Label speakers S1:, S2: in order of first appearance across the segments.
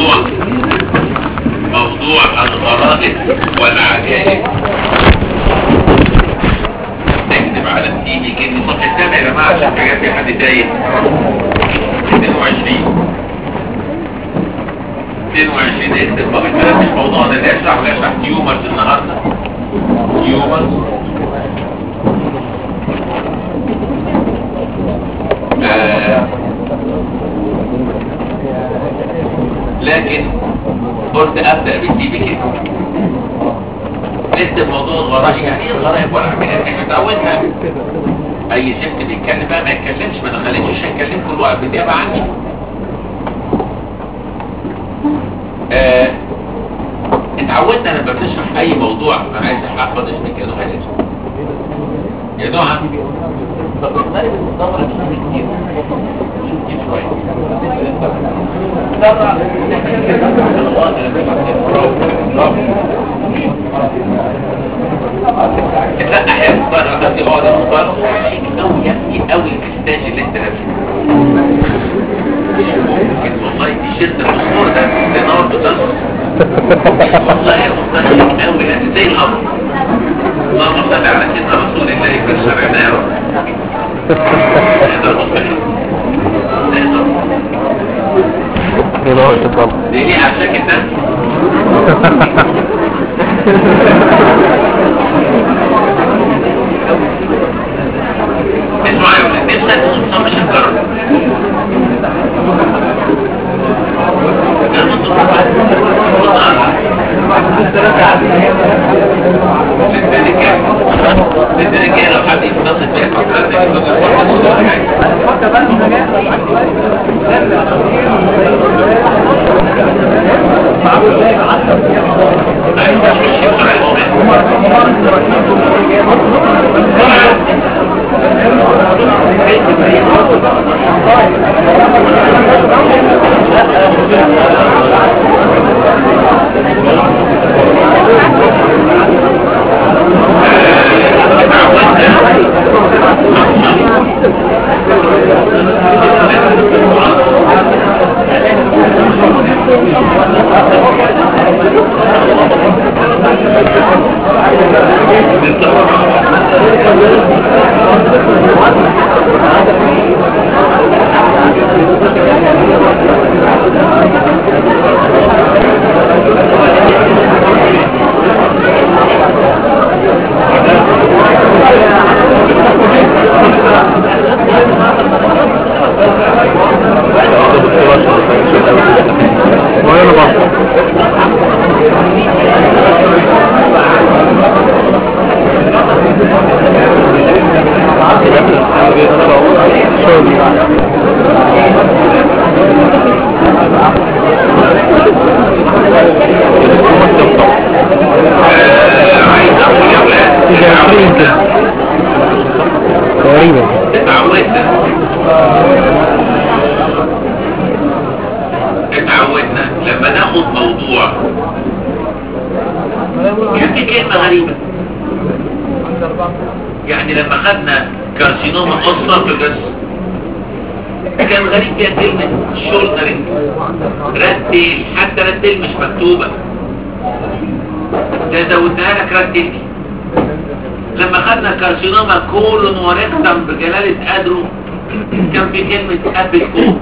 S1: موضوع موضوع الغرائب والعجائب اكتب على التي في كلمة صفحة السابع يا جماعة عشان حاجات في حد تايه 22 22 اكتب بقى الكلام مش موضوعنا اللي اشرح ولا اشرح تيومرز النهارده تيومرز آه لكن قلت ابدا بالتي في كده نكتب موضوع الغرائب يعني ايه الغرائب والعمليات احنا اتعودنا اي ست بيتكلم بقى ما يتكلمش ما دخلتش هيتكلم كل وقت بتابع عني آه، اتعودنا لما بنشرح اي موضوع انا عايز احفظ اسمك يا نهى يا نهى فبالغالب الدورة بتشوف كتير بتشوف كتير شوية دورة لا احيانا مختار قصدي اه ده مختار قوي يبكي قوي الستاج اللي انت لابسه ممكن والله تيشيرت الاسطور ده لنور بتصل والله يا مختار قوي يعني زي القمر اللهم صل على سيدنا رسول الله في الشرع يا رب نقدر نصبح نقدر دي ليه عشاك الناس اسمع يا ولد نفسك تصوم مش هتجرب للرجال لو حد يتصل بيها عايز اقول يا ولاد
S2: تقريبا
S1: اتعودنا اتعودنا لما ناخد موضوع كان في كلمة غريبة يعني لما خدنا كارسينوما أصلا في الجسم كان غريب فيها كلمة شولدرنج رتل حتى رتل مش مكتوبة ده زودناها لك رتل لما خدنا كارسينوما كولون وريكتم بجلالة قدره كان في كلمة ابل كول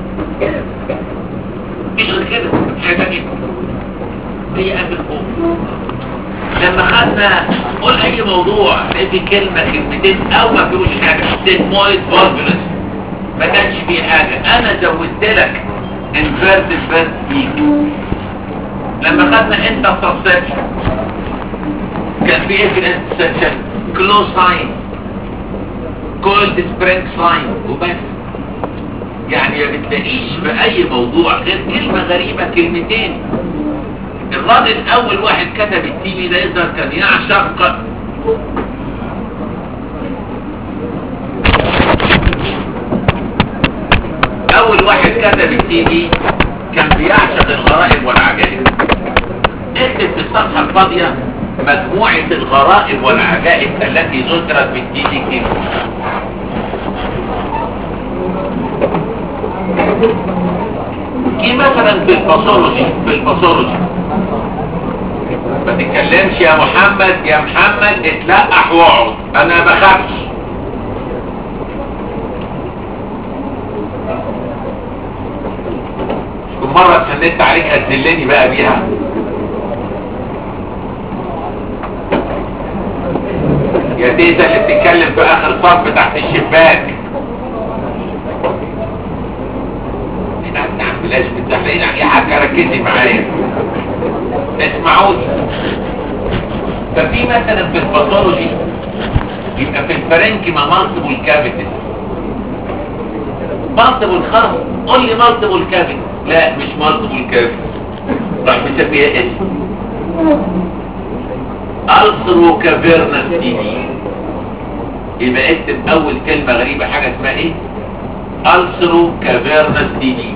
S1: مش غير كده حاجة تانية هي ابل كول لما خدنا قول اي موضوع تلاقي في كلمة كلمتين او ما فيهوش حاجة سيتمويد فالفولس ما كانش فيه حاجة انا زودت لك انفيرتد بيرد بيك لما خدنا انت سبسبشن كان في ايه في الانترسبشن كلوز ساين كولد سبرينج ساين وبس يعني ما بتلاقيش في اي موضوع غير كلمة غريبة كلمتين الراجل اول واحد كتب التي في ده يظهر كان يعشق اول واحد كتب التي في كان بيعشق الغرائب والعجائب اكتب في الصفحة الفاضية مجموعة الغرائب والعجائب التي ذكرت في التي في كيف نيجي مثلا بالباثولوجي بالباثولوجي ما تتكلمش يا محمد يا محمد اتلقح واقعد انا ما بخافش كل مرة اتسندت عليك هتذلني بقى بيها يا تيتا اللي بتتكلم في اخر صف تحت الشباك احنا عم بلاش بتزحلقين يا حاجة ركزي معايا اسمعوني ففي مثلا في الباثولوجي يبقى في الفرنكيما مالتيبل كافيتي مالتيبل خلاص قول لي مالتيبل كافيتي لا مش مالتيبل كافيتي راح مسميها اسم ألسرو كافيرنس دي دي يبقى اكتب اول كلمة غريبة حاجة اسمها ايه ألسرو كافيرنس دي دي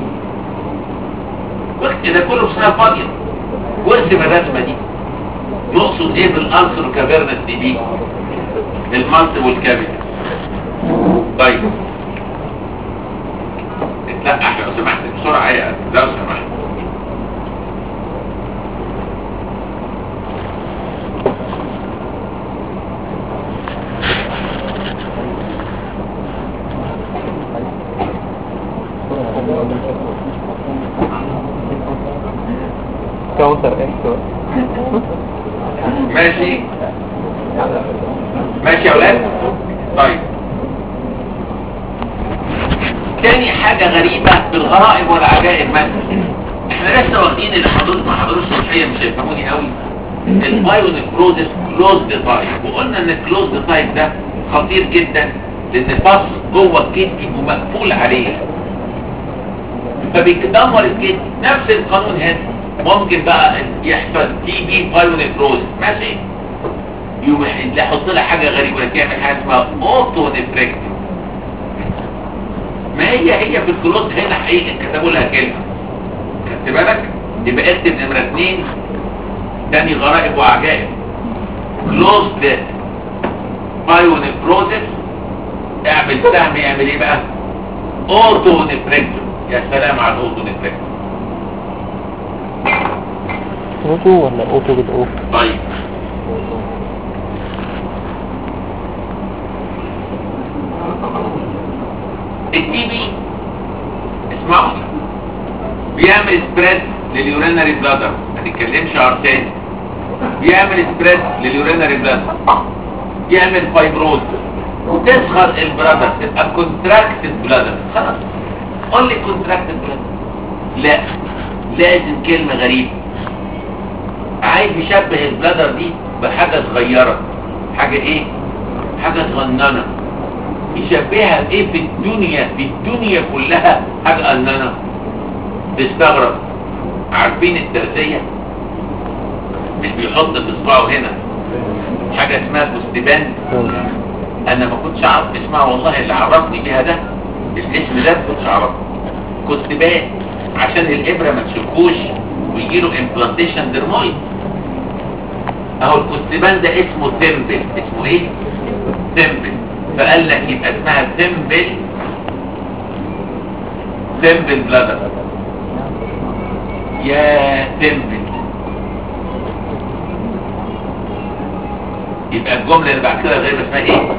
S1: وقت ده كله بسنة فاضية وارسم الرسمة دي يقصد ايه بالألسرو كافيرنس دي دي المالتيبل كافيتي طيب اتلقح لو سمحت بسرعة يا لو سمحت
S2: كاونتر اكس
S1: ماشي ماشي يا ولاد طيب تاني حاجة غريبة بالغرائب والعجائب مثلا احنا لسه واخدين اللي حضرتك ما حضروش صحيا مش هيفهموني قوي البايو نكروزس كلوزد تايب وقلنا ان الكلوزد تايب ده خطير جدا لان فص جوه الكدني ومقفول عليه فبيدمر الكدني نفس القانون هنا ممكن بقى يحصل تيجي بايو نكروز ماشي يوم يحط لها حاجه غريبه تعمل حاجه اسمها اوتو نفريكت ما هي هي في الكلوز هنا حقيقي كتبوا لها كلمه خدت بالك يبقى اكتب نمره اثنين تاني غرائب وعجائب كلوز بايو نفروزس اعمل سهم يعمل ايه بقى اوتو نفريكتور يا سلام على الاوتو نفريكتور
S2: اوتو ولا اوتو بالاو
S1: طيب التي بي اسمعوا بيعمل سبريد لليورينري بلادر ما تتكلمش ارتين بيعمل سبريد لليورينري بلادر يعمل فايبروز وتصغر البلادر تبقى كونتراكتد بلادر خلاص قول لي كونتراكتد بلادر لا لازم كلمة غريبة عايز يشبه البلادر دي بحاجة صغيرة حاجة ايه حاجة صغننة يشبهها بايه في الدنيا في الدنيا كلها حاجة قننة تستغرب عارفين الترزية اللي بيحط في اصبعه هنا حاجة اسمها كوستبان انا ما كنتش اعرف اسمها والله اللي عرفني بيها ده الاسم ده ما كنتش اعرفه كوستبان عشان الابره ما تشكوش ويجي له امبلانتيشن درمويد اهو الكوستبان ده اسمه تمبل اسمه ايه تمبل فقال لك يبقى اسمها تمبل تمبل بلادر يا تمبل يبقى الجمله اللي بعد كده غير اسمها ايه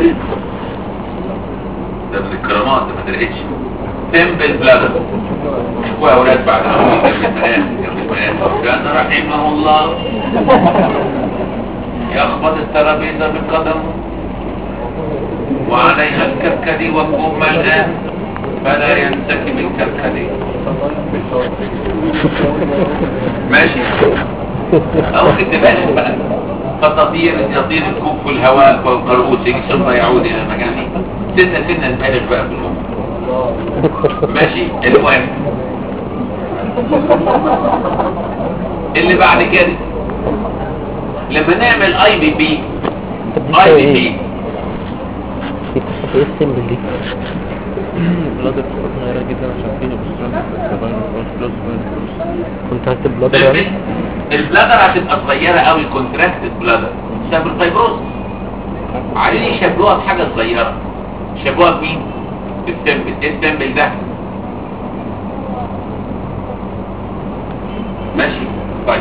S1: ده من الكرامات ده ما درقتش تمبل بلادر شكوها اولاد بعد ما جنب المقام جنب المقام كان رحمه الله يخبط الترابيزه بقدمه وعليها الكركدي والكوب ملآن فلا ينسكب الكركدي ماشي او خد بالك بقى فتطير يطير الكوب في الهواء فوق رؤوسك ثم يعود الى مكانه سنة سنة نبالغ بقى في الأمور ماشي المهم اللي بعد كده لما نعمل اي بي بي اي بي بي
S2: يتحط ايه السيمبل دي
S3: بلادر صغيرة جدا عشان فينا بس
S2: كنت هكتب بلادر يعني
S1: البلادر هتبقى صغيرة قوي كونتراكتد بلادر بسبب الفيبروز عايزين يشبهوها بحاجة صغيرة يشبهوها بمين؟ بالتمبل ايه التمبل ده؟ ماشي طيب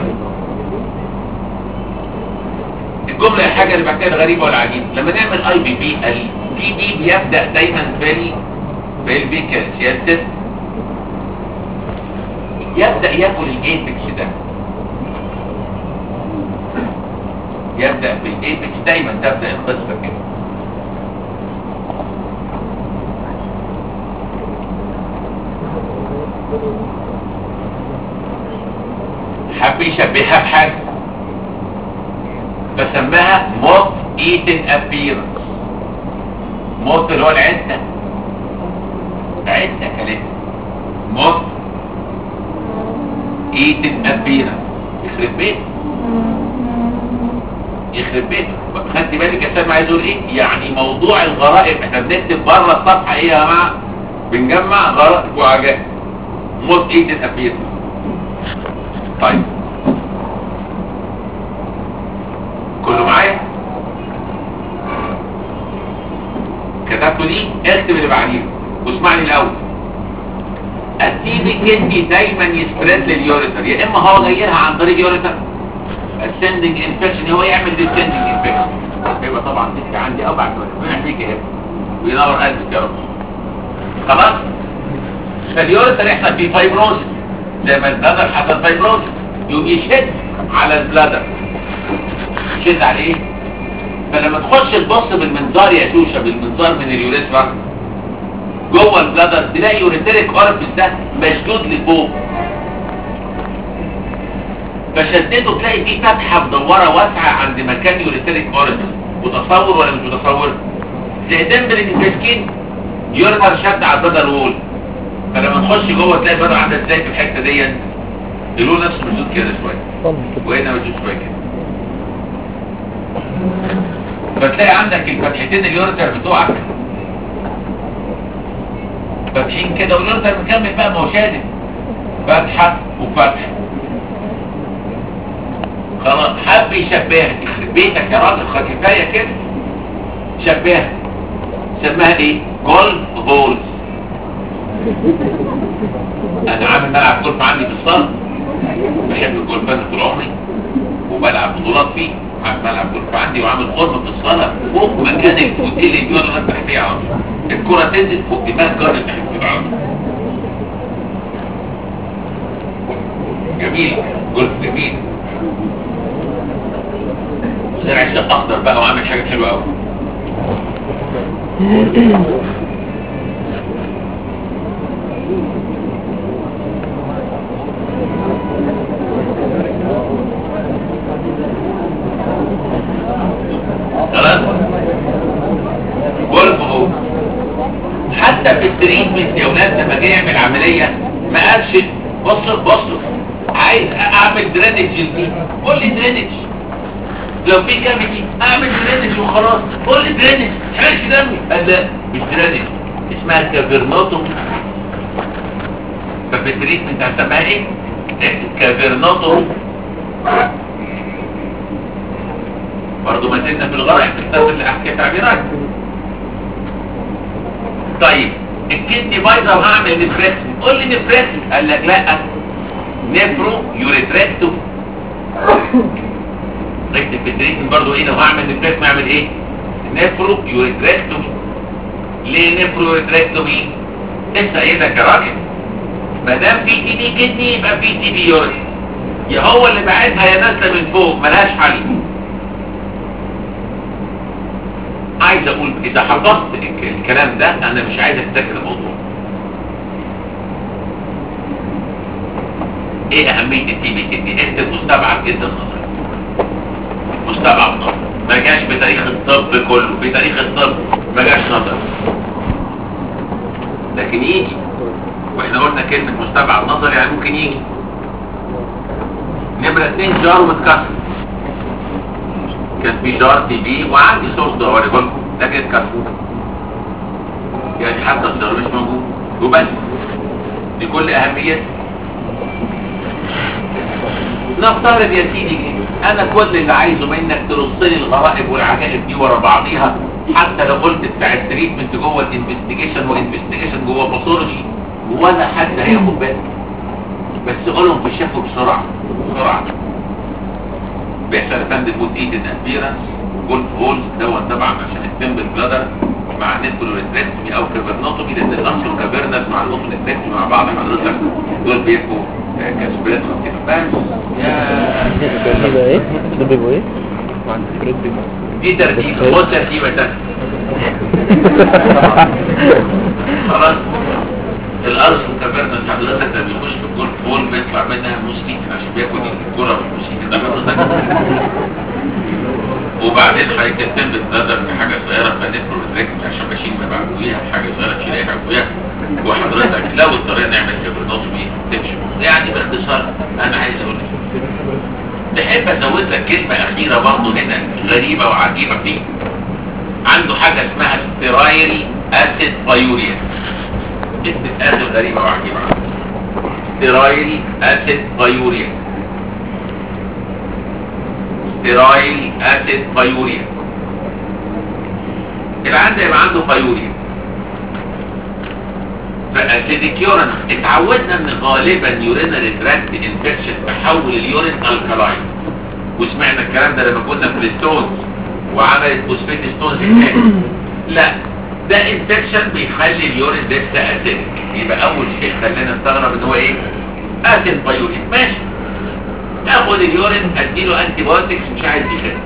S1: الجملة الحاجة اللي بعد كده غريبة ولا عجيبة لما نعمل اي بي بي البي بي بيبدأ دايما في ال في البيكرس يبدأ يبدأ ياكل الايبكس ده يبدأ بالايبكس دايما تبدأ القصة كده حب يشبهها بحاجة فسماها موت ايتن ابيرنس موت اللي هو العدة عدة كلمة موت ايتن ابيرنس يخرب بيته يخرب بيته خدت بالك يا سامع عايز اقول ايه يعني موضوع الغرائب احنا بنكتب بره الصفحه ايه يا جماعه بنجمع غرائب وعجائب موت ايتن ابيرنس طيب كله معايا كتبته دي اكتب اللي بعديه واسمعني الاول التيبي كدني دايما يسبريد لليوريتر يا اما هو غيرها عن طريق يوريتر ascending infection هو يعمل descending infection يبقى طبعا انت عندي او بعد ما ربنا يحميك يا ابني وينور قلبك يا رب خلاص فاليوريتر يحصل فيه فايبروزس زي ما البلادر حصل فايبروزس يقوم يشد على البلادر يشد على ايه فلما تخش تبص بالمنظار يا شوشه بالمنظار من اليوريثرا جوه البلادر تلاقي يوريتريك اورفيس ده مشدود لفوق فشدته تلاقي فيه فتحه مدوره واسعه عند مكان يوريتريك اورفيس متصور ولا مش متصور زي دمبل التسكين يوريتر شد على البلادر وول فلما تخش جوه تلاقي البلادر عامله ازاي في الحته دي اللون نفسه مشدود كده شويه
S2: صلي كده
S1: وهنا مشدود شويه كده فتلاقي عندك الفتحتين اليورتر بتوعك فاتحين كده واليورتر مكمل بقى ما هو شادد فتحة وفتحة خلاص حب يشبهها يخرب بيتك يا راجل خ- كفاية كده شبهها سماها ايه؟ جولف هولز انا عامل ملعب جولف عندي في الصالة بحب الجولف انا طول عمري وبلعب بطولات فيه عامل ملعب جولف عندي وعامل خرم في الصالة فوق مكان الفوتيل اللي بيقول انا بحبيه على طول الكرة تنزل فوق دماغ جار اللي بحبيه على طول جميل جولف جميل زرع الشق اخضر بقى وعامل حاجات حلوه قوي خلاص جولف هو حتى في التريتمنت يا ولاد لما جه يعمل عمليه ما قالش بص بص عايز اعمل درينج جلدي قول لي درينج لو في كافيتي اعمل درينج وخلاص قول لي درينج حرش دمي قال لا مش درينج اسمها كافرنوتومي ففي التريتمنت هسميها ايه؟ كافرنوتومي برضه ما زلنا في الغرق بنستخدم الاحكام تعبيرات طيب الكدني بايظه وهعمل نفركسي قول لي نفركسي قال لك لا نفرو يوريتراكتو اكتب في التريتمنت برضه ايه لو هعمل نفركسي اعمل ايه نفرو يوريتراكتومي ليه نفرو يوريتراكتومي لسه قايلك يا راجل ما دام في تي بي كدني يبقى في تي بي يوريت يا هو اللي بعتها يا نازله من فوق ملهاش حل عايز اقول اذا حفظت الك- الكلام ده انا مش عايز افتكر الموضوع ايه اهمية التي بي كدني انت مستبعد جدا نظري مستبعد نظري ما جاش بتاريخ الطب كله في تاريخ الطب ما جاش نظري لكن يجي واحنا قلنا كلمة مستبعد نظري يعني ممكن يجي نمرة اتنين جار واتكسر كان في جار تي في وعندي سورس ده اوريه لكم لكن اتكسر يعني حتى الجار مش موجود وبس بكل اهميته نفترض يا سيدي انا كل اللي عايزه منك ترص لي الغرائب والعجائب دي ورا بعضيها حتى لو قلت بتاع التريتمنت جوه الانفستيجيشن وانفستيجيشن جوه باثولوجي ولا حد هياخد باله بس قولهم في الشفه بسرعه بسرعه بيحصل يا فندم بوتيت الابيرنس جولف هولز دوت طبعا عشان التمبل بلادر مع نيتروتريكتومي او كافرنوتومي لان الانسر كافرنس مع الاوتوتريكتومي مع بعض حضرتك دول بيبقوا آه، كاسبريت كده بس يا
S2: ده ايه؟ ده بيبقوا ايه؟
S3: مع السبريد دي
S1: دي ترتيب خد ترتيبه تانية خلاص الارض كافرنس حضرتك لما بيخش في الجول بول بيطلع منها موسكيت عشان بياكل الكرة بالموسكيت ده حضرتك وبعدين هيكتب النظر في حاجة صغيرة فنفرو ريتراكت عشان ماشيين ما بعدوها حاجة صغيرة تشيلها بعدوها وحضرتك لو اضطرينا نعمل كابرنوتومي تمشي يعني باختصار انا عايز اقول لك تحب ازود لك كلمة اخيرة برضه هنا غريبة وعجيبة فيه عنده حاجة اسمها ستيرايل اسيد بايوريا اسم غريبة وعجيبة ستيرايل اسيد بايوريا ستيرايل اسيد بايوريا العيان ده يبقى عنده بايوريا فاسيديك يورين اتعودنا ان غالبا يورينري تراكت انفكشن تحول اليورين الكالاين وسمعنا الكلام ده لما كنا في الستونز وعملت فوسفيت ستونز هناك لا ده انفكشن بيخلي اليورين لسه اسيدك يبقى اول شيء خلينا نستغرب ان هو ايه اسيد بايورين ماشي اخد اليورين اديله انتي بايوتكس مش عايز يخف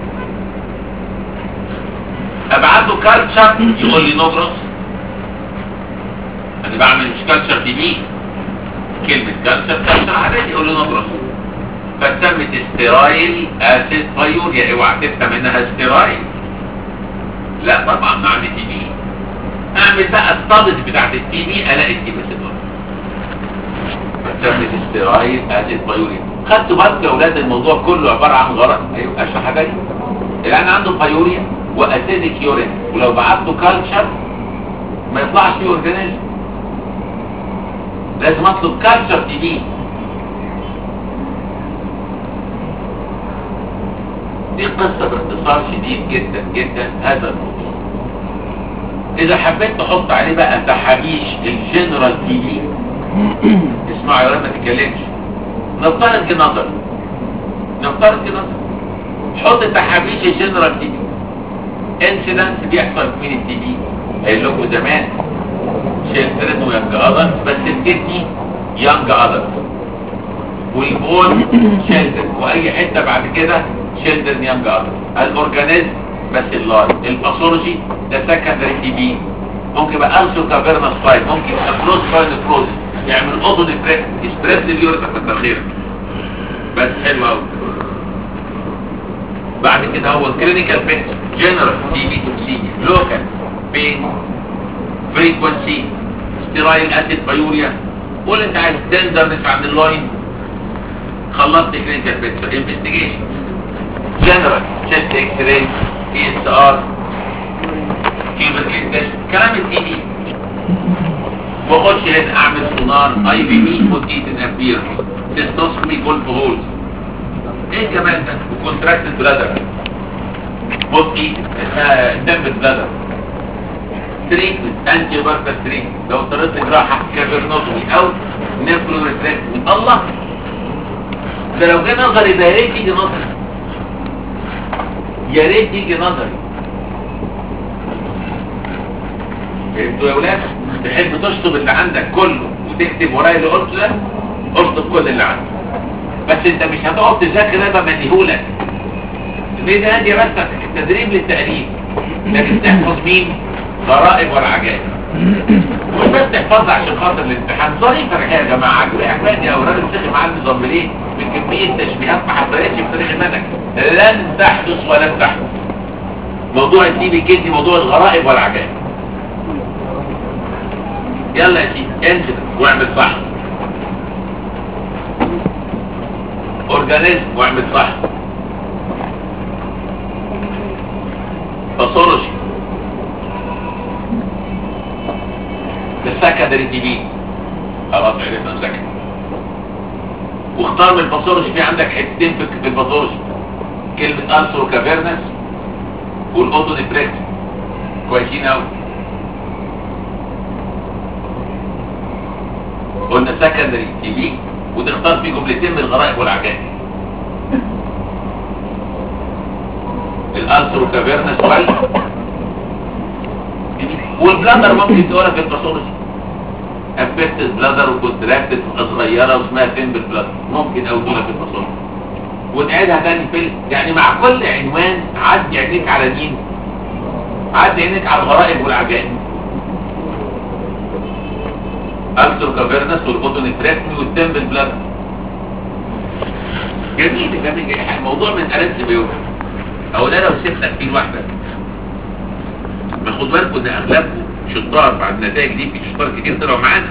S1: ابعته كالتشر يقول لي نوجروس انا بعمل مش كالتشر دي مين كلمة كالتشر كالتشر عادي يقول لي نوجروس فسمت استرايل اسيد بايوريا اوعى تفهم انها استرايل لا طبعا عندي تي بي اعمل بقى الطابس بتاعت التي بي الاقي التي بي سيدور فسمت استرايل اسيد بايوريا خدتوا بالكم يا اولاد الموضوع كله عباره عن غرض ايوه اشرح تاني الان عنده بايوريا واسيدك يورين ولو بعت له كالتشر ما يطلعش فيه اورجانيزم لازم اطلب كالتشر تي بي دي قصة باختصار شديد جدا جدا هذا الموضوع اذا حبيت تحط عليه بقى تحابيش الجنرال تي بي اسمعوا يا رب ما تتكلمش نفترض جنظر نفترض جنظر حط تحابيش الجنرال تي بي انسيدنس بيحصل في مين التي بي قايل لكم زمان شيلدرن ويانج ادلت بس الكدني يانج ادلت والبون شيلدرن واي حته بعد كده شيلدرن يانج ادلت الاورجانيزم بس اللارج الباثولوجي ده سكندري تي بي ممكن يبقى السو كافيرنس سايت ممكن يبقى كلوز باين كلوز يعمل اوتو ديبريس اسبريس اليوريث كتر خيرك بس حلو قوي بعد كده هو الكلينيكال بيكتشر جنرال تي بي توكسيميا لوكال بين فريكونسي ستيرايل اسيد بايوريا قول انت عايز تندرنس عند اللاين خلصت كلينيكال بيكتشر انفستيجيشن جنرال تشست اكس راي بي اس ار كيبر تيست كلام التي بي واخش هنا اعمل سونار اي بي بي موتيت الابير تستوسكومي جولف هولز ايه الجمال ده وكونتراكتد بلادر موتي اسمها دمبت بلادر تريتمنت انتي بارتر تريتمنت لو اضطريت جراحه كافرنوتومي او نيفرو ريتراكتومي الله ده لو جه نظري ده يا ريت يجي نظري يا ريت يجي نظري فهمتوا يا ولاد تحب تشطب اللي عندك كله وتكتب ورايا اللي قلته ده اشطب كل اللي عندك بس انت مش هتقعد تذاكر انا بمديهولك ليه ده هادي بس التدريب للتقريب لكن تحفظ مين غرائب والعجائب مش بس تحفظها عشان خاطر الامتحان ظريفه الحقيقه يا جماعه عجباني يا اولاد الشيخ مع النظام ليه من كميه تشبيهات ما حصلتش في تاريخ المنهج لن تحدث ولن تحدث موضوع التي بي كيدي موضوع الغرائب والعجائب يلا يا سيدي انزل واعمل صح اورجانيزم واعمل صح باثولوجي السكندري تي بي خلاص عرفنا نذاكر واختار من الباثولوجي في عندك حتتين في في الباثولوجي كلمه السر كافيرنس والاوتو ديبريكت كويسين قوي قلنا سكندري تي بي وتختار في جملتين من الغرائب والعجائب الالسر كافيرنس وال والبلادر ممكن تقولها في الباثولوجي افكتد بلادر وكونتراكتد صغيره واسمها تمبل بلادر ممكن او تقولها في الباثولوجي ونعيدها تاني في ال- يعني مع كل عنوان عدي عينيك على مين عدي عينيك على الغرائب والعجائب السر كافيرنس والبوتونيتراكمي والتمبل بلادر جميل جميل جميل. موضوع من ألذ ما يوجد او ده لو سبتك فيه لوحدك ما خد بالكم ان اغلبكم شطار بعد النتائج دي في شطار كتير طلعوا معانا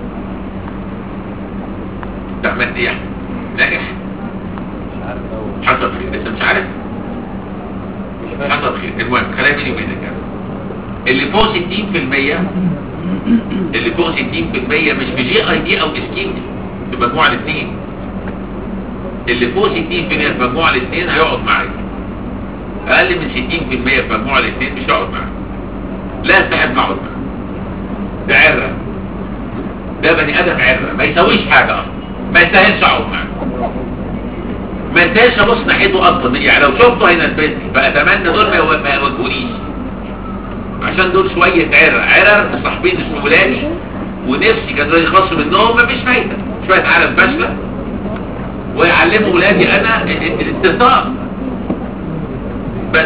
S1: انت عملت ايه يا احمد؟ ناجح
S3: مش عارف أو
S1: حصل خير لسه مش عارف
S3: مش فاهم
S1: حصل خير المهم خلينا بيني وبينك يعني. اللي فوق 60% اللي فوق 60% مش بجي اي دي او اسكيميا في مجموعه الاثنين اللي فوق 60% في مجموعه الاثنين هيقعد معايا اقل من 60% في مجموعه الاثنين مش هيقعد معايا لا استحب اقعد معاه ده عره ده بني ادم عره ما يسويش حاجه اصلا ما يستاهلش اقعد معاه ما يستاهلش ابص ناحيته اصلا يعني لو شفته هينرفزني فاتمنى دول ما يو- ما يواجهونيش عشان دول شويه عرق عرق صاحبين اسمه ولادي ونفسي كان دول يخلصوا منهم مفيش فايده شويه عالم فاشله ويعلموا ولادي انا ال- ال- الاستهتار بس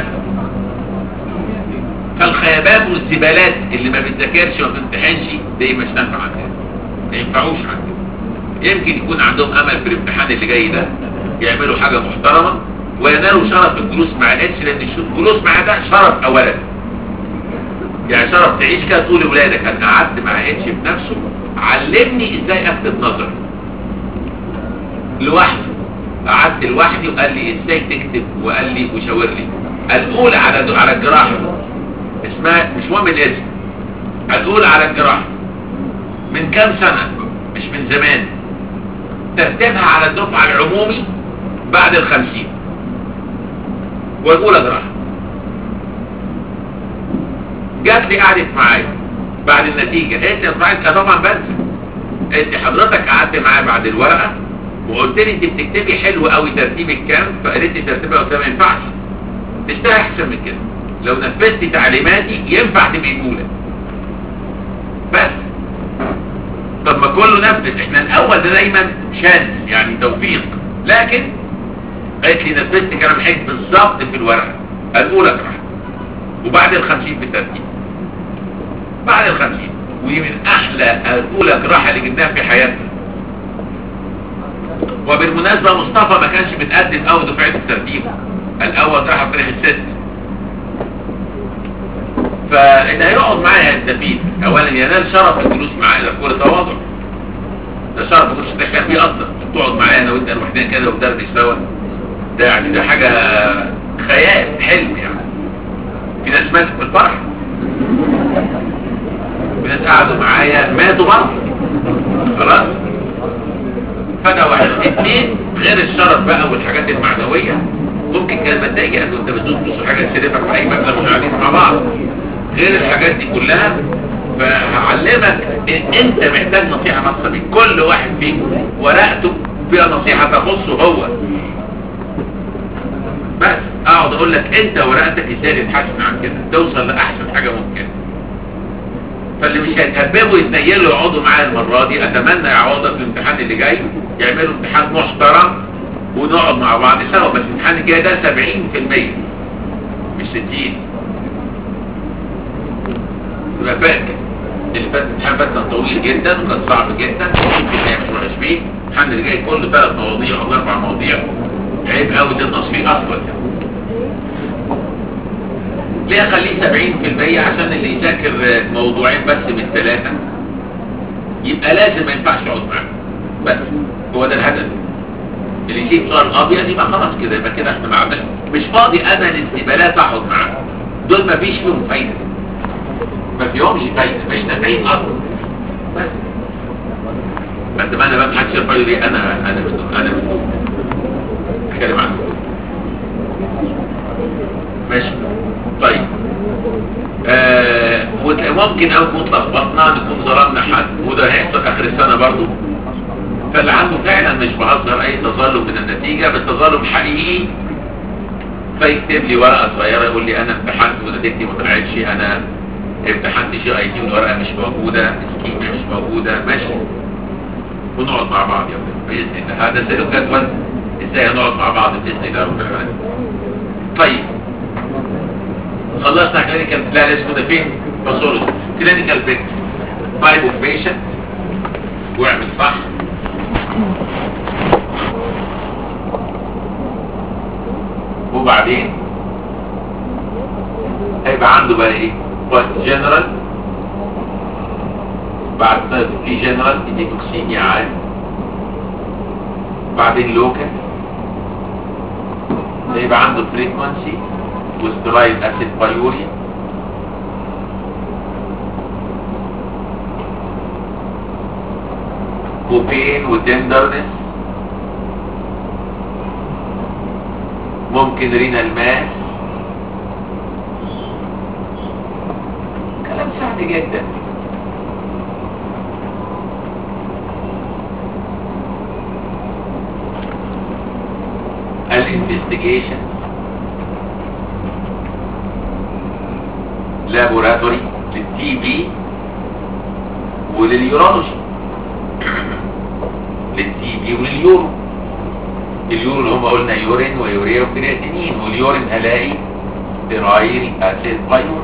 S1: فالخيبات والزبالات اللي ما بتذاكرش وما بتمتحنش دي مش نافعه عندنا ما ينفعوش عندنا يمكن يكون عندهم امل في الامتحان اللي جاي ده يعملوا حاجه محترمه وينالوا شرف الجلوس مع الاتش لان الش- الجلوس مع ده شرف اولا يعني شرف تعيش كده تقول لاولادك انا قعدت مع اتش بنفسه علمني ازاي اكتب نظري لوحدي قعدت لوحدي وقال لي ازاي تكتب وقال لي وشاور لي الاولى على على الجراحه اسمها مش مهم الاسم الاولى على الجراحه من كام سنه مش من زمان ترتيبها على الدفعه العمومي بعد الخمسين والاولى جراحه جات لي قعدت معايا بعد النتيجة قالت لي طبعا طبعا بنسى قالت لي حضرتك قعدت معايا بعد الورقة وقلت لي انت بتكتبي حلو قوي ترتيبك كام فقالت لي ترتيبها قلت لها ما ينفعش تشتغل احسن من كده لو نفذتي تعليماتي ينفع تبقي الاولى بس طب ما كله نفذ احنا الاول ده دايما شانس يعني توفيق لكن قالت لي نفذت كلام حلو بالظبط في الورقة الاولى جراحة وبعد الخمسين بالترتيب بعد الخمسين ودي من احلى الاولى جراحة اللي جبناها في حياتنا وبالمناسبة مصطفى ما كانش متقدم اول دفعة الترتيب الاول جراحة في تاريخ الست فاللي هيقعد معايا هيستفيد اولا ينال شرف الجلوس معايا ده كل تواضع ده شرف ما كنتش تتخيل فيه اصلا تقعد معايا انا وانت لوحدنا كده وندردش سوا ده يعني ده حاجة خيال حلم يعني في ناس ماتت من الفرح في ناس قعدوا معايا ماتوا برضه خلاص فده واحد اثنين غير الشرف بقى والحاجات المعنوية ممكن كان بتضايق يعني وانت بتدوس بص حاجة تسلفك في اي مبلغ مش قاعدين مع بعض غير الحاجات دي كلها فهعلمك ان انت محتاج نصيحة خاصة بيك كل واحد فيكم ورقته فيها نصيحة تخصه هو بس اقعد اقول لك انت ورقتك ازاي تتحسن عن كده توصل لاحسن حاجة ممكنة فاللي مش هيتهببوا يتنيلوا يقعدوا معايا المرة دي اتمنى يعوضك في الامتحان اللي جاي يعملوا امتحان محترم ونقعد مع بعض سوا بس الامتحان الجاي ده 70% مش 60 يبقى فاكر اللي فات الامتحان فات كان طويل جدا وكان صعب جدا ممكن ما يحصلش فيه الامتحان اللي جاي كله ثلاث مواضيع او اربع مواضيع عيب قوي تنقص فيه اصلا ليه اخليه 70% عشان اللي يذاكر موضوعين بس من ثلاثة يبقى لازم ما ينفعش يقعد معاه بس هو ده الهدف اللي يجيب سؤال ابيض يبقى خلاص كده يبقى كده احنا معمل مش فاضي انا للزبالات اقعد معاه دول ما فيش فيهم فايده ما فيهمش فايده مش نافعين اصلا بس اتمنى بقى محدش يرفع لي انا انا مسؤول انا مسؤول اتكلم عنه ماشي طيب آه ممكن او نكون لخبطنا نكون ظلمنا حد وده هيحصل اخر السنه برضو فاللي عنده فعلا مش بهزر اي تظلم من النتيجة بالتظلم حقيقي فيكتب لي ورقة صغيرة يقول لي انا امتحنت ونتيجتي ما طلعتش انا امتحنت شي اي تي والورقة مش موجودة السكيمة مش موجودة ماشي ونقعد مع بعض يا ولد باذن الله هذا سلوك جدول ازاي هنقعد مع بعض باذن الله رب العالمين طيب خلصنا كلينيكال لا اسمه ده فين باثولوجي كلينيكال بيت فايد بيشنت واعمل صح وبعدين هيبقى عنده بقى ايه وقت جنرال بعد ما في جنرال يدي توكسيميا عادي بعدين لوكال هيبقى عنده فريكونسي وسترايد اسيد بايوريا وبين وتندرنس ممكن رينال ماس كلام سهل جدا الانفستيجيشن لابوراتوري للتي بي ولليورولوجي للتي بي ولليورو اليورو اللي هم قلنا يورين ويوريا وكرياتينين واليورين هلاقي ستيرايل اسيد بايور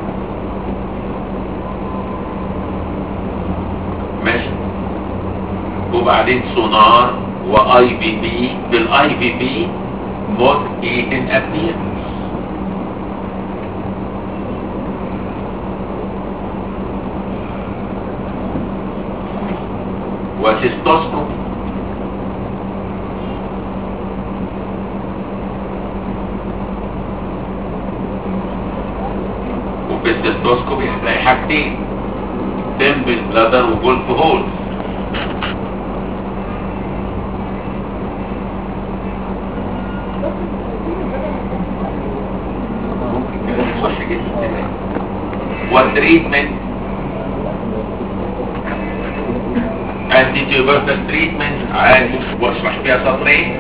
S1: ماشي وبعدين سونار واي بي بي بالاي بي بي موت ايتن ابنيا وسيستوسكوب وفي السيستوسكوب هتلاقي حاجتين تمبل بلادر وجولف هول ممكن كده تخش جدا والتريتمنت انتي تيوبركل تريتمنت عادي واشرح فيها سطرين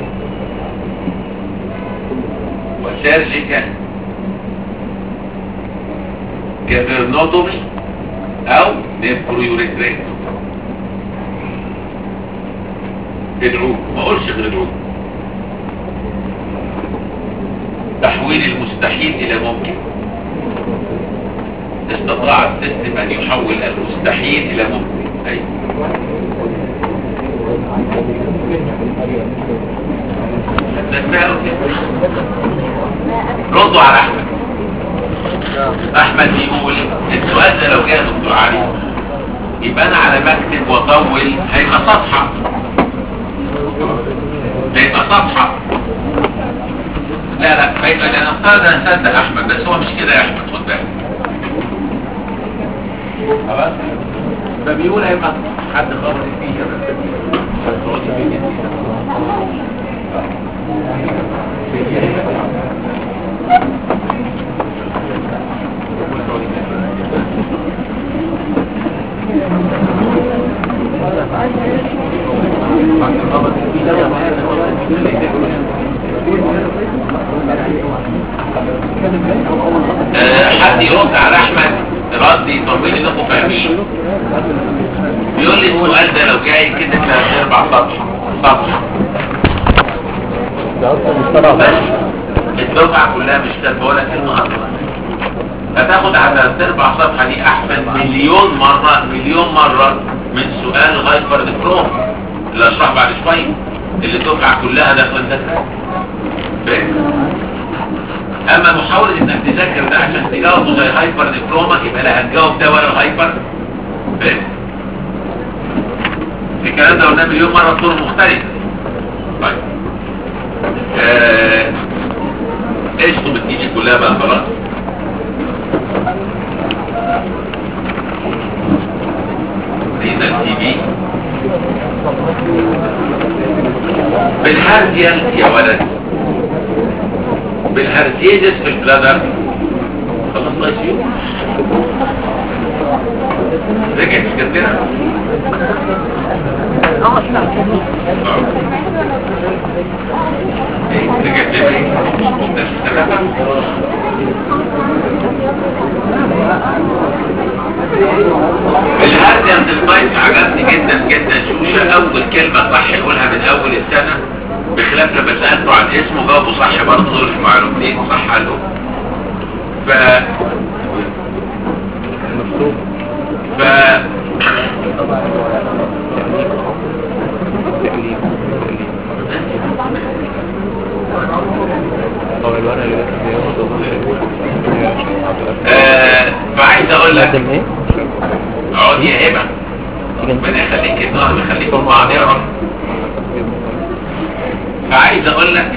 S1: وسيرجيكال كافرنوتومي او نيفرويوريتريك ادعوه ما اقولش غير ادعوه تحويل المستحيل الى ممكن استطاع السيستم ان يحول المستحيل الى ممكن ايوه تسمعوا كده ردوا على احمد احمد بيقول السؤال ده لو جاء دكتور علي يبقى انا على مكتب واطول هيبقى صفحه هيبقى صفحه لا لا هيبقى انا افترض انا اصدق احمد بس هو مش كده يا احمد خد بالك خلاص فبيقول هيبقى حد خبر فيه بس آه، حد يرد على احمد رد يطمني انكم فاهمين بيقول لي السؤال ده لو جاي كده ثلاث اربع صفحه صفحه
S2: ده اصلا مش طبعا
S1: بس الدفعه كلها مش كاتبه لك النهارده هتاخد على ثلاث اربع صفحه دي احسن مليون مره مليون مره من سؤال هايبر ديكروم اللي اشرح بعد شويه اللي الدفعه كلها داخله تذاكر فاهم اما محاولة انك تذاكر ده عشان تجاوبه زي هايبر ديكروما يبقى لا هتجاوب ده ولا هايبر فاهم الكلام ده قلناه مليون مرة بطرق مختلفة طيب آه، اشطب التيجي كلها بقى خلاص رينا التي في بالهرزيال يا ولد بالهرزيزس في البلادر خلصنا اي سي يو رجعت اسكندريه ايه رجعت ليه نفس الثلاثه الهارديانت الفايت عجبني جدا جدا شوشة اول كلمة صح يقولها من اول السنة بخلاف لما سألته عن اسمه جاوبه صح برضه دول المعلومتين صح قال له ف
S2: مكتوب
S1: ف
S2: تأليف هو الورقة اللي
S1: آه فعايز اقول لك
S2: قدم ايه؟
S1: اقعد يا هبه
S2: تيجي انت
S1: ربنا يخليك النهر يخليكم مع نقرا فعايز اقول لك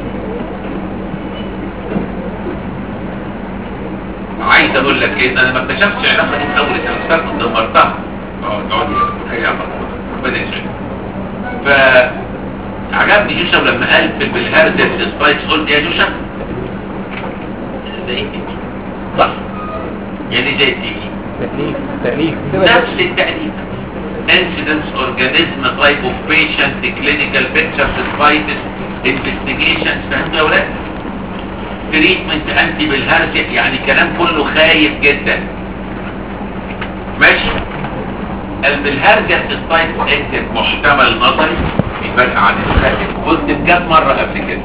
S1: عايز اقول لك ايه انا ما اكتشفتش علاقه دي في اول السنه كنت دمرتها اه تقعد هي ربنا يسعدك ف عجبني جوشة لما قال في بالهاردس سبايس قلت يا جوشة زي التي صح يعني زي التي
S2: تأليف تأليف
S1: نفس التأليف incidence organism type of patient clinical picture spitis investigations فهمت يا ولاد treatment انتي بالهرجة يعني كلام كله خايف جدا ماشي البالهرجة سبايتس اكتب محتمل نظري في فرق عن الخاتم قلت بجد مرة قبل كده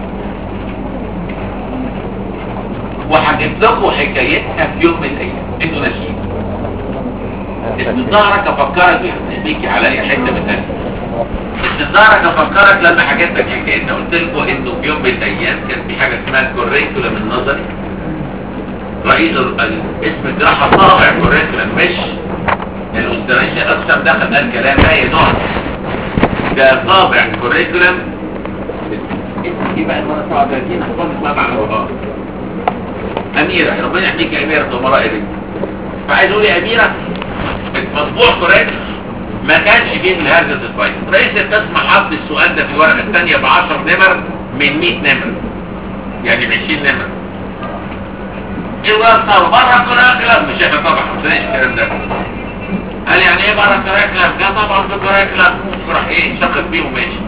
S1: وهجيب لكم حكايتها في يوم من الايام انتوا ناسيين استظهرك افكرك بيك على اي حته من الناس استظهرك افكرك لما حكيت لك حكايتنا قلت لكم انه في يوم من الايام كان في حاجه اسمها الكوريكولا من نظري رئيس ال- ال- اسم الجراحه طابع كوريكولا مش الاستاذ اقسم دخل قال كلام لا يدور ده طابع كوريكولا ايه بقى المره 37 هتكون اسمها معلومات اميره ربنا يحميك يا اميره امراء ابنك فعايز اقول يا اميره مطبوع كوريكت ما كانش فيه من هذا السبايس رئيس القسم حط السؤال ده في الورقه الثانيه ب 10 نمر من 100 نمر يعني ب 20 نمر ايه الولد صار بره كوريكلم مش احنا طبعا ما سمعناش الكلام ده قال يعني ايه بره كوريكلم ده طبعا في كوريكلم راح ايه شقق بيه وماشي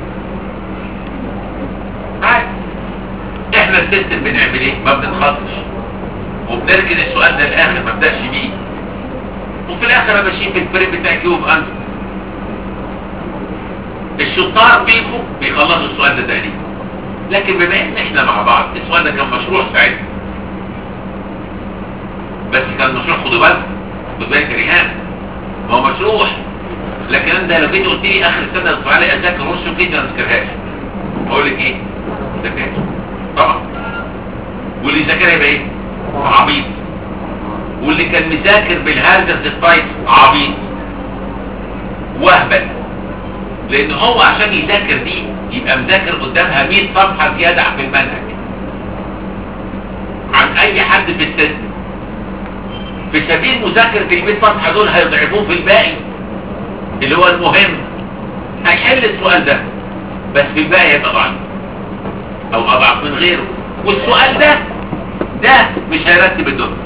S1: عادي احنا السيستم بنعمل ايه ما بنتخطش وبنركن السؤال ده الاخر ما بداش بيه وفي الاخر انا ماشيين في الفريق بتاع كيوب انت الشطار فيكم بيخلصوا السؤال ده تقريبا لكن بما ان احنا مع بعض السؤال ده كان مشروع ساعتها بس كان مشروع خدوا بالكم خدوا بالك يا ريهان ما هو مشروع لكن انت لو جيت قلت لي اخر السنه اصبح علي اذاكر نص وجيت ما اذاكرهاش اقول لك ايه؟ ما ذاكرهاش طبعا واللي ذاكرها يبقى ايه؟ عبيط واللي كان مذاكر بالهاردس سبايس عبيط وهبل لان هو عشان يذاكر دي يبقى مذاكر قدامها 100 صفحه زياده في المنهج عن اي حد في السيستم في سبيل مذاكره ال 100 صفحه دول هيضعفوه في الباقي اللي هو المهم هيحل السؤال ده بس في الباقي هيبقى ضعيف او اضعف من غيره والسؤال ده ده مش هيرتب الدنيا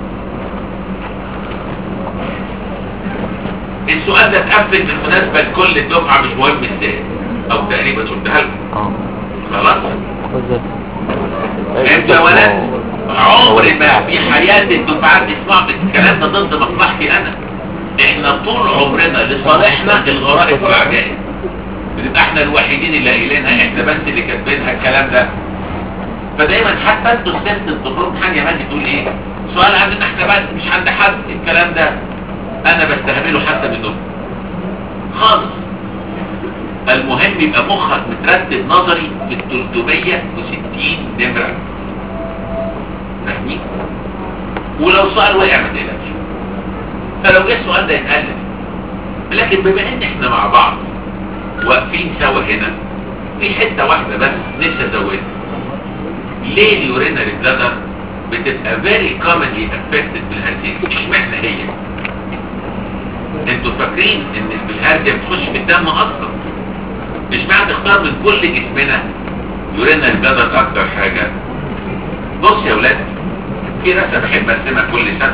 S1: السؤال ده اتقفل بالمناسبة لكل الدفعة مش مهم ازاي او تقريبا قلتها لكم
S2: اه
S1: خلاص
S2: بالظبط
S1: فهمتوا يا ولد عمر ما في حياة الدفعات اسمع الكلام ده ضد مصلحتي انا احنا طول عمرنا لصالحنا الغرائب والعجائب بنبقى احنا الوحيدين اللي قايلينها احنا بس اللي كاتبينها الكلام ده فدايما حتى انتوا الست الدكتور حاجه ماشي تقول ايه سؤال عندنا احنا بس مش عند حد الكلام ده انا بستهبله حتى منهم خالص المهم يبقى مخك مترتب نظري في ال 360 نمرة فاهمين؟ ولو سؤال وقع ما تقلقش فلو جه السؤال ده يتقلب لكن بما ان احنا مع بعض واقفين سوا هنا في حتة واحدة بس نفسي ازودها ليه اليورينري بلادر بتبقى very commonly affected بالهرزين اشمعنى هي انتوا فاكرين ان الهرجة بتخش في الدم اصلا اشمعنى تختار من كل جسمنا يورينري بلادر اكتر حاجة بص يا ولاد في رسمة بحب ارسمها كل سنة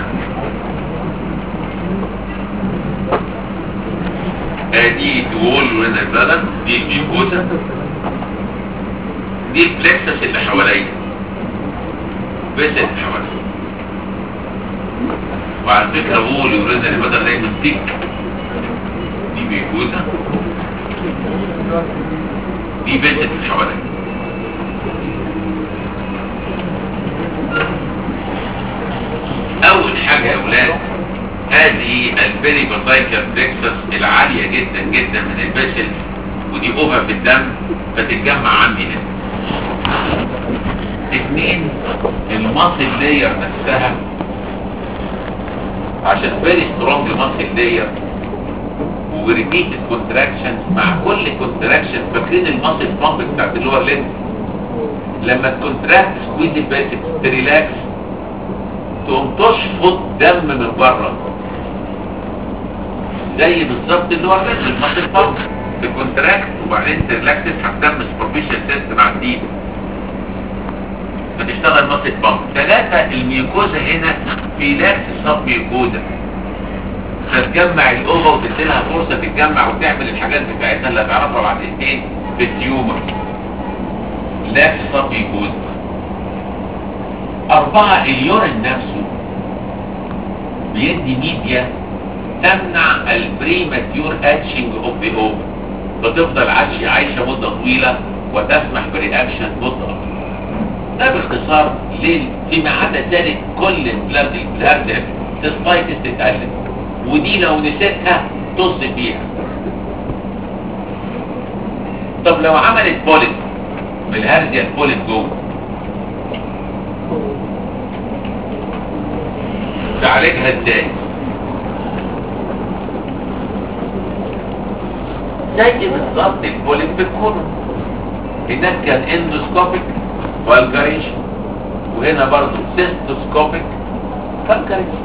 S1: ادي دول وهنا البلد دي الميوكوزا دي البلكسس اللي حواليا بس اللي حواليا وعلى فكرة وول يورينا اللي بدل دايما تيك دي ميوكوزا دي بس اللي حواليا اول حاجة يا اولاد هذه البيريباتايكال بلكسس العالية جدا جدا من البسل ودي اوفر في الدم فتتجمع عندي هنا اثنين الماسل لاير نفسها عشان فيري سترونج ماسل لاير وريبيتد كونتراكشن مع كل كونتراكشن فاكرين الماسل بامب بتاعت اللور ليد لما تكونتراكت سكويز الباسكس تريلاكس تقوم تشفط دم من بره زي بالظبط اللي هو الرجل الماسل بامب تكونتراكت وبعدين تريلاكس تسحب دم سبروفيشال سيستم على الدين فتشتغل ماسل بامب ثلاثة الميوكوزا هنا في لاكس سب ميوكوزا فتجمع الاوفا وتديلها فرصة تتجمع وتعمل الحاجات بتاعتها اللي هتعرفها بعد اثنين في التيومر لاكس سب ميوكوزا أربعة اليورين نفسه بيدي ميديا تمنع البريماتيور هاتشنج اوف ذا اوفر فتفضل عايشة عايشة مدة طويلة وتسمح برياكشن مدة أطول ده باختصار ليه فيما عدا ذلك كل البلاد الهرد تسبايتس تتقلب ودي لو نسيتها طز فيها طب لو عملت بوليت بالهرزيا البوليت جوه تعالجها ازاي زي بالظبط البوليت بالكولون هناك كان اندوسكوبيك فالجريشن وهنا برضو سيستوسكوبيك فالجريشن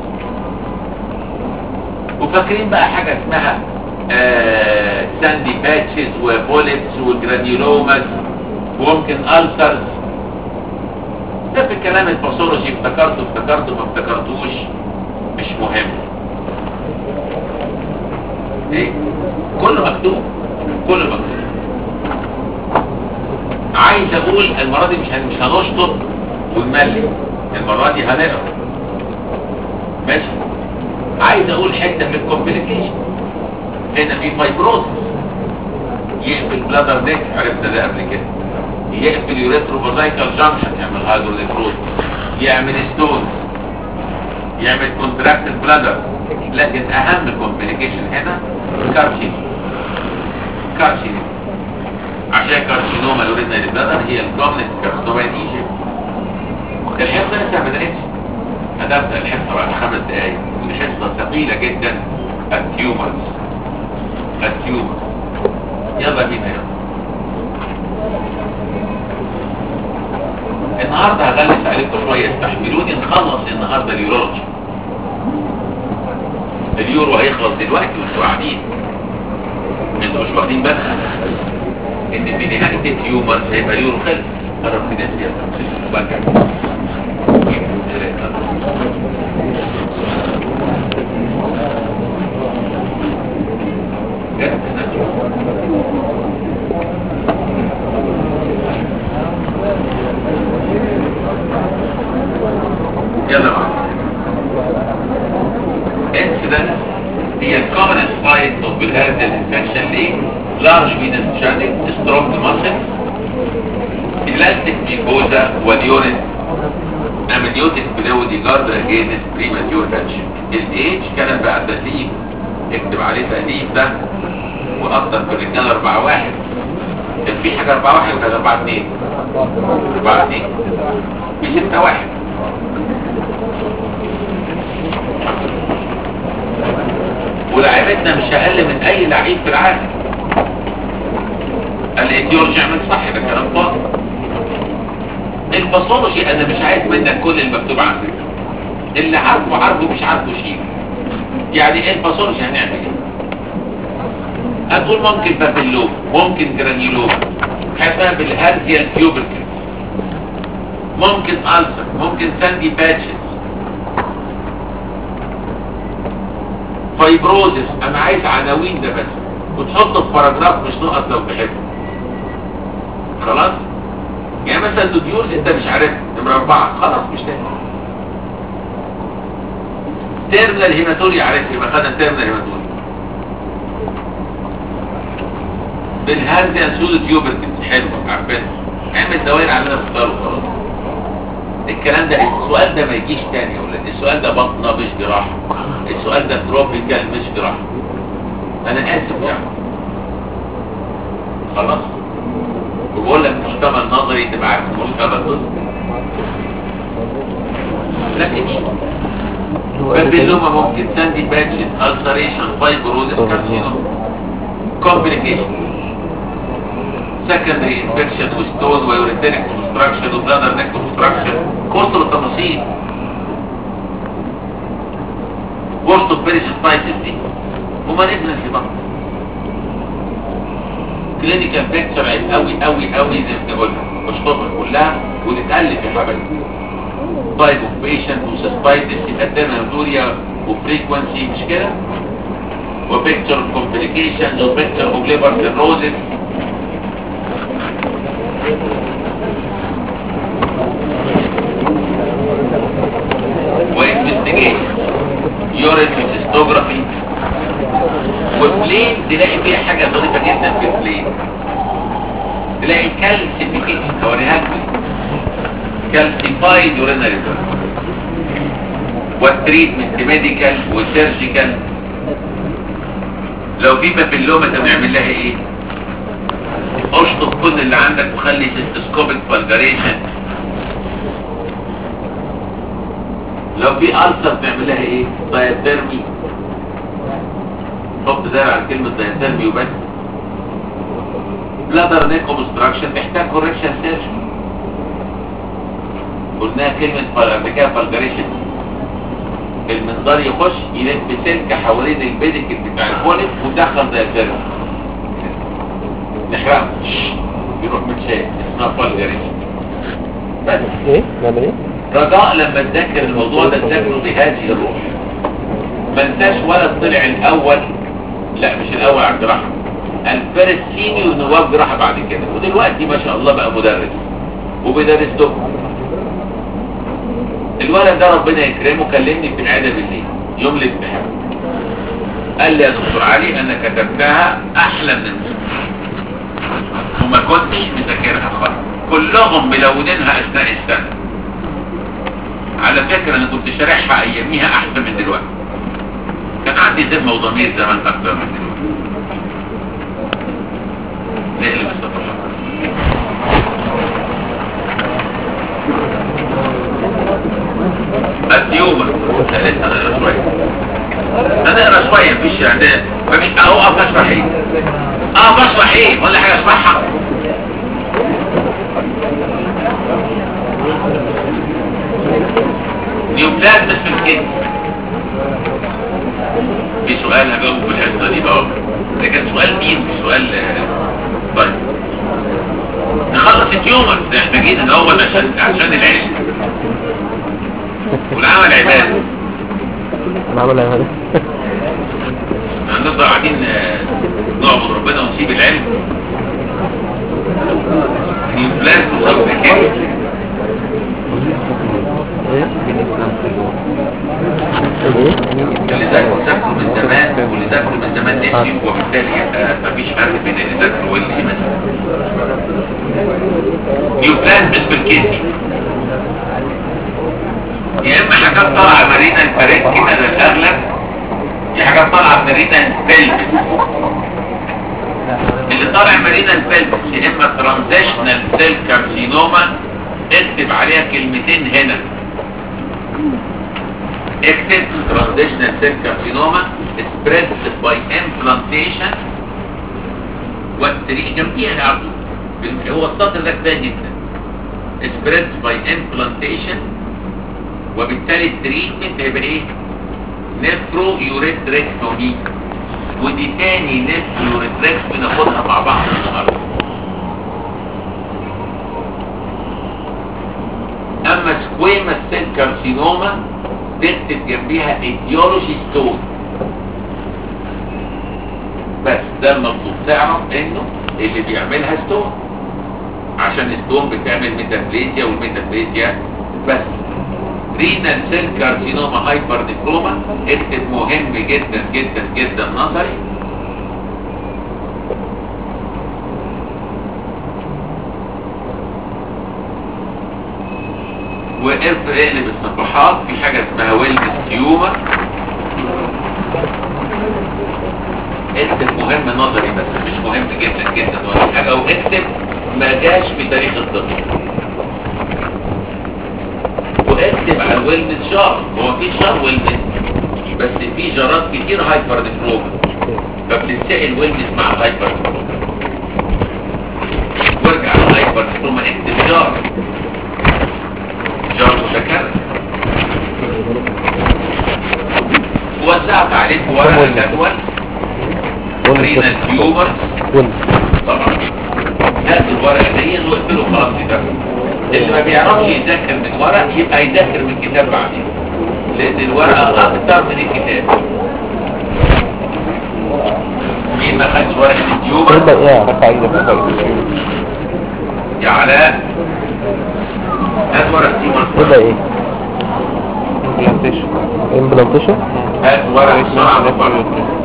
S1: وفاكرين بقى حاجة اسمها آه ساندي باتشز وبوليتس وجرانيولوماس وممكن ألسرز ده في الكلام الباثولوجي افتكرته افتكرته ما افتكرتوش مش مهم ايه كله مكتوب كله مكتوب عايز اقول المرة دي مش هن- مش هنشطب ونملي المرة دي هنقرا ماشي عايز اقول حتة في الكومبليكيشن هنا في فايبروز يقفل بلادر نيك عرفنا ده قبل كده يقفل يوريترو فازايكال جانكشن يعمل هايدروليفروز يعمل ستونز يعمل كونتراكتد بلادر لكن اهم كومبليكيشن هنا كارسين كارسين عشان كارسينوما الوريدنا للبلدر هي الكومنت كارسينوما ايجيبت الحصه لسه ما بداتش هتبدا الحصه بعد خمس دقائق ودي حصه ثقيله جدا التيومرز التيومرز يلا بينا يلا النهارده هغلس عليكم شويه استحملوني نخلص النهارده اليورولوجي اليورو هيخلص دلوقتي وانتوا قاعدين انتوا مش واخدين بالكم ان في نهايه التيومرز هيبقى اليورو خلص قرب كده سياسه بقى يلا معاك incidence هي common site of biharial infection ليه large venous channel strong muscles elastic mucosa واليورين amniotic fluid guard against premature action الايج كان بقى تأليف اكتب عليه تأليف ده واكتر في الرجال 4 واحد كان في حاجة 4 واحد وكان 4 2 4 2 في 6 واحد ولاعيبتنا مش اقل من اي لعيب في العالم الايديولوجي يعمل صح ده كلام فاضي الباثولوجي انا مش عايز منك كل المكتوب عندك اللي عارفه عارفه مش عارفه شيء يعني ايه الباثولوجي هنعمل ايه هتقول ممكن بابيلوم ممكن جرانيولوم حسب الهارزيال تيوبركل ممكن ألسر ممكن ساندي باتشز فايبروزس انا عايز عناوين ده بس وتحطه في باراجراف مش نقط لو تحب خلاص يعني مثلا نوديولز انت مش عارف نمرة اربعة خلاص مش تاني تيرمينال هيماتوري عارف يبقى خدنا تيرمينال هيماتوري بالهاند انسود تيوبرتي حلو عارفين اعمل دوائر علينا اختاره خلاص الكلام ده السؤال ده ما يجيش تاني يا ولاد السؤال ده بطنه مش جراحه السؤال ده تروبيكال مش جراحه انا اسف يعني خلاص وبقول لك محتمل نظري تبقى عارف محتمل نظري لكن بابيلوما ممكن ساندي باتشن السريشن فايبروزيس كارسينوم complication secondary infection وستون ويوريتينيك obstruction وبلادر نيك obstruction كورس التفاصيل كورس البيريسيستايتس دي وما نبنى بقى كلينيكال بيكتشر عيب قوي قوي قوي زي ما بنقولها مش طبعا كلها وتتألف يا حبايبي تايب اوف بيشنت وسسبايتس هيباتيرنالوريا وفريكونسي مش كده وبيكتشر اوف كومبليكيشنز وبيكتشر اوف ليفر سيروزس وانفستيجيشن يورين هيستوجرافي وبلين تلاقي فيها حاجه ظريفه جدا في البلين تلاقي كالسيفيكيشن هوريها لكم كالسيفايد يورينري والتريتمنت ميديكال وسيرجيكال لو في بابيلوما انت بنعمل لها ايه اشطب كل اللي عندك وخلي سيستوسكوبيك فالجاريشن لو في ألسر بنعمل لها ايه دايثيرمي حط دايره على كلمه دايثيرمي وبس بلادر نيك اوبستراكشن تحتاج كوركشن سيرجن قلناها كلمه فالجاريشن فالجاريشن المنظار يخش يلف سلك حوالين البيدك بتاع البوليب ودخل دايثيرمي نحرقه يروح متشال اسمها فالجاريشن بس
S2: ايه نعمل ايه
S1: رجاء لما تذاكر الموضوع ده تذاكره بهذه الروح ما انساش ولد طلع الاول لا مش الاول على الجراحه الفارس سينيور نواب جراحه بعد كده ودلوقتي ما شاء الله بقى مدرس وبيدرس دكتور الولد ده ربنا يكرمه كلمني في العياده بالليل يوم الامتحان قال لي يا دكتور علي انا كتبتها احلى من المذاكره وما كنتش مذاكرها خالص كلهم ملونينها اثناء السنه على فكرة انا كنت شارحها اياميها احسن من دلوقتي كان عندي ذمة وضمير زمان اكتر من دلوقتي نقلب الصفحة التيومر لا لسه هنقرا شوية هنقرا شوية مفيش يعني مفيش اهو اقف اشرح ايه اقف اشرح ايه ولا حاجة اشرحها نيوبلازم في الكدن في سؤال هجاوبه في الحصه دي بقى ده كان سؤال مين مش سؤال آه، طيب نخلص التيومر ده احنا جينا الاول عشان عشان العلم والعمل عباده
S2: انا عامل ايه
S1: هنفضل قاعدين آه، نعبد ربنا ونسيب العلم نيوبلازم في الكدن
S2: ايه ايه
S1: اللي ذاكروا ذاكروا من زمان واللي ذاكروا من زمان نسي وبالتالي آه، مفيش فرق بين اللي ذاكروا واللي نسي نيوبلازم اسم الكدني يا اما حاجات طالعه مارينا الفريق كده ده الاغلب دي حاجات طالعه مارينا البلبس اللي طالع مارينا البلبس يا اما ترانزيشنال سيل كارسينوما اكتب عليها كلمتين هنا اكتب transitional cell carcinoma spread by implantation والتريق جنبيها على طول هو السطر ده كفايه جدا spread by implantation وبالتالي التريتمنت هيبقى ايه نفرو يوريتريكتومي ودي تاني نفرو يوريتريكتومي ناخدها مع بعض النهارده اما سكويما سيل كارسينوما تكتب جنبيها ايديولوجي ستون ده المطلوب تعرف انه اللي بيعملها ستون عشان ستون بتعمل ميتافليزيا والميتافليزيا بس رينال سيل كارسينوما هايبر نيكروما اكتب مهم جدا جدا جدا نظري وقف اقلب الصفحات في حاجة اسمها ويلنس تيومر اكتب مهم نظري بس مش مهم جدا جدا ولا حاجة واكتب ما جاش في تاريخ الطب واكتب على الويلنس جار هو في جار ويلنس بس في جارات كتير هايبر نيكروما فبتنسقل ويلنس مع الهايبر نيكروما وارجع للهايبر نيكروما اكتب جار جار متكرر وزعت عليكم ورقة جدول رينا تيوبرز
S2: ون
S1: طبعا هات الورقة دي وقلت له خلاص ده اللي ما بيعرفش يذاكر من ورق يبقى يذاكر من كتاب بعدين لان الورقة اكتر من الكتاب مين ما خدش ورقة التيوبر
S2: تبدأ ايه يا رفع ايدك رفع
S1: يا علاء هات ورقة التيوبر
S2: تبدأ ايه
S3: امبلانتيشن
S2: امبلانتيشن
S1: هات ورقة السرعة مفرد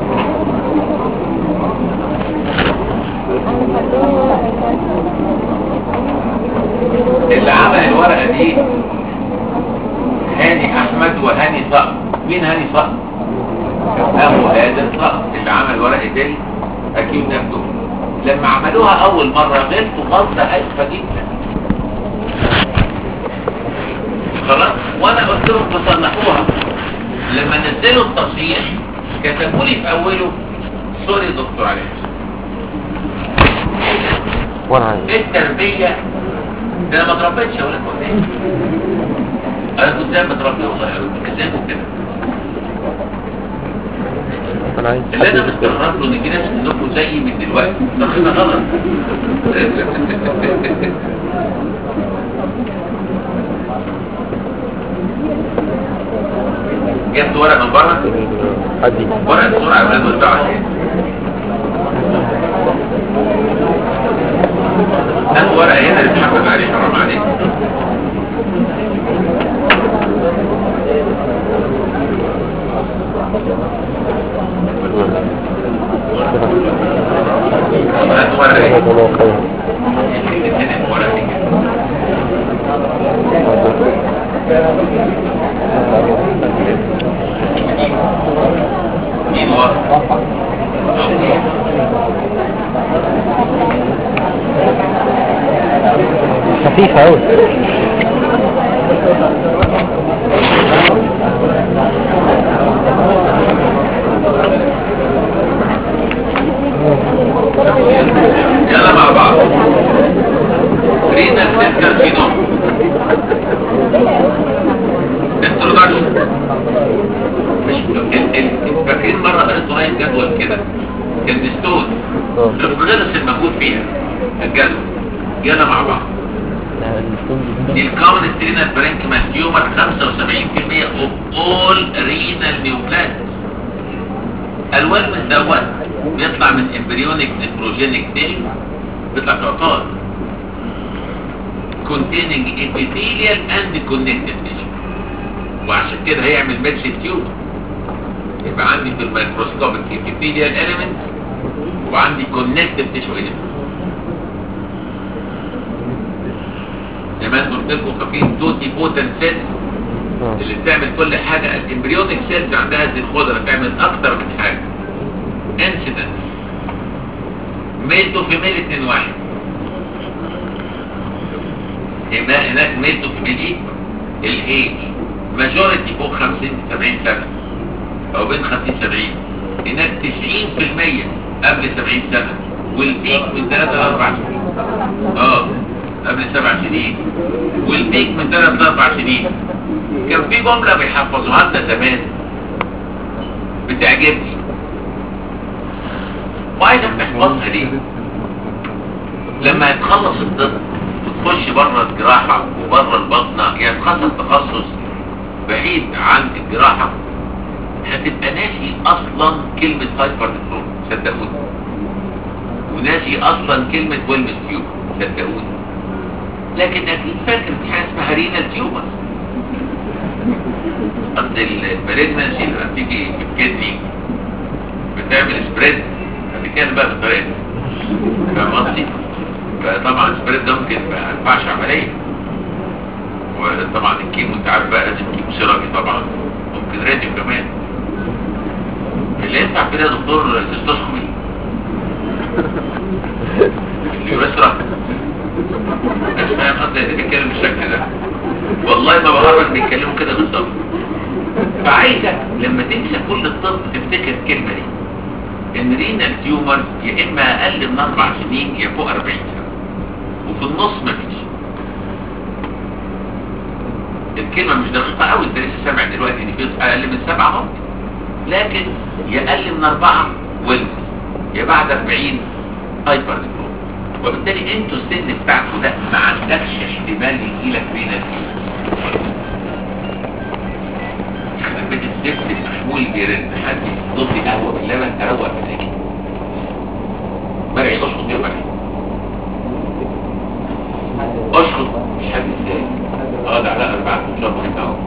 S1: اللي عمل الورقة دي هاني احمد وهاني صقر مين هاني صقر ابو ادم صقر اللي عمل ورقة دي اكيد نفسه لما عملوها اول مرة غلطوا غلطة هايفة جدا خلاص وانا قلت لهم تصلحوها لما نزلوا التصحيح كتبوا لي في اوله سوري دكتور علي
S2: وانا عايز
S1: التربية ده انا ما اتربيتش يا ولاد ولا ايه انا كنت زي ما اتربي والله يا ولد ازيكم كده
S2: انا عايز
S1: اللي انا
S2: حد يذكر.
S1: مستغرب له ان في ناس منكم زيي من دلوقتي ده كده غلط جبت ورق من بره
S2: حد
S1: ورق بسرعه يا ولاد وزعوا عليه هات ورقه هنا اللي اتحفظ عليه حرام عليك هات ورقه
S2: جزاك
S1: هنا
S2: الله خير
S1: يمكن تتنقل ورقه دي كده مين ورقه
S2: خفيفة أوي
S1: يلا مع بعض رينا سيل كارسينوم انترودكشن مش ال- ال- فاكرين مره قريت قريب جدول كده كان ستون
S2: اه
S1: غرس المجهود فيها الجدول يلا مع بعض دي الكومن سترينال برينكمان تيومر 75% of all renal neoplasms الوزن دوت بيطلع من امبريونيك نيتروجينيك سيل بيطلع كعقار containing epithelial and connective tissue وعشان كده هيعمل ميدسيك تيومر يبقى عندي في الميكروسكوبيك epithelial element وعندي connective tissue element زي ما انتم قلت لكم فاكرين توتي بوتن سيلز
S2: اه
S1: اللي بتعمل كل حاجة الامبريونيك سيلز عندها هذه القدرة تعمل اكتر من حاجة انسيدنت ميل تو فيميل اتنين واحد هنا- هناك ميل تو فيميل الايج ماجوريتي فوق 50 70 سنة او بين 50 70 هناك 90% قبل 70 سنة والبيك من 3 ل 4 سنين اه قبل 7 سنين والبيك من 3 ل 4 سنين كان في جملة بيحفظوها لنا زمان بتعجبني وعايزك تحفظها ليه لما يتخلص الطب وتخش بره الجراحة وبره البطنة يعني تخصص تخصص بعيد عن الجراحة هتبقى ناسي اصلا كلمة هايبر نفرون صدقوني وناسي اصلا كلمة ويلمس تيوب صدقوني لكن اكيد فاكر في حاجة اسمها رينال تيومر اصل المالجنسي لما بتيجي في الكدني بتعمل سبريد هتتكلم بقى بالطريقة دي فاهم قصدي؟ فطبعا السبريد ده ممكن ما ينفعش عملية وطبعا الكيمو انت عارف بقى لازم كيمو سيرابي طبعا ممكن راديو كمان اللي ينفع كده يا دكتور تستسخمي اللي يسرع مش فاهم قصدي اللي بيتكلم بالشكل ده والله ما بهرج بيتكلموا كده بالظبط فعايزك لما تنسى كل الطب تفتكر الكلمه دي ان رينال تيومر يا اما اقل من اربع سنين يا فوق 40 سنه وفي النص مفيش الكلمه مش دقيقه قوي انت لسه سامع دلوقتي ان في اقل من سبعه ممكن لكن يا اقل من اربعه ويلز يا بعد 40 هايبر ديبلوم وبالتالي انتوا السن بتاعكم ده ما عندكش احتمال يجي لك رينال تيومر يخرب بيت الزفت المحمول بيرن حد يضيف لي قهوه باللبن اروق مزاجي مرعي اشخص يا مرعي اشخص مش حد ازاي اه ده علاء اربعة ان شاء الله اهو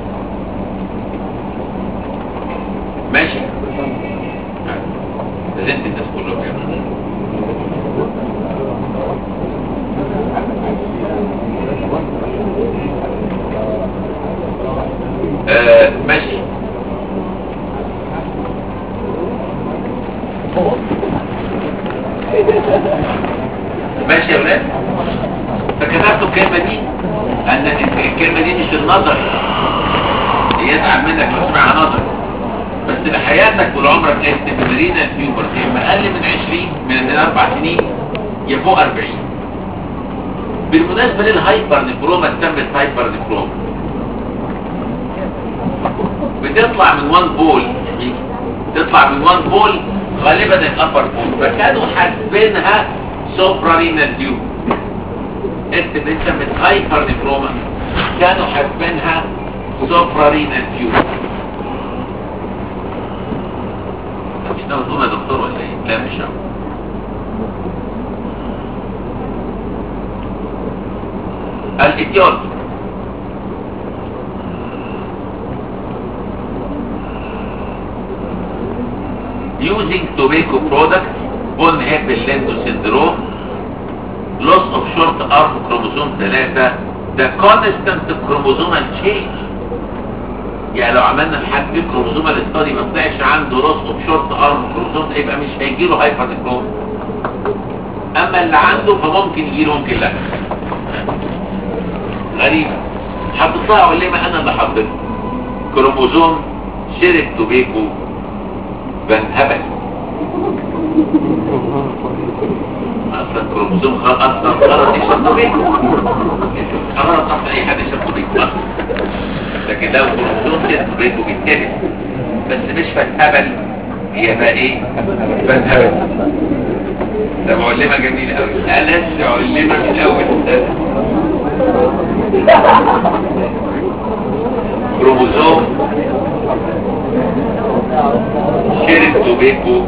S1: ماشي لازمت الناس كلهم يا مرعي. آه ماشي ماشي يا ولاد فكتبتوا الكلمة دي ان الكلمة دي مش النظر يزعل منك لو سمعها نظر بس لحياتك ولعمرك استمرارين الفيوبر اما اقل من 20 من من اربع سنين يا فوق 40 بالمناسبة للهايبر نفروما تسمت هايبر نفروما بتطلع من وان بول تطلع من وان بول غالبا الابر بول فكانوا حاسبينها سوبرارينال تيوب اكتب انت من هايبر نفروما كانوا حاسبينها سوبرارينال تيوب مش ناوي تقول يا دكتور ولا ايه؟ لا مش ناوي الاتيولوجي using tobacco products bone Hebel Lendo syndrome loss of short arm chromosome 3 the constant chromosomal change يعني لو عملنا لحد في كروموسومال ستادي ما طلعش عنده loss of short arm chromosome يبقى مش هيجيله هايبر نيكروم اما اللي عنده فممكن يجيله ممكن لا غريبة حطيتها ولا ما انا اللي حطيتها كروموسوم شرب توبيكو بنهبل اصلا كروموسوم خلاص اصلا غلط يشرب توبيكو غلط اصلا اي حد يشرب توبيكو اصلا لكن لو كروموسوم شرب توبيكو بيتكبس بس مش بنهبل هي بقى ايه بنهبل ده معلمة جميلة قوي ألس علمة من أول السنة كروموسوم شرب توبيكو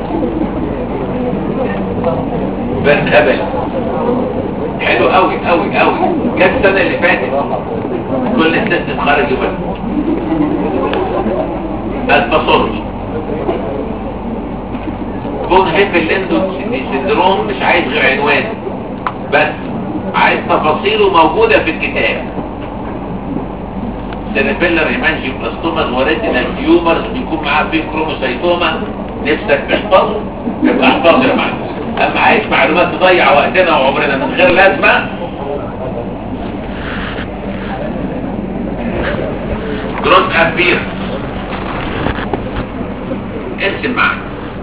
S1: بن هبل حلو قوي قوي قوي كانت السنة اللي فاتت كل الست خرجوا بس الباثولوجي بون هيبل اندو سندروم مش عايز غير عنوان بس عايز تفاصيله موجودة في الكتاب سيربيلر هيمانجي بلاستوما وريتينال تيومرز بيكون معاه فيه كروموسايتوما نفسك تحفظه يبقى احفظه يا معلم اما عايز معلومات تضيع وقتنا وعمرنا من غير لازمه جروس ابير ارسم معاك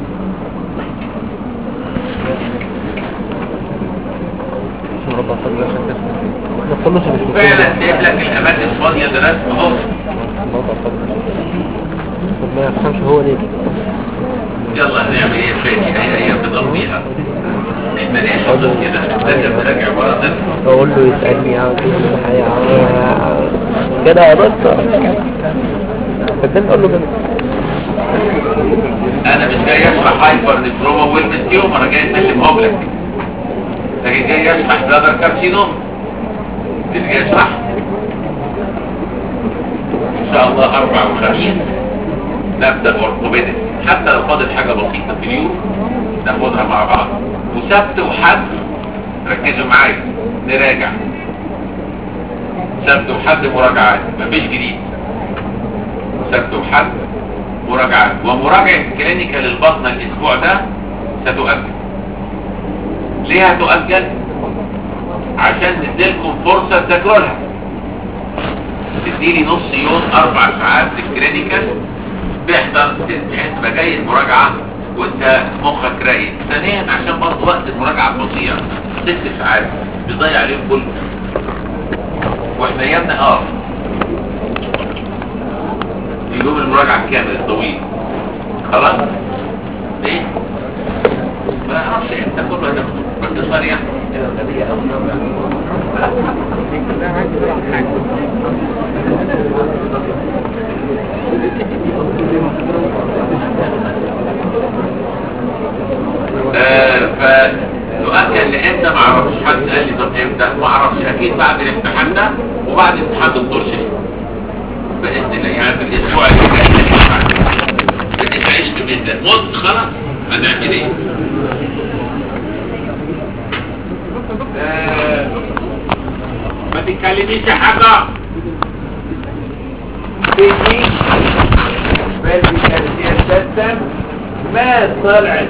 S2: مربع صدر عشان كده ما تخلص مش
S1: فعلا سايب لك الاماكن الفاضيه ده رسم اهو
S2: مربع صدر طب ما يفهمش هو ليه
S1: يلا هنعمل ايه تاني هي هي بتقضيها احنا ليه حاطط كده لازم نراجع ورا
S2: اقول له يسألني عاوز ايه الحقيقة كده يا دكتور فكنت اقول له كده
S1: انا مش جاي اشرح يشرح هايبر نفروما والمستيوم انا جاي اسلمهم لك لكن جاي يشرح بلادر كارسينوم اللي جاي يشرح ان شاء الله اربع وخميس نبدا اورثوبيدك حتى لو فاضل حاجه بسيطه في اليوم ناخدها مع بعض وسبت وحد ركزوا معايا نراجع سبت وحد مراجعات مفيش جديد سبت وحد مراجعات ومراجعة كلينيكال البطنة الاسبوع ده ستؤجل ليه هتؤجل عشان نديلكم فرصة تاكلها تديلي نص يوم اربع ساعات للكلينيكال بيحضر بحيث تبقى جاي المراجعة وانت مخك رايق ثانيا عشان برضه وقت المراجعة فظيع ست ساعات بيضيع عليهم كله واحنا ايامنا اه يوم المراجعة كامل الطويل خلاص ايه ما اعرفش انت كله هذا بس صريح آه فتؤكد لامتى ما اعرفش حد قال لي طب امتى ما اعرفش اكيد بعد الامتحان ده وبعد امتحان دكتور شريف باذن الله يعني في الاسبوع اللي جاي انت عشت جدا مت خلاص هنعمل ايه آه، ما تتكلميش يا حاجه
S4: تيجي بالفيكاليتير سيستم ما طلعت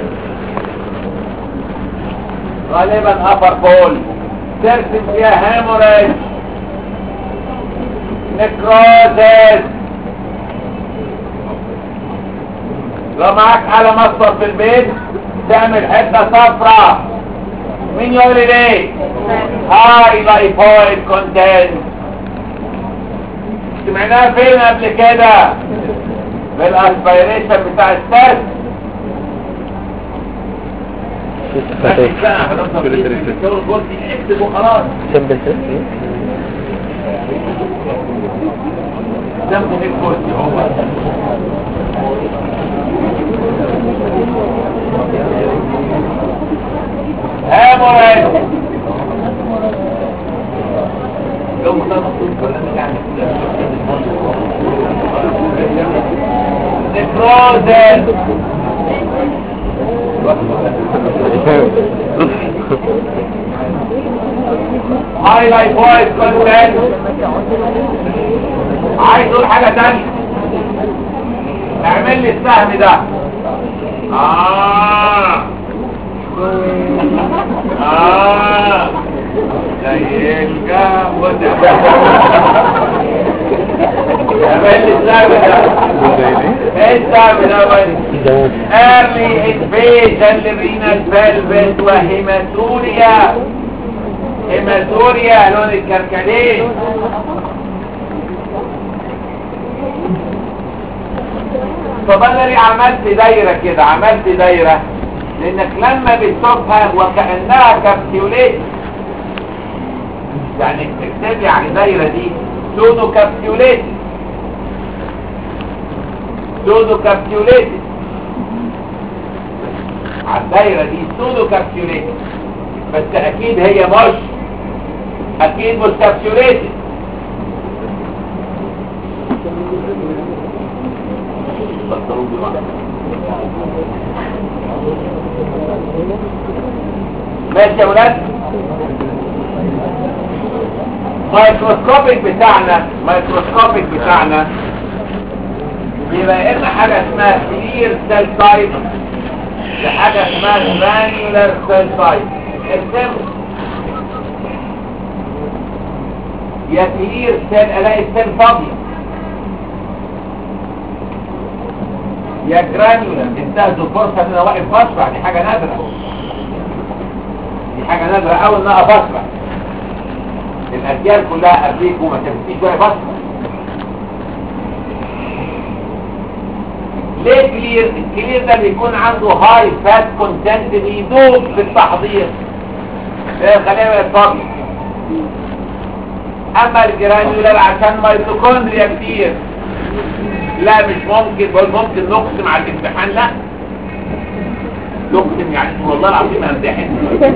S4: غالبا ابر بول ترسم فيها هيموريج نكروزس لو معاك قلم اصفر في البيت تعمل حته صفراء مين يقول لي ليه هاي لايفويد كونتنت سمعناها فين قبل كده بالاسبيريشن بتاع السد اكتب وخلاص
S2: سمبل تيست
S4: جنبه في الكرسي هو هاموريج نكروزن هاي لايف فويس كونتنت عايز اقول حاجة تانية اعمل لي السهم ده اه اه زي الجو ده اعمل لي السهم ده ايه السهم ده بس early invasion للرينال فالفت وهيماتوريا هيماتوريا لون الكركديه طب انا ليه عملت دايرة كده عملت دايرة لانك لما بتشوفها وكأنها كابسيوليت يعني اكتب يعني دايرة دي سودو كابسيوليت سودو كابسيوليت على الدايرة دي سودو كابسيوليت بس اكيد هي مش اكيد مش كابسيوليتد ماشي يا ولاد مايكروسكوبيك بتاعنا مايكروسكوبيك بتاعنا بيبقى لنا حاجة اسمها كلير سيل تايب لحاجة اسمها جرانيولار سيل تايب ارسم يا كلير سيل الاقي السيل فاضية يا جرانيولار انتهزوا فرصة ان انا واقف بشرح دي حاجة نادرة دي حاجة نادرة اوي ان انا بشرح الاجيال كلها قبليك وما تفتيش واقف بشرح ليه كلير الكلير ده بيكون عنده هاي فات كونتنت بيدوب في التحضير خلينا فاضي اما الجرانيولار عشان ميتوكوندريا كتير لا مش ممكن بقول ممكن نقسم على الامتحان لا تقسم يعني والله العظيم همتحن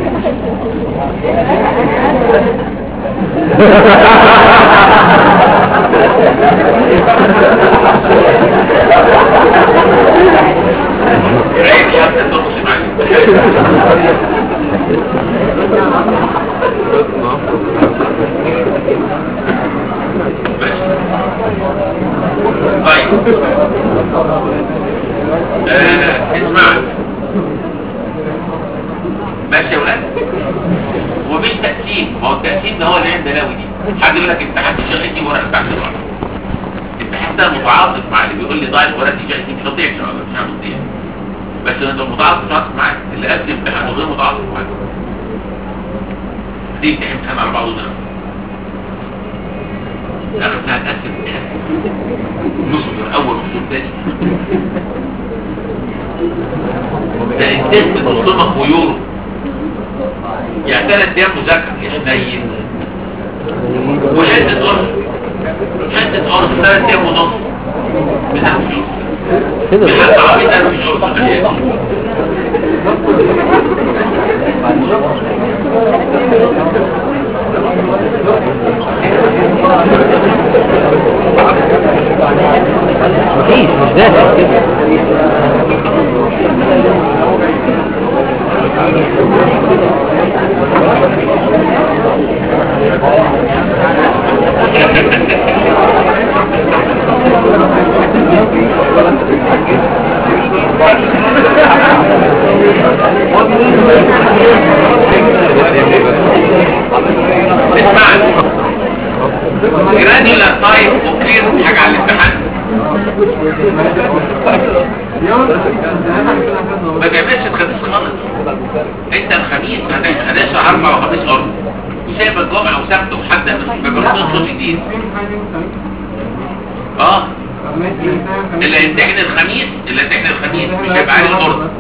S1: عيب يا ابني تقسم عليك ماشي طيب آه اسمع ماشي يا ولاد ومش تقسيم ما هو التقسيم ده هو اللي عند بلاوي دي حد يقول لك امتحان شقتي ورقه بتاعت الورقه الامتحان ده متعاطف مع اللي بيقول لي ضايع الورقه دي شقتي مش هتضيع ان شاء الله مش هتضيع بس انت متعاطف متعاطف معاك اللي قدم امتحان غير متعاطف معاك دي امتحان على بعضه ده اخر ساعه تقسم امتحان نصبر اول نصبر تاني ده التست تصدمك ويورو يعني ثلاث ايام مذاكره يا حنين وحته قرص حته قرص ثلاث ايام ونص بنعمل
S2: كده
S1: بحد عبيد انا مش قرص غياب
S2: مفيش مش داخل كده
S1: اسمعني جرانيولار تايب وكلير حاجه على الامتحان ما جابتش الخميس خالص انت الخميس هت- هتشرح اربع وخميس ارض وسايب الجمعه وسبت وحد ما بيرضوش صوت جديد اه اللي هيمتحن الخميس اللي هيمتحن الخميس مش هيبقى عليه الارض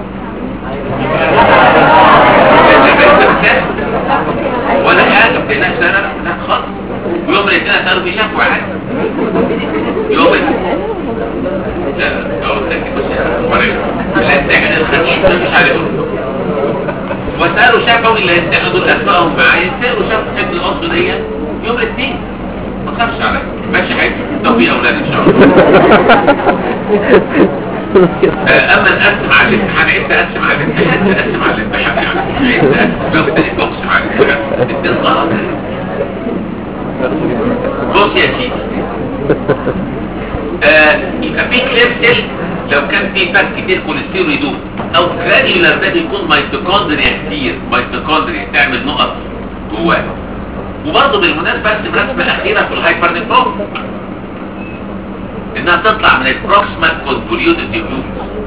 S1: ولا حاجه ما تقلقش لا لا لا خالص ويوم الاثنين هتعرف يشافوا عادي يوم الاثنين لا لا اقول لك بس وريك اللي هيمتحن الخميس مش عليه الارض وسألوا شافوا اللي هيمتحنوا دول اسمائهم معايا سألوا شافوا حفظ الاصل دي يوم الاثنين ما تخافش عليا ماشي حاجه توفيق اولاد ان شاء الله آه، اما نقسم على الامتحان عيد تقسم على الامتحان تقسم على الامتحان يعني عيد تقسم تقسم على الامتحان الدين غلط بص يا سيدي آه، يبقى في كليب سيل لو كان في فات كتير كوليسترول يدوب او جرانيولار ده بيكون ميتوكوندريا كتير ميتوكوندريا تعمل نقط جواه وبرضه بالمناسبه ارسم رسمه اخيره في الهايبر نيفروم انها تطلع من البروكسيمال كونفوليوتد ديفيوز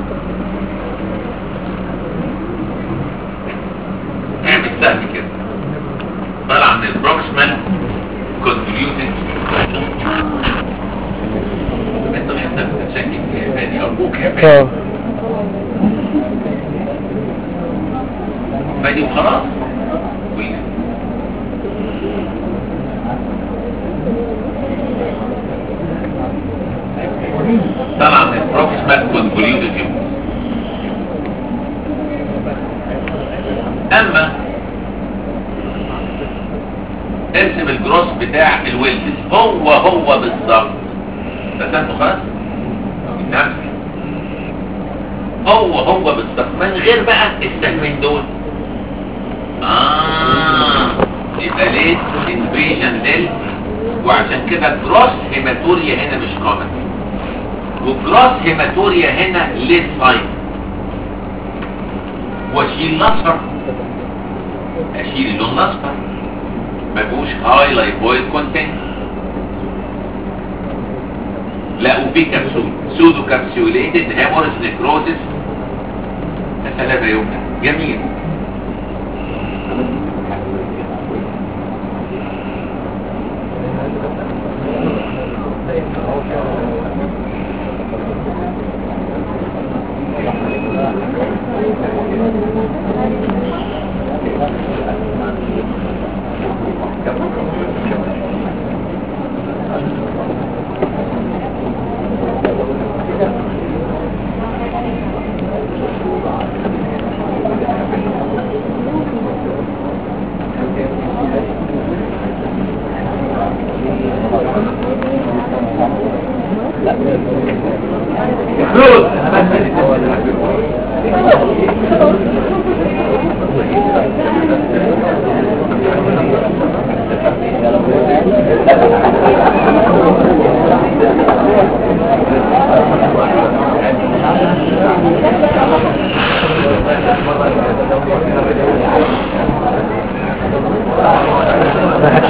S1: اعمل سهم كده طالع من البروكسيمال كونفوليوتد انت مش انت بتتشكك يا فادي ارجوك يا فادي
S2: اه
S1: فادي وخلاص كويس طلع من البروكسيمال كونفوليوتد ديفيوز اما ارسم الجروس بتاع الويلدز هو هو بالظبط رسمته خلاص نفس هو هو بالظبط من غير بقى السهمين دول اه يبقى ليه انفيجن لل وعشان كده جروس هيماتوريا هنا مش كومن وجروس هيماتوريا هنا ليه ساين واشيل الاصفر اشيل اللون الاصفر ما فيهوش هاي لايبويد كونتنت لا وفي كبسول سودو كابسوليتد هيموريس نيكروزس يا سلام يا يومنا جميل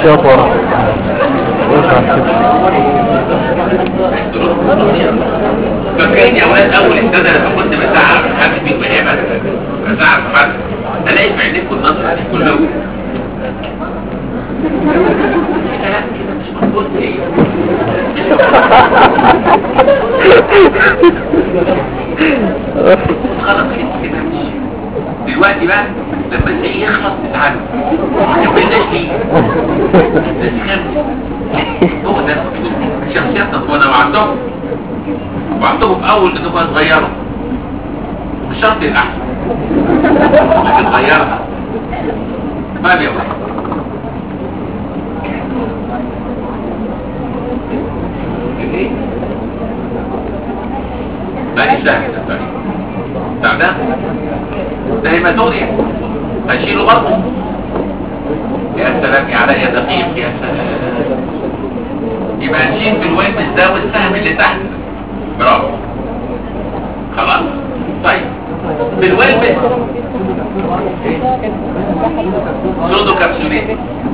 S2: شوط ورا ينفع كده.
S1: فاكرين يا ولاد اول السنه لما كنت بزعق في حد فيكم ايه بس بزعق في حد الاقي في عينيكم النظره دي كلهم كلام كده مش مظبوط ايه خلاص كده كده مش دلوقتي بقى لما تلاقيه يخلص تتعلم ما كملناش ليه بس كمل هو ده شخصيات تطورنا وعندهم وعندهم في اول انهم صغيروا مش شرط الاحسن لكن غيرها ما بيبقى ايه ماني سهل ده بتاع ده ده هيماتوريا هشيله برضه يا سلام يا علاء يا دقيق يا سلام يبقى هنشيل في الويبس ده والسهم اللي تحت برافو خلاص طيب في الويبس سودو كابسولين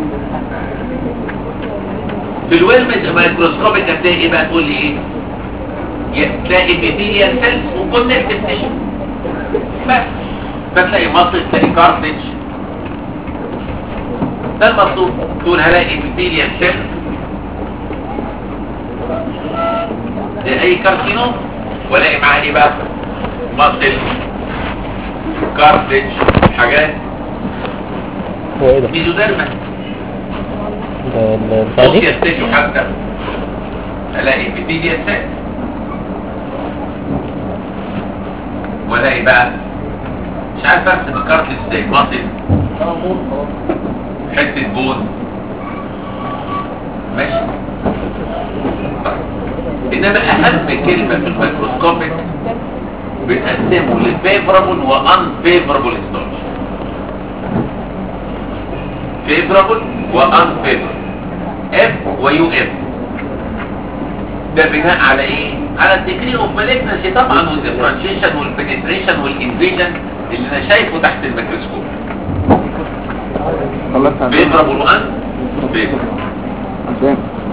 S1: في الويلمس الميكروسكوبيك هتلاقي ايه بقى تقول لي ايه ي- تلاقي ابيثيليال سيلز وكونكتيف تيشو بس فتلاقي مصل تلاقي كارتج ده المطلوب تقول هلاقي ابيثيليال سيلز زي اي كارسينوم والاقي معاه ايه بقى مصل كارتج حاجات
S2: هو ايه ده؟
S1: ميزوديرما
S2: ده ال- بتاع
S1: بص
S2: دي؟
S1: يستشوا حتى الاقي ابيثيليال سيلز والاقي بقى مش عارف ارسم الكارت ازاي مصل حته بون ماشي طيب. انما اهم كلمه في الميكروسكوبيك بتقسمه لفيفرابل وان فيفرابل ستورج فيفرابل وان فيفرابل اف ويو اف ده بناء على ايه على الديجري اوف مالجنسي طبعا والديفرنشيشن والبنتريشن والانفيجن اللي انا شايفه تحت الميكروسكوب
S3: خلصنا
S1: فيفرابل وان فيفرابل
S3: قدام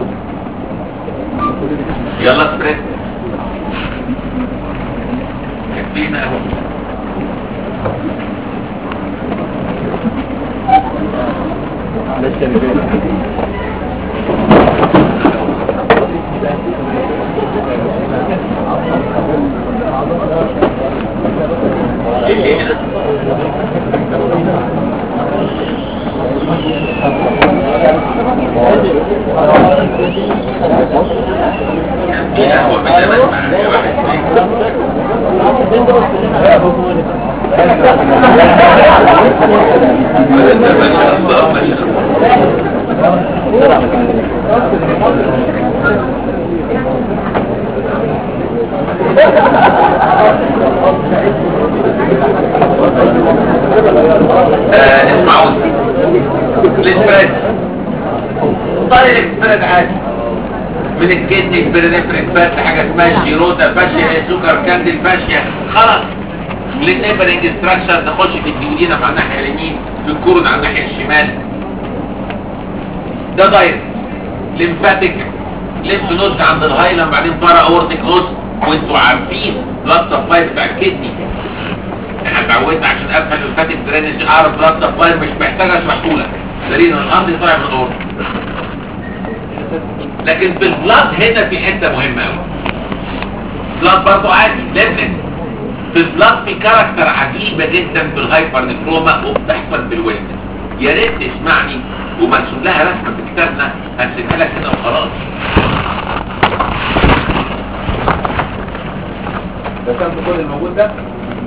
S1: يلا سبريد كفينا اهو
S3: لسه بيبان
S1: ايه هنا كفينا اهو باللبن مع واحد آه، اسمعوا الاسبريد طيب الاسبريد عادي من الكدني البرينفرين فات حاجه اسمها الجيروتا فاشيا سكر كاندل فاشيا خلاص للنيبرنج ستراكشر نخش في الديودينا على الناحيه اليمين في الكورن على الناحيه الشمال ده دايركت ليمفاتيك ليمف نود عند الهايلم بعدين بارا اورتيك نود وانتوا عارفين بلاد سبلاي بتاع الكدني احنا اتعودنا عشان افهم الليمفاتيك درينج اعرف بلاد سبلاي مش محتاج اشرحه لك دليل ان الارض طالع من الاورط لكن في البلاد هنا في حته مهمه قوي بلاد برضه عادي لازم في البلاد في كاركتر عجيبه جدا في الهايبر نفروما وبتحصل بالويلد يا ريت تسمعني ومرسوم لها رسمه في كتابنا هرسمها لك هنا وخلاص
S4: رسمت كل الموجود ده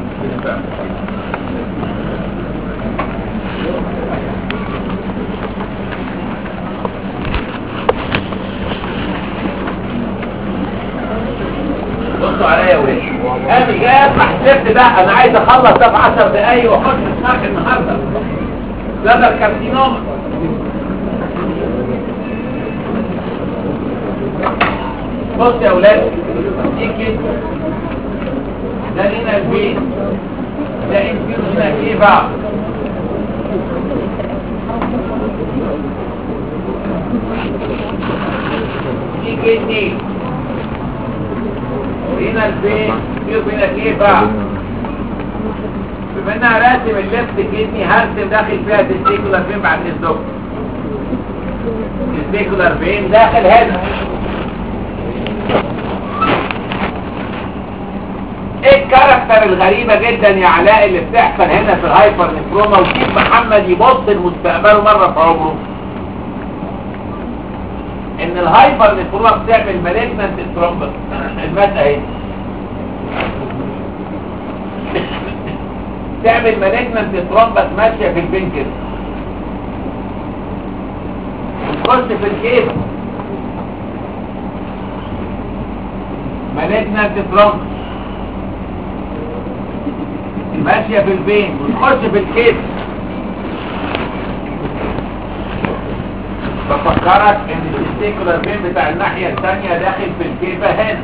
S4: بصوا عليا يا ولاد انا جاي افتح السبت ده انا عايز اخلص ده في 10 دقايق واخش السماك النهارده ده ده الكارسينوما بص يا ولاد دي كده ده هنا البيت ده انفيوز هنا ايه بقى في كدني هنا الفين في هنا كيفا بما انها راسم الليفت كدني هرسم داخل فيها تستيكولار فين بعد الدكتور تستيكولار فين داخل هنا ايه الكاركتر الغريبة جدا يا علاء اللي بتحصل هنا في الهايبر نفروما وشيخ محمد يبص لمستقبله مرة في عمره ان الهايبر نفروما بتعمل مالجنانت سترومبس المات اهي تعمل مالجنانت سترومبس ماشية في البين كده وتخش في الكيس مالجنانت سترومبس ماشية في البين وتخش في الكيس بفكرك ان التستيكولار بين بتاع الناحية الثانية داخل في الكيفة هنا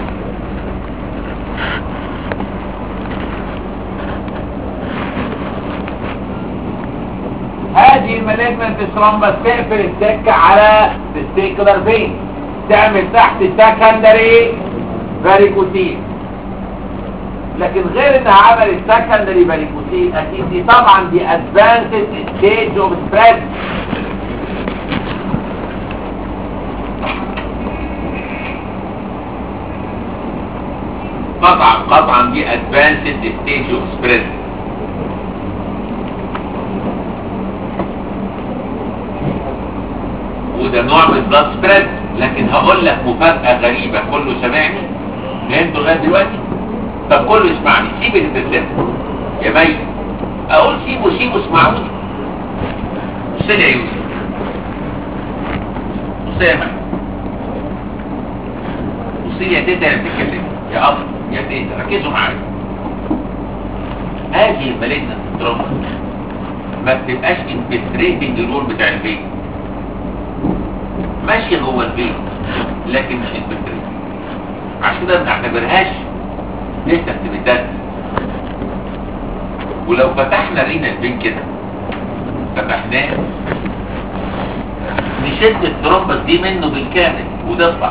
S4: هذه المالجمنت ثرومبس تقفل السكة على التستيكولار بين تعمل تحت سكندري فاريكوتين لكن غير انها عملت سكندري فاريكوتين اكيد دي طبعا دي ادفانسد ستيج اوف سبريد
S1: قطعا قطعا دي ادفانسد ستيج اوف سبريد وده نوع من البلاد سبريد لكن هقول لك مفاجأة غريبة كله سامعني فهمتوا لغاية دلوقتي طب كله يسمعني سيب التسلسل يا مي اقول سيبوا سيبوا اسمعوني بص لي يا يوسف بص لي يا مي بص لي يا تيتا اللي بتتكلم يا اب يا تيتا ركزوا معايا هذه المالجنة التروما ما بتبقاش انفلتريتنج الرول بتاع البيت ماشية جوه البيت لكن مش انفلتريتنج عشان كده ما بنعتبرهاش لسه بتمدد ولو فتحنا رينا البين كده فتحناه نشد الترومبس دي منه بالكامل وتطلع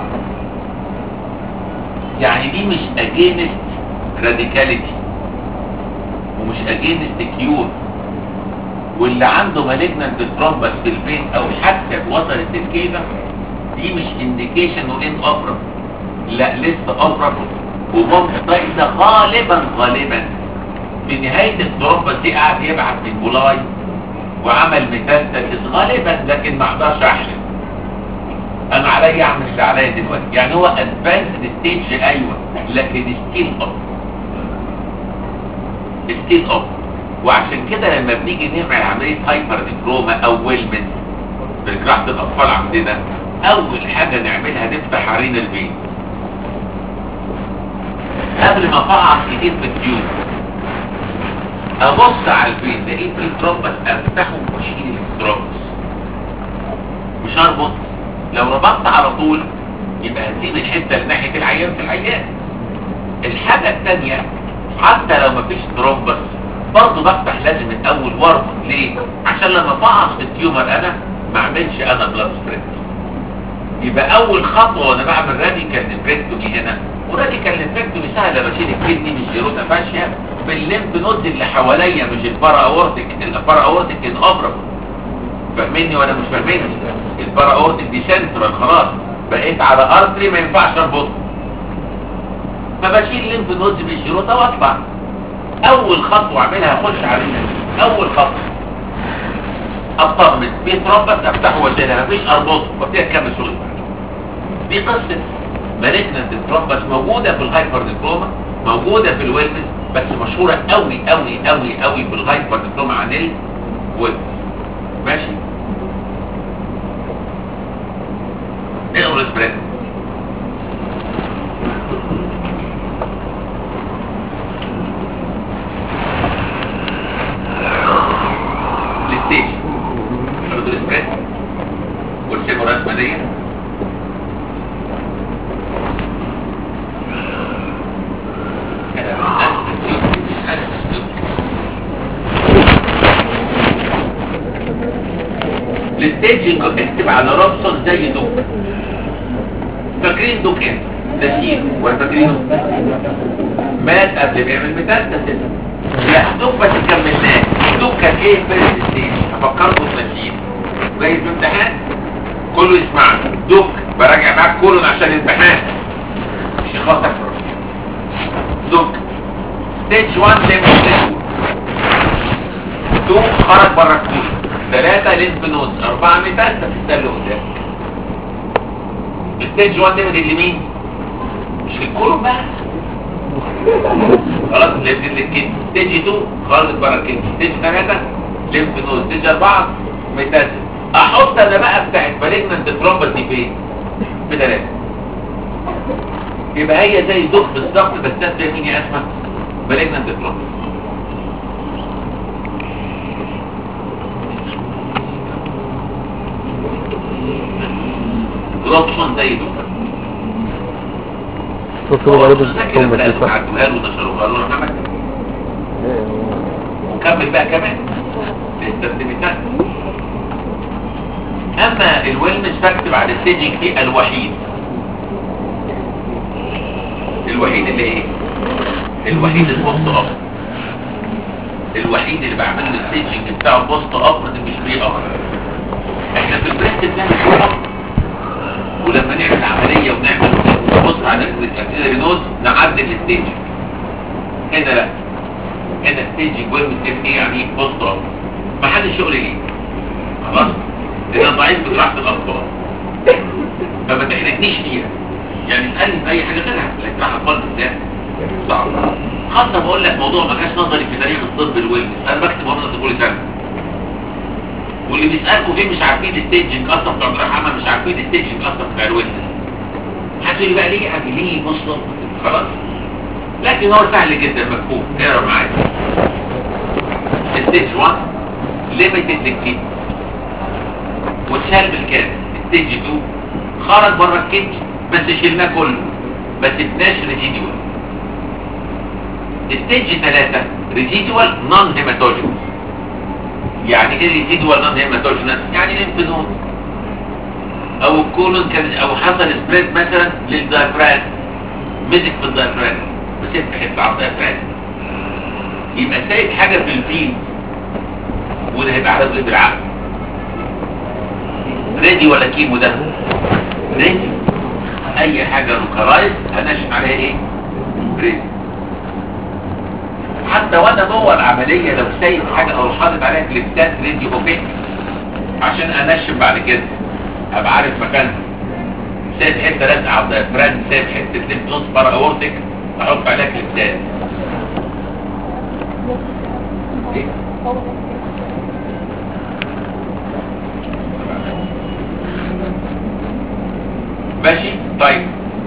S1: يعني دي مش اجينست راديكاليتي ومش اجينست كيور واللي عنده مالجنانت ترومبس في البين او حتى وصلت الكيفه دي مش انديكيشن وان اوبرا لا لسه اوبرا وممكن ده غالبا غالبا في نهاية الترومبس دي قاعد يبعت من بولاي وعمل ميتاستاسيس غالبا لكن ما اقدرش احلم انا عليا اعمل اللي عليا دلوقتي يعني هو ادفانسد ستيج ايوه لكن ستيل اب ستيل اب وعشان كده لما بنيجي نعمل عمليه هايبر نكروما او ويلمن في جراحه الاطفال عندنا اول حاجه نعملها نفتح عرين البين قبل ما افعص كتير في التيوب ابص على البين لقيت في ترومبس افتحه واشيل الترومبس مش هربط لو ربطت على طول يبقى هسيب الحته اللي ناحيه العيان في العيان الحاجه الثانيه حتى لو مفيش ترومبس برضه بفتح لازم الاول واربط ليه عشان لما افعص في التيومر انا ما اعملش انا بلاد سبريد يبقى اول خطوه وانا بعمل راديكال نفريكتومي هنا وراديكال نفريكتومي سهله بشيل الكدني مش جيروتا فاشيا بالليمف نود اللي حواليا مش البارا اورتيك البارا اورتيك الابرم فاهمني ولا مش فاهمني البارا اورتيك دي سنترال خلاص بقيت على ارتري ما ينفعش اربطه فبشيل ليمف نود بالجيروتا واطلع اول خطوه اعملها اخش على الناس اول خطوه اطمن بيتربط افتحه واشيلها مفيش اربطه وابتدي اكمل شغلي دي قصه مالجنت الترومبس موجوده في الهايبر نيكروما موجوده في الويلمس بس مشهوره قوي قوي قوي قوي في الهايبر نيكروما عن الويلمس ماشي اقرا السبريد الستيج برضه السبريد والسيبو رسمه دي الستيجنج اكتب على رابسون زي دوك فاكرين دوك ايه نسير ولا فاكرينه مات قبل ما يعمل ميتاستاسيس لا دوك ما تكملناش دوك كان ايه فيرست ستيج هفكركم بنسير زي في امتحان كله يسمعني دوك براجع معاك كله عشان الامتحان مش خاطر دوك ستيج 1 زي ما قلت لكم 2 خرج بره الكول 3 لينف نود 4 ميتاستاسيس ده اللي قدامك ستيج 1 ده اللي مين؟ مش الكولوم بقى خلاص لازم الكيد ستيج 2 خرجت بره الكيد ستيج 3 لينف نود ستيج 4 ميتاستاسيس احط انا بقى بتاعت مالجنانت ترومباسي فين؟ في 3 يبقى هي زي دوك بالظبط بس ده زي مين يا اسمع؟ مالجنانت ترومباسي روبسون زي دوك
S2: دكتور غريب
S1: كده
S2: الثوم
S1: بدأت
S2: بس
S1: عدوها له ونشروها له محمد وكمل بقى كمان للسيرتيفيكات اما الويلنس فاكت بعد الستيجنج دي الوحيد الوحيد اللي ايه الوحيد البوست اب الوحيد اللي بعمل له الستيجنج بتاعه بوست اب مش بري اب احنا في البريست بنعمل بري اب ولما نعمل عملية ونعمل نبص على الكاتيلاري نود نعدل الستيج هنا لا هنا ستيج جوه اف ايه يعني بوست اب ما حدش يقول لي خلاص انا ضعيف في جراحه الاطفال فما تحرجنيش فيها يعني اسالني في اي حاجه غيرها لكن جراحه الاطفال بالذات صعب خاصه بقول لك موضوع ما كانش نظري في تاريخ الطب الويلنس انا بكتب وانا كل سنه واللي بيسألكوا فيه مش عارفين الستيجنج اصلا بتاع جراحة عامة مش عارفين الستيجنج اصلا بتاع الويلنس هتقول لي بقى ليه يعني ليه مصدر خلاص لكن هو سهل جدا مفهوم اقرا معايا ستيج 1 ليميتد للكيد واتشال بالكامل ستيج 2 خرج بره الكيد بس شلناه كله بس اتناش ريزيديوال ستيج 3 ريزيديوال نون هيماتوجينس يعني ايه ريزيدوال نون هيماتوجينس يعني ليمف نود او الكولون كان او حصل سبريد مثلا للدايفراج مسك في الدايفراج بس انت حته على الدايفراج يبقى سايب حاجه في الفيل وده هيبقى على بالعقل ريدي ولا كيمو ده ريدي اي حاجه لوكالايز هنشف عليها ايه ريدي حتى وانا جوه العمليه لو سايب حاجه او حاطط عليها كليبسات ريدي اوبيك عشان انشف بعد كده ابقى عارف مكانها سايب حته لازقه على الدايفرام سايب حته ليمف نوت بره اورتك احط عليها كليبسات إيه؟ ماشي طيب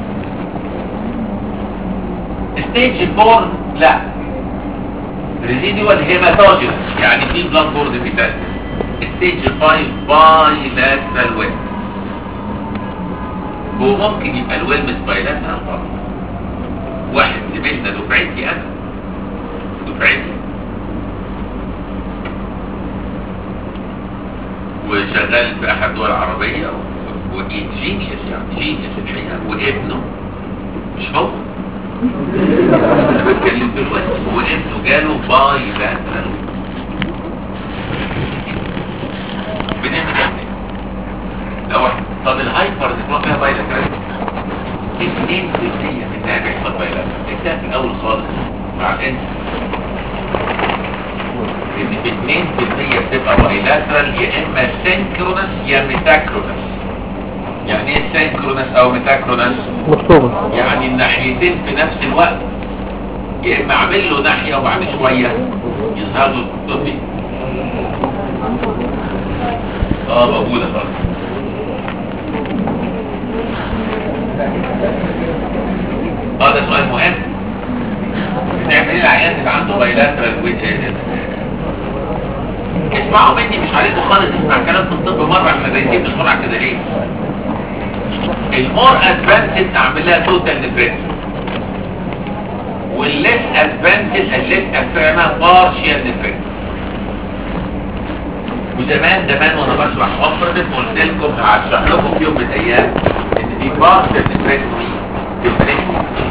S1: ستيج 4 لا ريزيدوال هيماتوجين يعني في بلاد بورد بتاعت ستيج 5 باي لاترال ويل هو ممكن يبقى الويلمس باي لاترال برضه واحد زميلنا دفعتي انا دفعتي وشغال في احد الدول العربيه وجينيوس يعني جينيوس الحقيقه وابنه مش هو انا بتكلم دلوقتي وابنه جاله باي لاترال بنعمل ايه لو طب الهايبر اللي فيها باي لاترال 2% منها بيحصل باي لاترال اكتب في الاول خالص مع الانس ان 2% بتبقى باي لاترال يا اما سينكرونس يا ميتاكرونس يعني ايه سينكرونس او ميتاكرونس
S2: مكتوبة
S1: يعني الناحيتين في نفس الوقت يا اما اعمل له ناحية وبعد شوية يظهر له الطفي اه موجودة خالص اه ده سؤال مهم بنعمل ايه العيان اللي عنده بايلاترال اسمعوا مني مش عليكم خالص اسمع كلام في الطب مرة احنا دايسين بسرعة كده ليه المور ادفانتد اعمل لها توتال نفريت والليس ادفانتد الليس افرمها بارشيال نفريت وزمان زمان وانا بشرح اوبرتيف قلت لكم هشرح لكم في يوم من الايام ان في بارت النفريتومي في البريك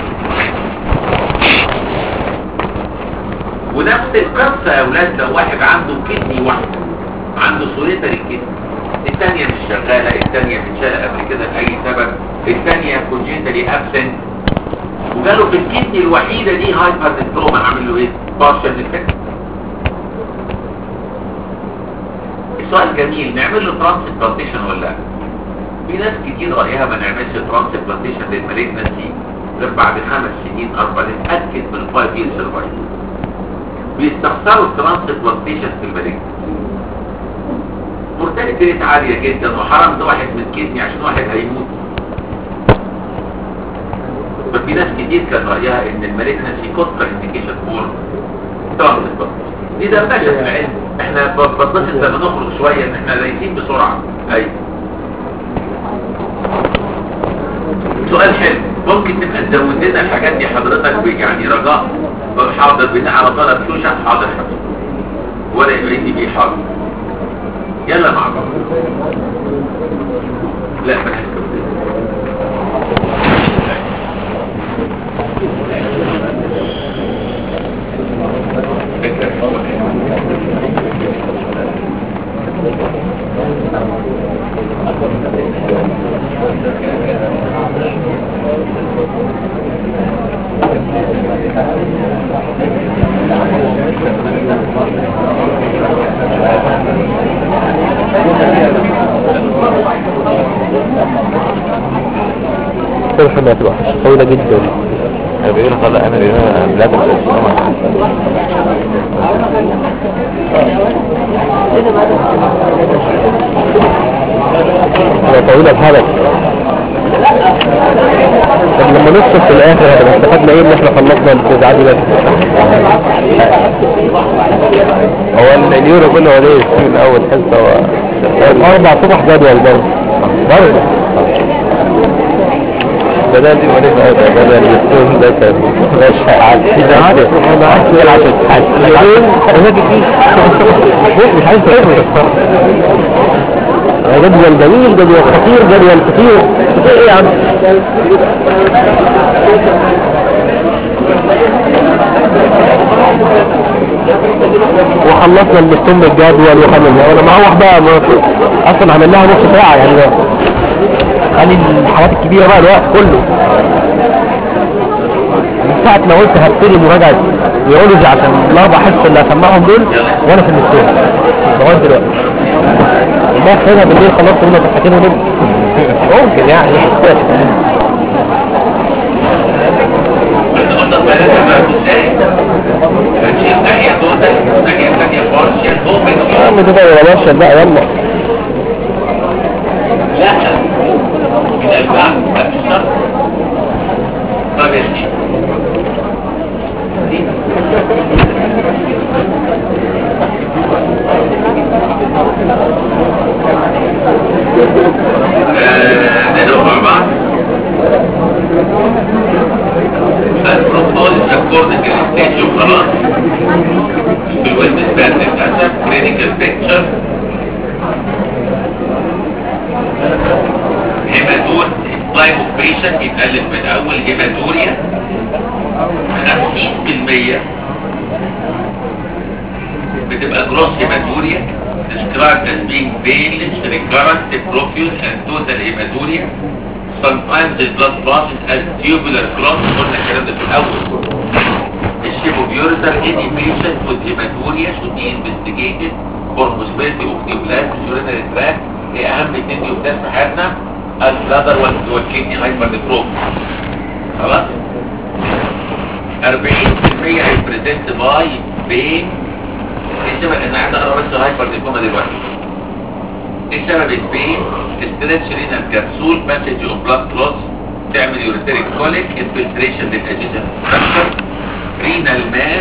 S1: ونفس القصة يا اولاد لو واحد عنده كدني واحدة عنده سوليتر الكدني الثانية مش شغالة الثانية متشالة قبل كده لأي سبب الثانية كونجنتالي ابسنت وجاله في الكدني الوحيدة دي هايبر نتروما عامل له ايه؟ بارشل نفريتومي السؤال جميل نعمل له ترانسبلانتيشن ولا لا في ناس كتير رأيها ما نعملش ترانسبلانتيشن للمالجنسي غير بعد خمس سنين أربع نتأكد من الفايف يير سرفايف بيستخسروا الترانسبلانتيشن في المالجنسي مرتبط ريت عالية جدا وحرمت واحد من كدني عشان واحد هيموت ففي ناس كتير كان رأيها ان المالجنسي كونترا انديكيشن فور ترانسبلانتيشن دي دردشه في العلم احنا بنبسط لما نخرج شويه ان احنا دايسين بسرعه ايوه سؤال حلو ممكن تبقى تزود لنا الحاجات دي حضرتك ب- يعني رجاء حاضر بناء على طلب شوشة حاضر حاضر ولا يعيدني بيه حاضر يلا مع بعض لا بلاش
S2: صراحة ما تبقى طويلة جدا
S3: انا بيقول خلاص انا بيقول بلاد
S2: هي طويلة بحالك طب لما نصف في الاخر هتبقى استفدنا ايه ان احنا خلصنا التزعات بس
S3: هو اليورو كله هو ليه من اول حصه هو
S2: اربع صفح جدول برضه برضه
S3: بدأ دي وليه هذا بدأ الدكتور ده كان مش عارف
S2: مش عايز تفرق جدول جميل جدول خطير جدول كتير كتير ايه يا عم وخلصنا المستم الجدول وخلصنا وانا مروح بقى ما- اصلا عملناها نص ساعة يعني بقى. خلي الحاجات الكبيرة بقى الوقت كله من ساعة ما قلت هبتدي مراجعة يولوجي عشان الأربع حصص اللي هسمعهم دول وأنا في المستوى لغاية دلوقتي ما فينا بالليل خلصت منها صفحتين ونص ممكن يعني
S1: احنا قلنا الثلاثة بقى ازاي هنشيل ناحية توتال ناحية ثانية بارشل
S2: يا
S1: اوبن
S2: عم ده بقى يا باشا بقى يلا
S1: لا من البعض ما فيش شرط طب يا سيدي دي. آه، نروح مع بعض البروتوكول according to the stage وخلاص في الويب سبان للأسف clinical picture هيماتور لاين اوف بيشنت يتألف من اول هيماتوريا 50% بتبقى جروس هيماتوريا described as being painless, recurrent, profuse and total hematuria sometimes the blood passes as tubular clot قلنا الكلام ده في الاول الشيبوبيورتر any patient with hematuria should be investigated for possibility of neoplasm urinary tract هي اهم اتنين نيوبلاس في حياتنا البلادر والكدني هايبر نيفروم خلاص 40% هيبريزنت باي بين ايه السبب انا عايز اقرا بس هايبر نيفروما دلوقتي ايه سبب البين ستريتش رينال كبسول باسج اوف بلاد كلوتس تعمل يوريتريك كوليك انفلتريشن للاجهزه ستراكشر رينال ماس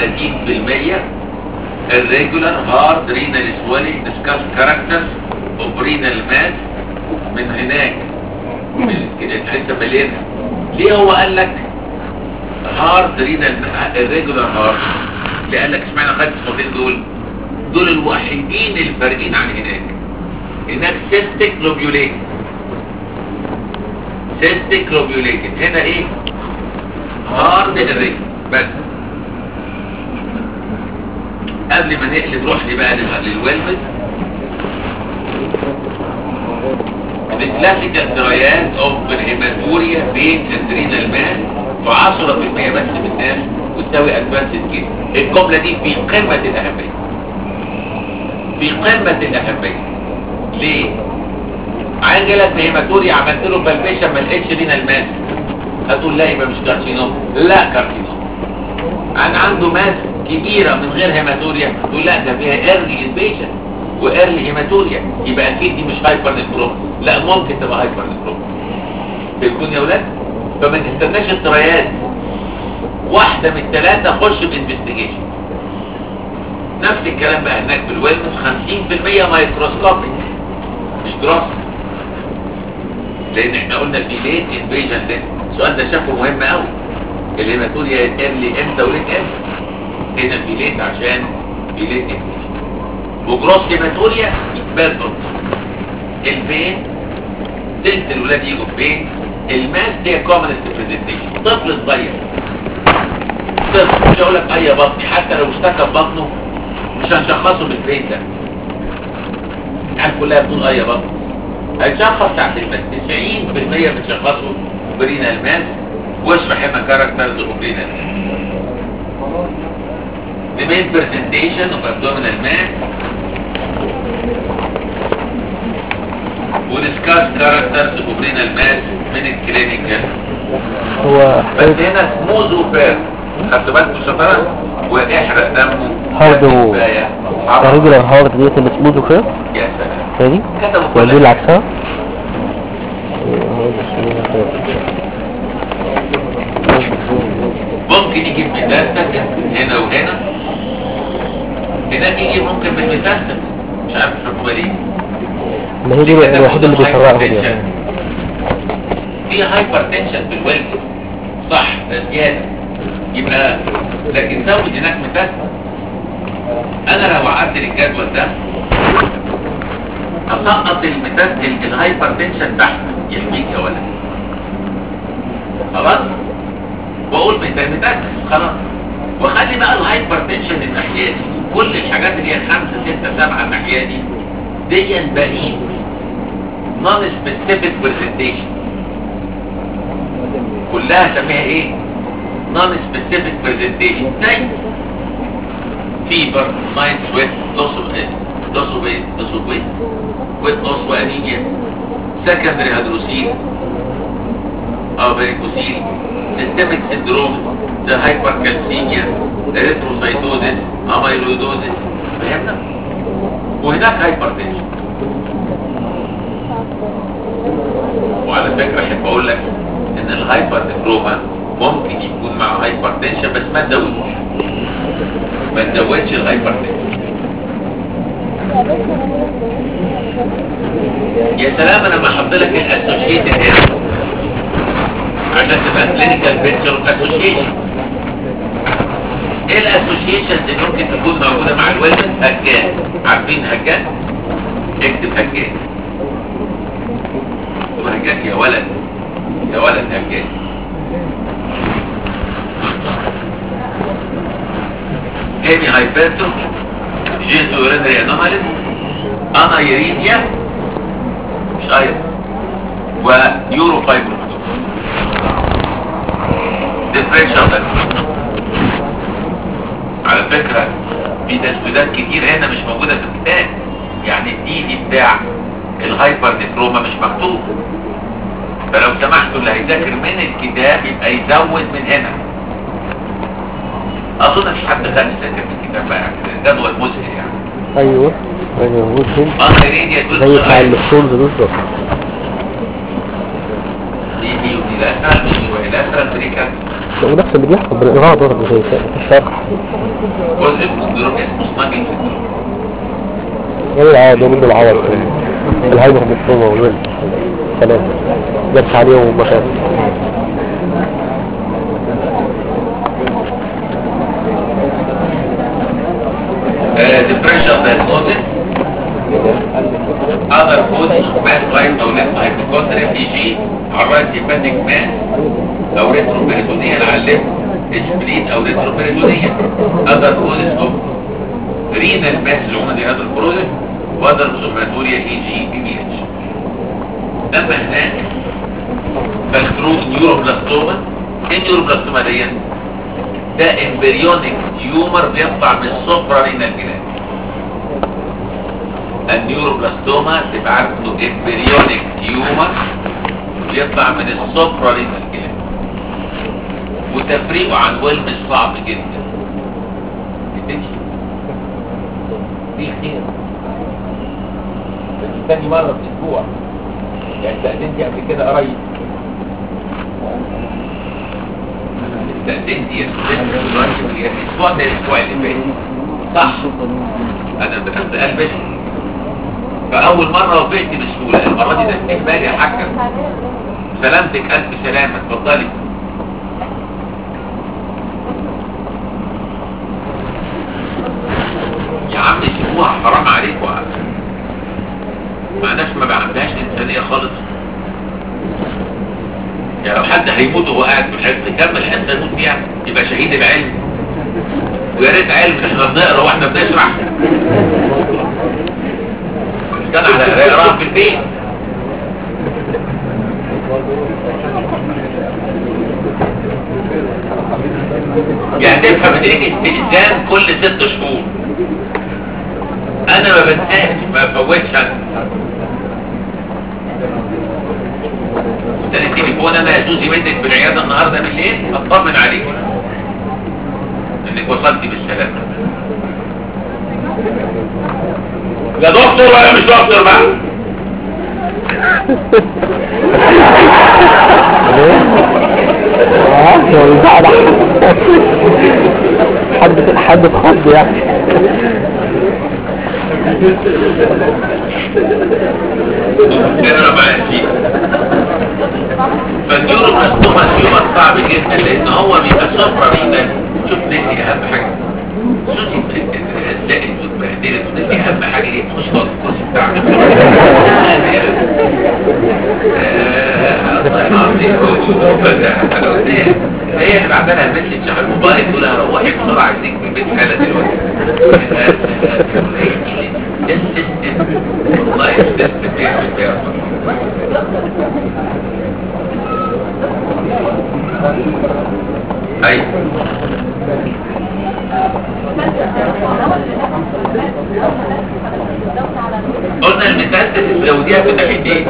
S1: 30% الريجولار هارد رينال سويلنج ديسكاس كاركترز اوف رينال ماس من هناك من الحته مليانه ليه هو قال لك هارد رينال الريجولار هارد ليه قال لك اشمعنى خدت الصوتين دول دول الوحيدين الفارقين عن هناك هناك سيستيك لوبيوليت سيستيك لوبيوليت هنا ايه هارد الريك بس قبل ما نقلب روح لي بقى لل- للويلمز الكلاسيكال درايات اوف الهيماتوريا بين ادرينال مان في 10% بس من الناس وتساوي ادفانسد كده الجمله دي في قمه الاهميه في قمه الاهميه ليه؟ عجلة هيماتوريا عملت له بالبيشن ما لقيتش رينال ماس هتقول لا يبقى مش كارسينوم لا كارسينوم انا عنده ماس كبيرة من غير هيماتوريا تقول لا ده فيها ايرلي انفيشن وايرلي هيماتوريا يبقى اكيد دي مش هايبر نيكروم لا ممكن تبقى هايبر نيكروم فهمتوني يا ولاد فما نستناش الطريات واحدة من الثلاثة خش بانفستيجيشن نفس الكلام بقى هناك في الويلنس 50% مايكروسكوبيك مش جراس لان احنا قلنا في ليت انفيجن ده السؤال ده شافه مهم قوي الهيماتوريا يتقال لي امتى وليت امتى هنا في ليت عشان في ليت انفيجن وجروس هيماتوريا يتبادل البين تلت الولاد يجوا بين الماس هي كومنست بريزنتيشن طفل صغير طفل مش هقول لك اي بطني حتى لو اشتكى ببطنه مش هنشخصه بالبين ده العيال كلها بتقول اي بطن هيتشخص تحت الماس 90% بتشخصه برينا الماس واشرح هنا كاركترز وبرينا الماس The main presentation of abdominal mass ودiscuss characters of renal mass من الكلينيكال
S2: هو
S1: بس هنا سموز وفير خدتوا بالكم شطرة واحرق دمه
S2: هارد و-
S1: كفاية.
S2: الرجل الهارد ديت اللي سموث وكده
S1: يا سلام
S2: تاني
S1: كتبوا
S2: ولا دي
S1: كل
S2: اللي عكسها
S1: ممكن يجي بميتاستاسيس هنا وهنا هناك يجي ممكن بالميتاستاسيس مش عارف شوفوا ليه
S2: ما هي دي
S1: كده
S2: الوحيدة اللي
S1: برضه
S2: بيفرقهم
S1: hypertension.
S2: يعني
S1: في هايبر تنشن في الويلد صح ده زيادة يبقى لكن زود هناك ميتاستاسيس انا لو وعدت الجدول ده هسقط الميتاستاسيس الهايبر تنشن تحت يحميك يا ولد خلاص واقول ميتاستاسيس خلاص وخلي بقى الهايبر تنشن الناحيه دي كل الحاجات اللي هي خمسة ستة سبعة الناحيه دي دي باقيين نون سبيسيفيك برزنتيشن كلها سميها ايه نون سبيسيفيك برزنتيشن زي فيبر مايند سويت لوس اوف لوس اوف ويت لوس اوف ويت ويت لوس وانيميا سكندري هيدروسيل او فيريكوسيل سيستميك سيندروم زي هايبر كالسيميا اريثروسايتوزيس اميلويدوزيس فهمنا وهناك هايبر تنشن وعلى فكرة احب اقول لك ان الهايبر نكروما ممكن يكون معه هايبر تنشن بس ما تزودش ما تزودش الهايبر تنشن يا سلام انا ما احط لك الاسوشيتد هنا عشان تبقى كلينيكال بيكتشر اسوشيشن ايه الاسوشيشنز اللي ممكن تكون موجوده مع الويلنس هجان عارفين هجان اكتب هجان هجان يا ولد يا ولد هجان هيمي هايبرتو جينز اورينري انوماليز انايريديا مش ايضا ويورو فايبروماتوس ديفرنشال على فكرة في تسويدات كتير هنا مش موجودة في الكتاب يعني الدي دي بتاع الهايبر نكروما مش مكتوب فلو سمحتوا اللي هيذاكر من الكتاب يبقى يزود من هنا اظن مش حد خد يذاكر من الكتاب بقى يعني الجدول مزهق يعني
S2: ايوه ايوه موجود هنا
S1: انا يريد يدل
S2: زي بتاع الستونز بالظبط
S1: دي دي ودي لا اسهل من دي ولا اسهل بريكا
S2: هو نفس اللي بيحصل بالإغراء برضه زي الشرح
S1: جزء من السندروم اسمه سناجل سندروم
S2: غير العادة منه العوض الهايبر مكتوبة والولد ثلاثة جبت عليهم ومشاكل
S1: uh, differential diagnosis other causes mass right او left hypochondria EG على الرايت hepatic mass او retroperitoneal على الليفت spleen او retroperitoneal other causes of renal mass اللي هم دي هذا البروزس وother somatorial EG PBH اما هناك فالكرو نيوروبلاستوما ايه النيوروبلاستوما دي ده امبريونيك تيومر بيطلع من السوبرا رينال جلاند النيوروبلاستوما تبقى عارف انه امبريونيك تيومر بيطلع من السوبرا رينال جلاند وتفريقه عن ويلمس صعب جدا تمشي في خير بس تاني مرة في اسبوع يعني تقدمتي قبل كده قريب استأذنتي يا استاذ دلوقتي في الاسبوع ده الاسبوع اللي فات صح انا دخلت قلبي فاول مره وفقت بسهوله المره دي ده استقبال يا حاجه سلامتك الف سلامه اتفضلي يا عم سيبوها حرام عليكم معناش ما عندهاش انسانيه خالص يعني لو حد هيموت وهو قاعد في الحصه يكمل الحصه يموت فيها يبقى شهيد العلم ويا ريت علم احنا بنقرا واحنا بنشرح كان على قراءه في البيت يعني تفهم ان ليك استئذان كل ست شهور انا ما بنساش ما بفوتش انا ده التليفون انا يا زوزي منك في العياده النهارده بالليل اطمن عليك انك وصلتي بالسلامه يا دكتور ولا مش دكتور بقى
S2: حد حد اتخض يعني
S1: اقرا بقى يا سيدي فالنيورو بلاستوما تيومر صعب جدا لان هو بيبقى صفرة رينا شوف نسي اهم حاجه سوسي اتزقت واتبهدلت ونسي اهم حاجه ايه تخش تقعد في الكرسي بتاعك آه، الله العظيم انا قلت ايه هي اللي بعت لها مسج على الموبايل تقول لها روحي بسرعه عايزينك في البيت حالا دلوقتي ده السيستم والله السيستم بيعمل كده ايوه قلنا المتاسس الزوجية في ناحيتين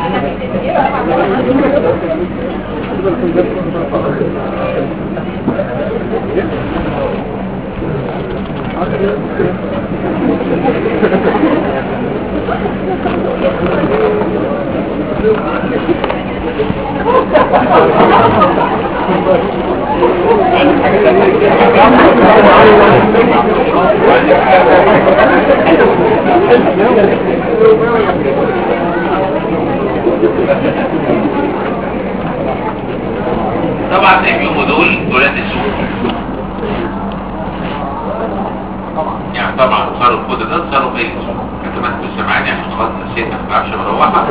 S1: طبعا اليوم دول ولاد السوق يعني طبعا صاروا الكود ده صاروا في السوق انت ما انتوا سامعاني عشان خلاص نسيت ما بعرفش مروحه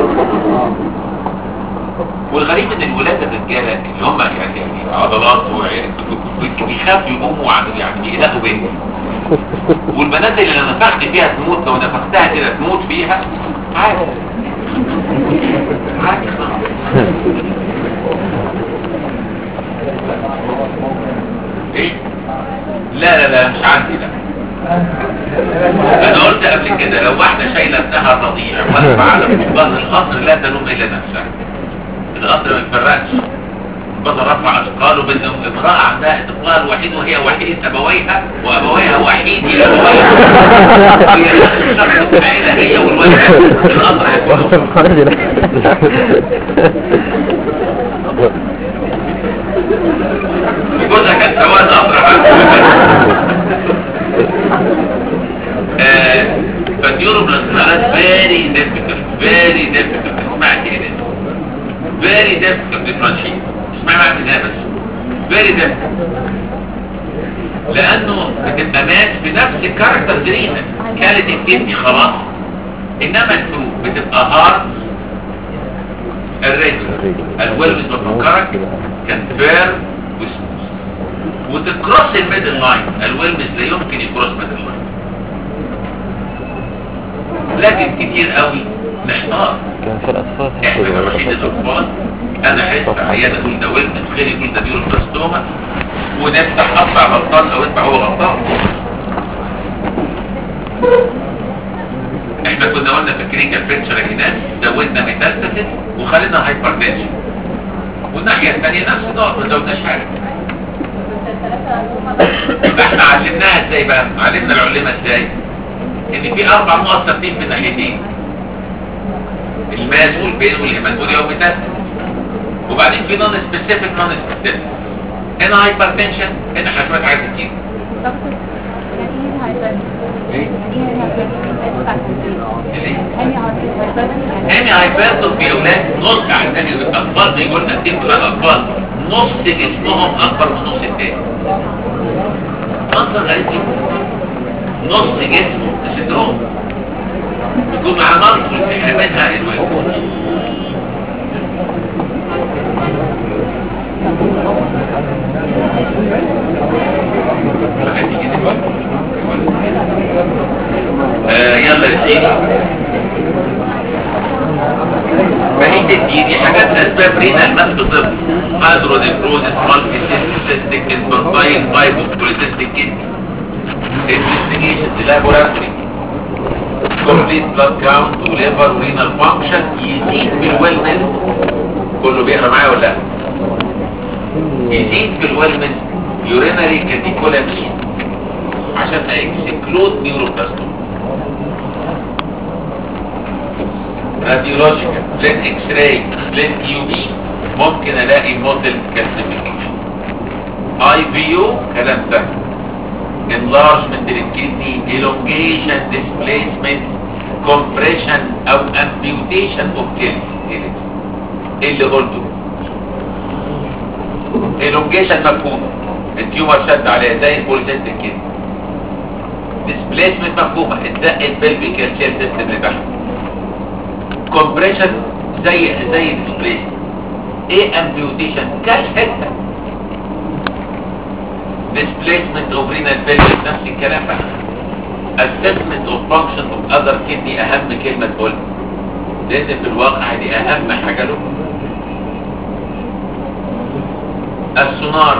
S1: والغريب ان الولاد الرجاله اللي هم يعني يعني عضلات وعيال بيخافوا يقوموا عن يعني بيقلقوا بيني والبنات اللي انا نفخت فيها تموت لو نفختها كده تموت فيها عادي عادي خلاص ايه لا لا لا مش عندي لا انا قلت قبل كده لو واحدة شايلة ابنها الرضيع واقفة على فقدان القطر لا تلوم الا نفسها القطر ما يفرقش القطر رفع اثقاله بان امرأة عندها اثقال وحيد وهي وحيد ابويها وابويها وحيد ابويها وهي شخص العيلة هي والولد القطر هيكون جوزها كان سواد أطرح فالنيورو بلانسالات very difficult very difficult اسمعي كده very difficult differentiate اسمعي معاك ازاي بس very difficult لأنه بتبقى مات في نفس الكاركتر درينا كانت الكدني خلاص انما الفلو بتبقى هارد الريجل الويلمز بفكرك كان فير وسموث وتكروس الميدل لاين الويلمز لا يمكن يكروس ميدل لاين لكن كتير قوي محتار
S3: كان في الأطفال
S1: احنا كرشيد الاطفال انا احس في عياده اقول ده ولد خير يقول ده بيقول بلاستوما ونفتح اطلع غلطان او ادفع هو غلطان احنا كنا قلنا في كلينيكال بيكتشر هناك زودنا ميتاستاسيس وخلينا هايبرتنشن والناحيه الثانيه نفس النقط ما زودناش حاجه احنا علمناها ازاي بقى علمنا العلماء ازاي ان في اربع نقط ثابتين في الناحيتين الماس والبين والهيماتوريا والميتاستاسيس وبعدين في نون سبيسيفيك نون سبيسيفيك هنا هايبرتنشن هنا حاجات حاجات كتير ايه ليه؟ هاني هايبرتون في اولاد نص عندنا الاطفال بيقول لنا كتير من الاطفال نص جسمهم اكبر من نص التاني منظر غريب جدا نص جسمه سندروم يكون مع منظر في منها الوالد آه يلا يا سيدي فهي دي دي حاجات اسباب رينا المس طفل هادرو نيكروزس مالتي سيستيك انفانتايل فايبو بوليسيستيك كيدني انفستيجيشن لابوراتوري كومبليت بلاد كاونت وليفر ورينال فانكشن يزيد بالويلنس كله بيقرا معايا ولا لا يزيد بالويلنس يورينري كاتيكولامين عشان اكسكلود نيوروبلاستوم راديولوجيكال بلين اكس راي بلين يو بي ممكن الاقي موديل كالسيفيكيشن اي في يو كلام سهل enlargement للكدني elongation displacement compression او amputation of kidney ايه اللي قلته elongation مفهومه التيومر شد عليها زي البوليسيست الكدني displacement مفهومه اتزقت pelvic calcium system لتحت compression زي زي displacement ايه amputation كاش حته displacement of renal pelvis نفس الكلام بقى assessment of function of other kidney اهم كلمة تقول لان في الواقع دي اهم حاجة له السونار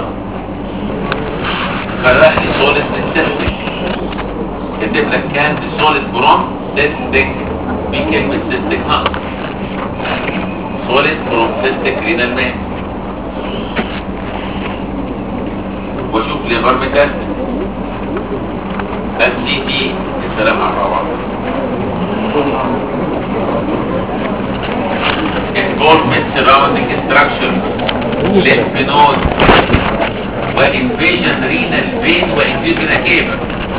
S1: خلق لي سوليد من سيستك كتب لك كان سوليد برون سيستك في كلمة سيستك نقص سوليد برون سيستك رينال مان واشوف ليفر ميتال السي تي السلام على الروعة involvement surrounding structures lymph node وinvasion renal vein وinvasion cave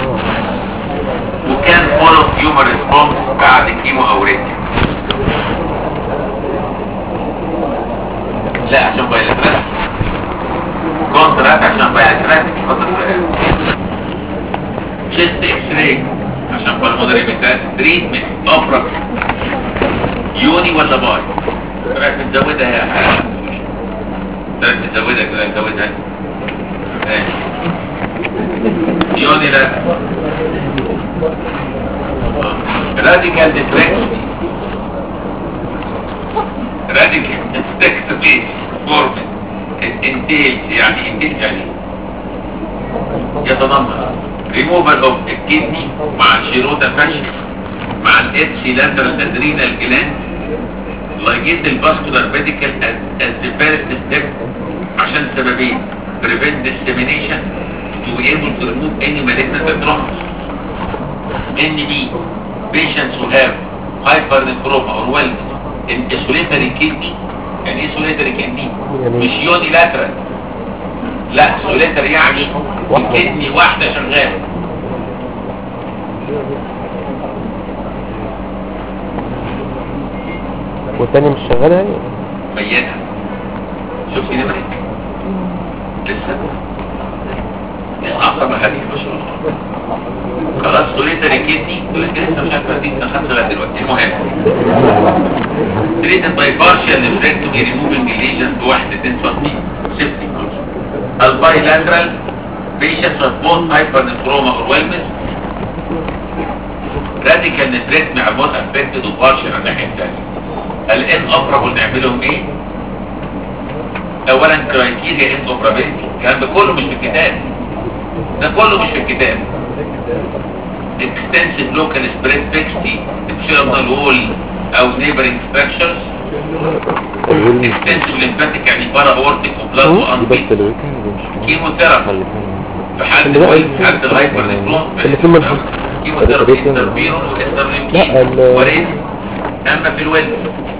S1: وكان follow tumor response بعد كيمو او ريتي لا عشان بايلاترال كونترات عشان بايلاترال شيست اكس راي عشان بالمودري ميتال تريتمنت اوبرا يوني ولا باي رايح متزودها يا حاجة رايح متزودها كده متزودها ماشي يوني لا راديكال ديفلكشن راديكال ديفلكشن فورمن انتيل يعني انتيل يعني يتضمن ريموفال اوف الكدني مع الشيروتا فاشل مع الاتسي لاترال ادرينال جلاند لايجيت الفاسكولار ميديكال از ذا فيرست ستيب عشان سببين prevent dissemination to be able to remove any malignant nephromas ND patients who have hypernephroma or wellness in isolatory kidney يعني ايه solitary kidney مش unilateral لا solitary يعني الكدني واحدة شغالة
S3: والتاني مش شغال يعني
S1: ميتها شفتي نمرك لسه اصعب حديث ما شاء الله خلاص سوليتري كيدني سوليتري لسه مش عارف دي خدت لغايه دلوقتي المهم treated by partial nephrectomy removing the lesions بواحد 2 سم septic البايلاترال patients with both hypernephroma or wellness radical nephrectomy are both affected وبارشل على الناحيه الثانيه الان اوبرابل نعملهم ايه؟ اولا كرايتيريا ان اوبرابيلتي الكلام ده كله مش في الكتاب ده كله مش في الكتاب extensive local spread fixity external wall او neighboring structures extensive lymphatic يعني para aortic وبلاد
S3: دي بس
S1: وانبيت
S3: الويكند مش
S1: كيموثيرابي في حالة
S3: اللي بقى-
S1: الويل في حالة الهايبر نيكرون
S3: اللي في المنحة.
S1: كيموثيرابي
S3: الريتم.
S1: انترفيرون
S3: لا،
S1: واسترليمكين
S3: ال-
S1: وريد اما في الويل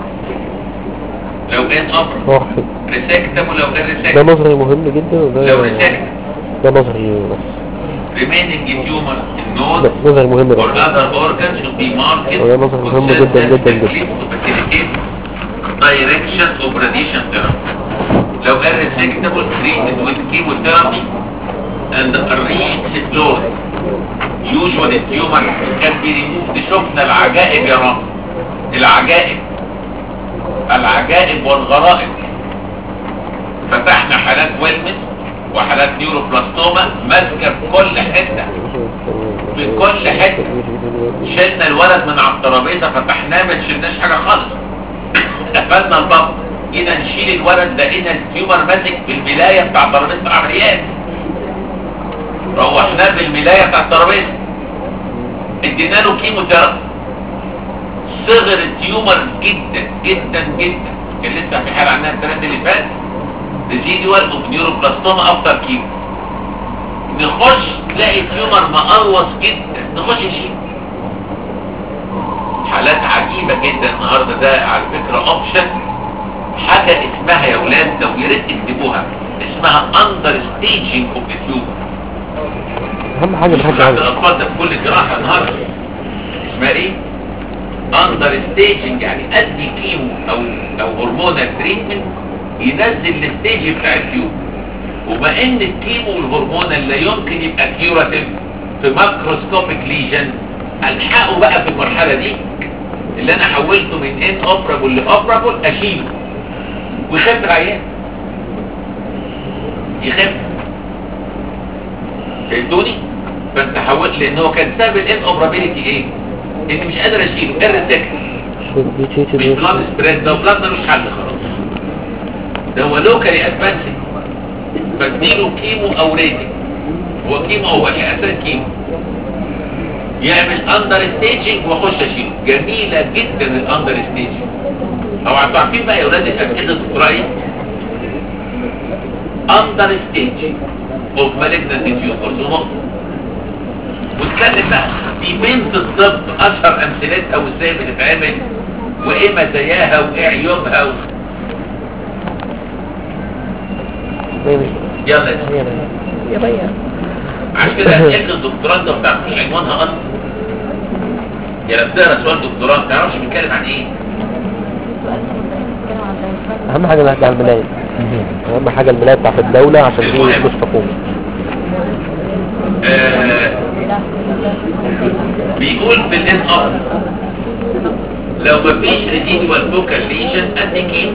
S1: لو ان ابر
S3: واحد
S1: ريسكتم ولو غير
S3: ده
S1: ريسكتم
S3: مظهري مهم جدا وده
S1: لو ريسكتم
S3: ده مظهري بس
S1: remaining tumor in
S3: ده
S1: node
S3: مظهري مهم
S1: or
S3: بس
S1: other organs should be marked
S3: وده مظهر مهم
S1: with
S3: جدا
S1: certain
S3: جدا جدا.
S1: techniques to facilitate direction of radiation therapy لو irresectable treated with chemotherapy and re-explored usually tumor can be removed شفنا العجائب يا رب العجائب العجائب والغرائب فتحنا حالات ويلمس وحالات نيوروبلاستوما ماسكه في كل حته في كل حته شلنا الولد من على الترابيزه فتحناه ما شلناش حاجه خالص قفلنا الباب جينا نشيل الولد لقينا التيومر ماسك في الملايه بتاع ترابيزه العمليات روحناه بالملايه بتاع الترابيزه ادينا له كيموثيرابي صغر التيومر جدا جدا جدا كان لسه في حاله عندها الثلاث اللي فات ريزيدوال اوف نيوروبلاستوما افتر كيمو نخش تلاقي التيومر مقروص جدا نخش نشيل حالات عجيبة جدا النهاردة ده على فكرة اوبشن حاجة اسمها يا ولاد لو يا ريت تكتبوها اسمها اندر ستيجنج اوف التيومر
S3: اهم حاجه
S1: مش
S3: بحاجه
S1: عند
S3: عايزة
S1: الاطفال ده في كل جراحة النهاردة اسمها ايه اندر ستيجنج يعني ادي كيمو او او هرمونال تريتمنت ينزل الستيج بتاع التيوب وما ان الكيمو والهرمونال لا يمكن يبقى كيوراتيف في ماكروسكوبيك ليجن الحقه بقى في المرحله دي اللي انا حولته من ان اوبرابل لاوبرابل اشيله ويخف العيان يخف فهمتوني فانت حولت لان هو كان سبب الان اوبرابيلتي ايه اني مش قادر اشيله الريسكت مش بلاد سبريد ده بلاد ملوش حل خلاص ده هو لوكالي ادفانسنج فاديله كيمو او ريتنج هو كيمو هو اساس كيمو يعمل اندر ستيجنج واخش اشيله جميله جدا الاندر ستيجنج او انتوا عارفين بقى يا اولاد الاسئله الدكتوراه ايه اندر ستيجنج اوف مالجنت تيومرز ونقطه واتكلم بقى دي بنت الطب اشهر امثلتها وازاي بتتعمل وايه مزاياها وايه عيوبها و... يلا يا سيدي.
S2: يا بيا
S1: عشان كده اسئله الدكتوراه انت ما بتعرفش عنوانها اصلا يا لما تقرا سؤال دكتوراه ما تعرفش بيتكلم عن ايه
S3: اهم حاجه نحكي عن الملاية اهم حاجه الملاية بتاعت الدولة عشان دي
S1: المهم.
S3: مش حكومة
S1: آه بيقول في الان اب لو مفيش ريزيدوال فوكال ليجن ادي كيمو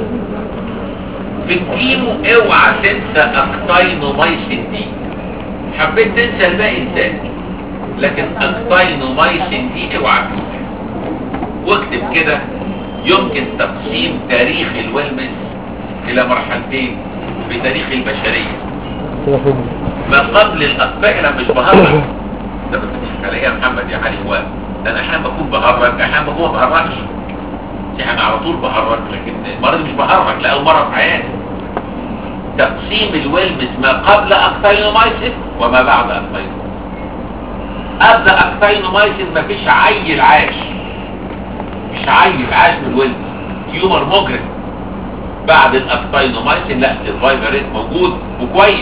S1: في الكيمو اوعى تنسى اكتاينومايسين دي حبيت تنسى الباقي انسان لكن اكتاينومايسين دي اوعى تنسى واكتب كده يمكن تقسيم تاريخ الويلمس الى مرحلتين في تاريخ البشريه
S3: كده فين
S1: ما قبل الأطفال أنا مش بهرج ده بتضحك عليا يا محمد يا علي هو ده انا احيانا بكون بهرج احيانا بكون ما بهرجش يعني على طول بهرج لكن المره دي مش بهرج لاول مره في حياتي تقسيم الويلمس ما قبل اكتاينومايسين وما بعد اكتاينومايسين قبل اكتاينومايسين مفيش عيل عاش مش عيل عاش من الويلمس تيومر مجرم بعد الاكتاينومايسين لا السرفايفر ريت موجود وكويس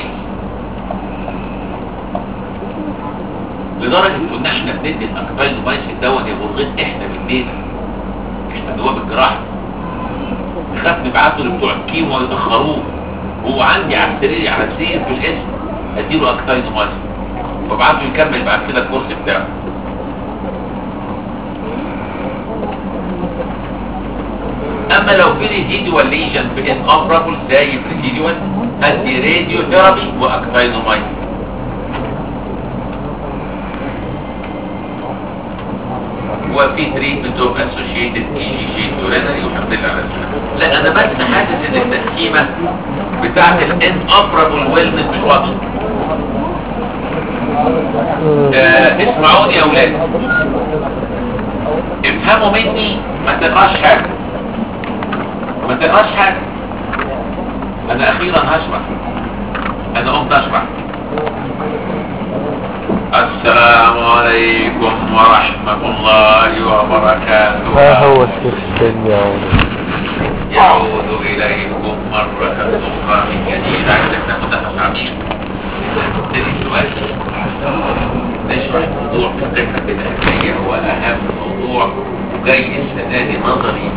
S1: لدرجة كنا احنا بندي الاكتاينومايسين دون يا مرغين احنا بالليل احنا نواب الجراحة نخاف نبعته لبتوع الكيمو ويتأخروه هو عندي على السرير على السرير في الاسم اديله اكتاينومايسين وابعته يكمل بعد كده الكورس بتاعه اما لو في ريزيدوال ليجن في ان اوبرابل زي ريزيدوال ادي راديو ثيرابي واكتاينومايسين وفي تريتمنت اوف اسوشيتد اي جي جي يورينري والحمد لله على السلامه لا انا بس حاسس ان التسكيمه بتاعت الان اوبرابل ويلنس مش واضحه آه اسمعوني يا اولاد افهموا مني ما تقراش حاجه ما تقراش حاجه انا اخيرا هشرح انا قمت اشرح السلام عليكم ورحمة الله وبركاته
S3: ما هو السيستم يا ولد
S1: يعود إليكم مرة أخرى من جديد عايزك ناخد نفس عميق نبتدي السؤال نشرح موضوع في الذكرى الأهلية هو أهم موضوع جاي السنة دي نظري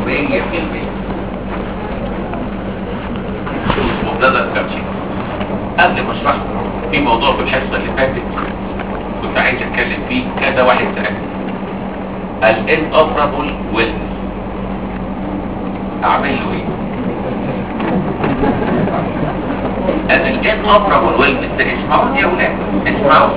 S1: 100% شوف مبتدأ كابتشي قبل ما اشرح في موضوع في الحصة اللي فاتت كنت عايز اتكلم فيه كذا واحد سألني الان اوبرابل ويلنس اعمل له ايه انا الان اوبرابل ويلنس ده اسمعوني يا ولاد اسمعوا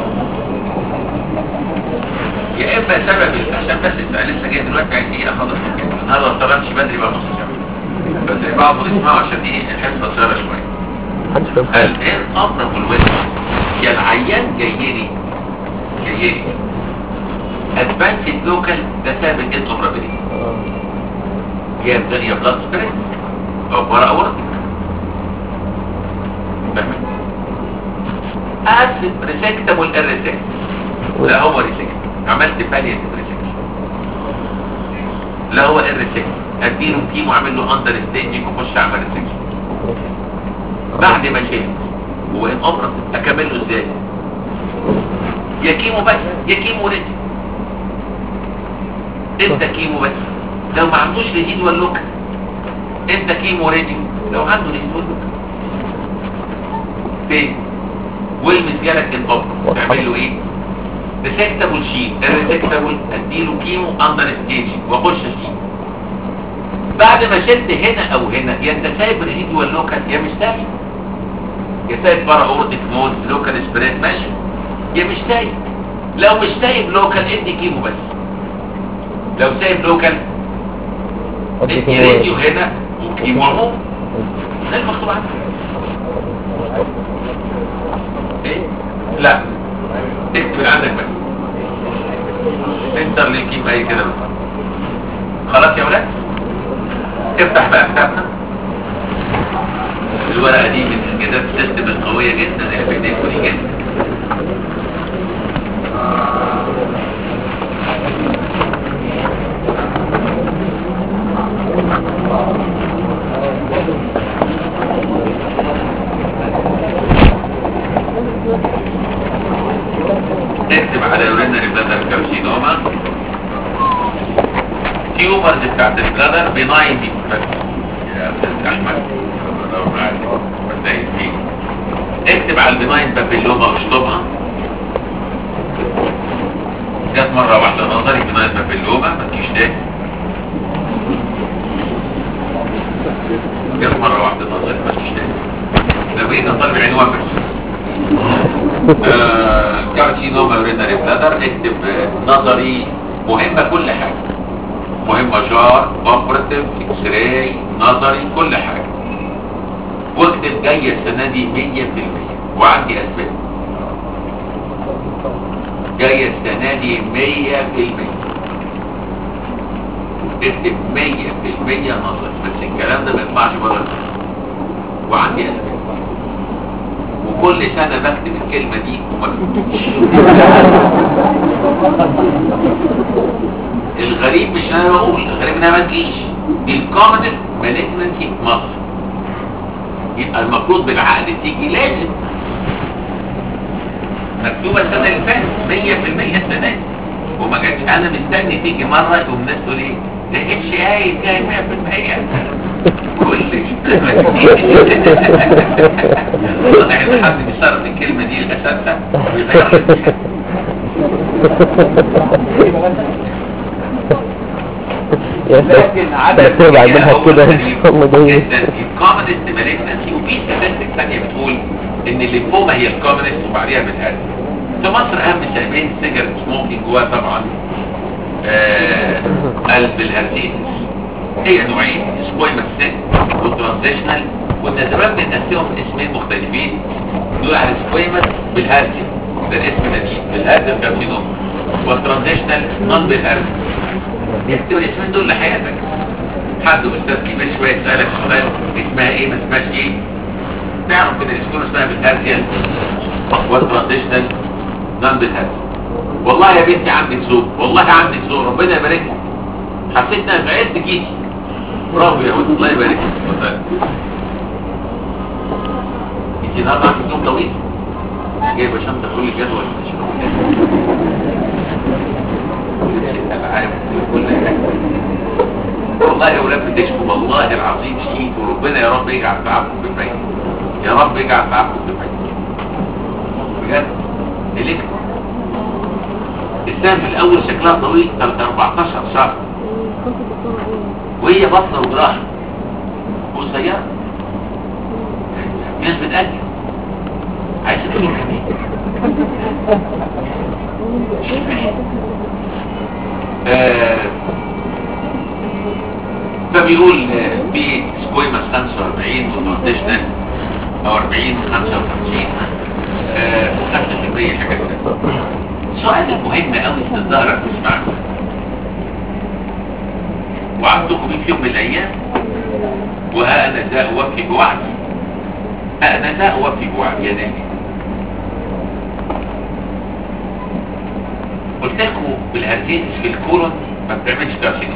S1: يا اما سبب عشان بس السؤال لسه جاي دلوقتي عايز ايه اخلص الكلام النهارده ما اشتغلتش بدري بقى نص ساعه بس بعضوا اسمعوا عشان ايه الحصه قصيره شويه
S3: محدش فاهم حاجة
S1: الان اضرب الوزن يا العيان جايلي جايلي ادفانسد لوكال ده سبب الان اوبرابيلتي يا الدنيا بلاد سبريد او برا اورتك فاهمين اسف ريسكتابل الريسكت لا هو ريسكت عملت باليت ريسكت لا هو الريسكت اديله كيمو اعمل له اندر ستيجنج واخش اعمل ريسكت بعد ما شلت وان امرك اكمل له ازاي يا كيمو بس يا كيمو ريدي انت كيمو بس لو ما عندوش ريدي واللوك انت كيمو ريدي لو عنده ريدي واللوك فين والمس جالك الباب تعمل له ايه ريسكتابل شيت الريسكتابل اديله كيمو اندر ستيج واخش شيت بعد ما شلت هنا او هنا يا انت سايب ريدي واللوكال يا مش سايب يا سايب بره اورتك نود لوكال سبريد ماشي يا مش سايب لو مش سايب لوكال ادي كيمو بس لو سايب لوكال
S3: أدي
S1: ادي
S3: كيمو.
S1: راديو هنا وكيمو اهو ده المكتوب عندك ايه لا اكتب عندك بس انتر للكيم اي كده بس خلاص يا ولاد افتح بقى كتابنا الورقة دي من انجازات السيستم القوية جدا اللي في ايديكم دي جدا نكتب على يورينري بلادر كارسينوما تيومرز بتاعت البلادر بناين دي يا استاذ احمد الله معاك بتلاقي فيه اكتب على البناين بابيلوما واشطبها جت مرة واحدة نظري بناين بابيلوما ما تجيش تاني جت مرة واحدة نظري ما تجيش تاني لو بقيت طالب عين وافر آه، كارسينوما يورينري بلادر اكتب آه، نظري مهمة كل حاجة مهمة جار اوبراتيف اكس راي نظري كل حاجة واكتب جاية السنة دي 100% وعندي اسباب جاية السنة دي 100% اكتب 100% نظري بس الكلام ده ما يطلعش بره الناس وعندي اسباب وكل سنة بكتب الكلمة دي وما بكتبش الغريب مش انا بقول الغريب انها ما تجيش دي الكومنت مالجنسي في مصر يبقى المفروض بالعقد تيجي لازم مكتوبة السنة اللي فاتت 100% السنة دي وما جاتش انا مستني تيجي مرة يقوم الناس تقول ايه ده اتش اي جاي 100% كل احنا حد بيستخدم الكلمة دي الأساسة ويغير الامتحان.
S2: يا
S4: لكن عدد
S2: تلات ارباع المنهج كده ان شاء الله جاي
S1: جدا الكومنست مالجنسي وفي ستاتستيك ثانيه بتقول ان الليمفوما هي الكومنست وبعديها بالهرس في مصر اهم سببين سيجارة سموكينج جواه طبعا آه قلب الهرسيتس هي نوعين سكويمس سيك وترانزيشنال كنا زمان بنقسمهم اسمين مختلفين نقول على سكويمس بالهرسي ده الاسم القديم بالهرسي كارسينوم والترانزيشنال نون بالهرسي اكتب الاسمين دول لحياتك حد استاذ كبير شويه يسالك سؤال اسمها ايه ما اسمهاش ايه تعرف ان الاسكون اسمها بالهرسيال والترانزيشنال نون بالهرسي والله يا بنتي عندك ذوق والله عندك ذوق ربنا يبارك لك حسيت ان انا زعلت جيتي برافو يا ولد الله يبارك لك اتفضل. انت النهارده عندك يوم طويل جايبه شنطه كل الجدول الالعاب كل حاجه والله يا ولاد بتشكوا والله العظيم شيء وربنا يا رب يجعل تعبكم بالفايده يا رب يجعل تعبكم بالفايده بجد ليه السهم الاول شكلها طويل 14 شهر وهي بطنه وجراحه قصيره ناس بتأكل عايزه تاكل كمان آه، فبيقول آه، في سكويماس 45 وترانزيشنال او 40 55 آه، 5% حاجات كده السؤال المهم قوي في الظهر تسمعه وعدتكم بيه في يوم من الايام وها انا ذا اوفي بوعدي ها انا ذا اوفي بوعدي يا نبي قلت لكم بالهرزيتس في الكولون ما بتعملش كارسينوم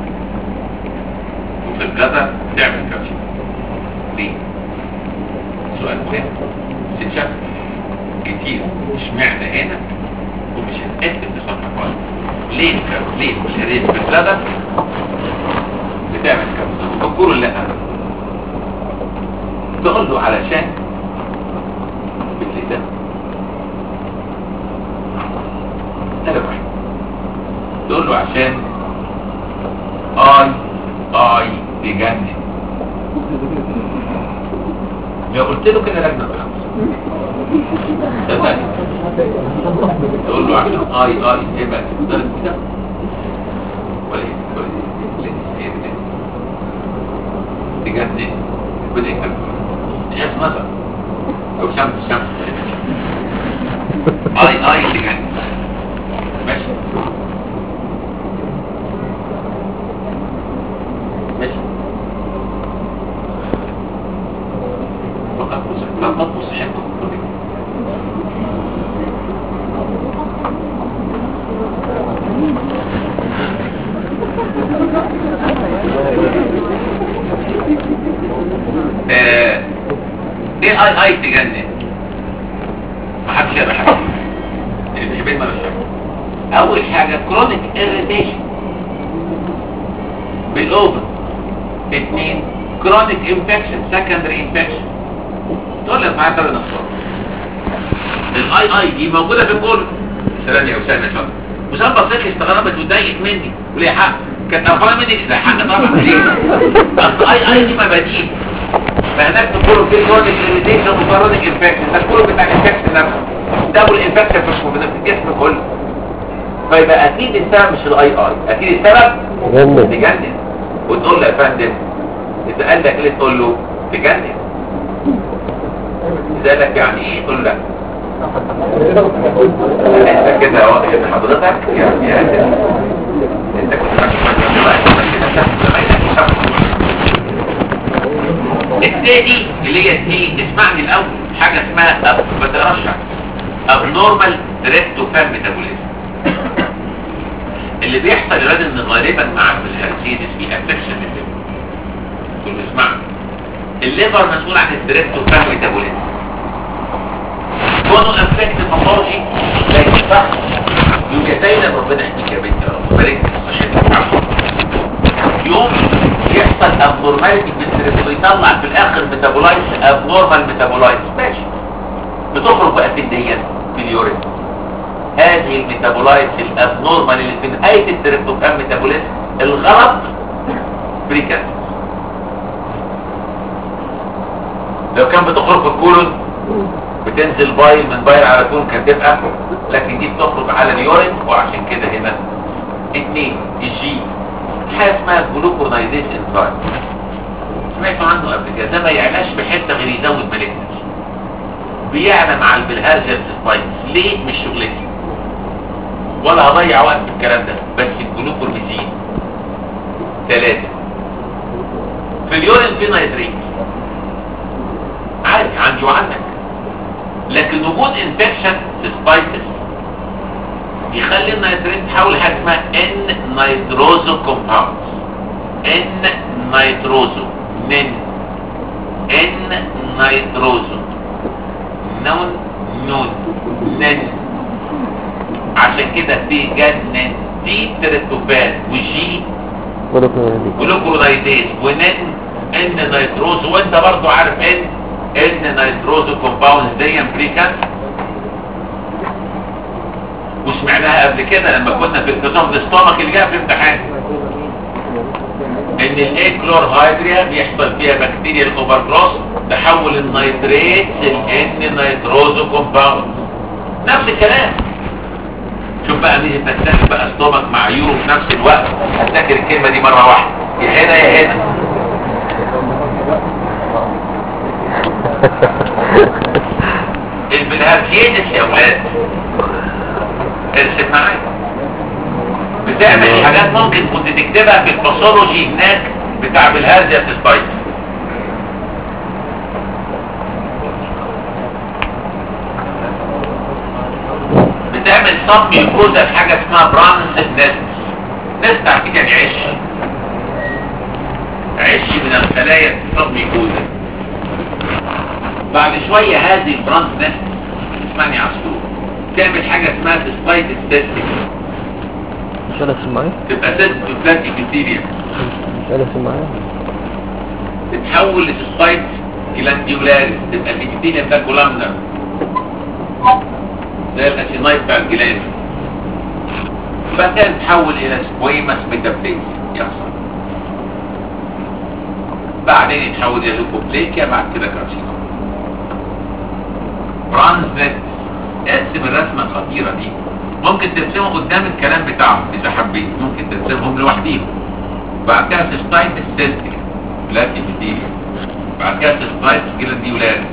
S1: وفي الجدر بتعمل كارسينوم ليه؟ سؤال مهم استنشاق كتير اشمعنى هنا ومش هنقدم لصفحة خالص ليه الكارسينوم؟ ليه الهرزيتس في الجدر بتعمل كارسينوم فالكولون لا تقول له علشان باللسان سبب واحد تقول له عشان اي اي بجنن لو قلت له كده لجنة خلاص صدقني تقول له عشان اي اي ايه بقى تقدر كده ولا ايه ولا ايه ايه ايه تجنن بدأ يكتب شمس مثلا او شمس شمس اي اي تجنن ماشي ماشي فقط بص فقط بص حبه آه، ايه اي اي تجنن ما حدش يقدر حاجه اللي بيحبين ما حاجه اول حاجة كرونيك irritation بالاوفر اثنين كرونيك انفكشن سكندري انفكشن تقول لك معايا ثلاث نقطات الاي اي دي موجودة في الكل سلام يا اسامه شاطر وسام بصيت لي استغربت واتضايقت مني وليه حق كانت قرفانه مني لا حق طبعا ليه اصل اي اي دي مبادئ فهناك تقولوا في كرونيك irritation وكرونيك انفكشن ده كله بتاع الانفكشن نفسه ده والانفكشن في الجسم كله فيبقى اكيد السبب مش الاي اي اكيد السبب
S2: جنن
S1: تجنن وتقول له يا فندم اذا قال لك ليه تقول له تجنن اذا قال لك يعني ايه تقول له لا انت كده واضح ان حضرتك يعني يعني انت كنت ماشي ماشي دلوقتي كده شخص زمايلك شخص التاني اللي هي التي اسمعني الاول حاجه اسمها أب... ما تقراش abnormal rectofan metabolism اللي بيحصل يراد ان غالبا مع الهرسيدس في افكشن للليفر تقول اسمع الليفر مسؤول عن التريبتوفان ميتابوليزم كونه افكت باثولوجي لا ينفع يوجد دايما ربنا يحميك يا بنتي يا رب بارك لك في صحتك وعافيتك يوم يحصل ابنورماليتي في النيتريت ويطلع في الاخر ميتابولايتس ابنورمال ميتابولايتس ماشي بتخرج بقى في الدهيان في اليورين هذه الميتابولايتس الابنورمال اللي في نهايه التريبتوفان ميتابوليزم الغلط بريكانس لو كان بتخرج في الكولون بتنزل بايل من بايل على كولون كانت تبقى لكن دي بتخرج على اليورين وعشان كده هنا اتنين الجي حاجه اسمها جلوكونايزيشن انزايم سمعتوا عنه قبل كده ده ما يعلاش بحته غير يزود مالكنس بيعلى مع البلهارجيا سبايكس ليه مش شغلتي ولا هضيع وقت في الكلام ده بس الجلوكورميزين ثلاثة في اليورين في نيتريت عادي عندي وعندك لكن وجود انفكشن في سبايكس يخلي النيتريت تحول حاجه اسمها ان نيتروزو كومباوند ان نيتروزو نن ان نيتروزو نون نون نن عشان كده في جنن دي تريبتوفان وجي جلوكورونايديز ونن ان نيتروزو وانت برضو عارف ان ان نيتروزو كومباوند دي امريكان وسمعناها قبل كده لما كنا في الكتاب الاستومك اللي جاء في الامتحان ان الاكلور هايدريا بيحصل فيها بكتيريا الاوفركروس تحول النيتريت الان نيتروزو كومباوند نفس الكلام شوف بقى مين هتفتكر بقى استومك مع يورو في نفس الوقت هتذاكر الكلمه دي مره واحده يا هنا يا هنا البلهارسيتس يا اولاد ارسم معايا بتعمل حاجات ممكن كنت تكتبها في الباثولوجي هناك بتاع بالهارزيا سبايس بتعمل صب ميوكوزا في حاجه اسمها برانس نست نست على فكره يعني عش عش من الخلايا صب ميوكوزا بعد شويه هذه البرانس نست اسمعني عصفور تعمل حاجه اسمها سبايت ستاتيك
S2: مش انا اسم معايا
S1: تبقى سيست بلاتيك بكتيريا
S2: مش انا اسم معايا
S1: تتحول لسبايت جلانديولاريس تبقى الابيثيليوم ده كولامنر زي الاسينايت بتاع الجلاند بعد كده تتحول الى سكويماس ميتابليز يحصل بعدين يتحول الى لوكوبليكيا بعد كده كارسينوم برانزنت ارسم الرسمه الخطيره دي ممكن ترسمهم قدام الكلام بتاعهم اذا حبيت ممكن ترسمهم لوحديهم بعد كده سيستايت السيستيك بلاتي بيتيريا بعد كده سيستايت جلانديولاريس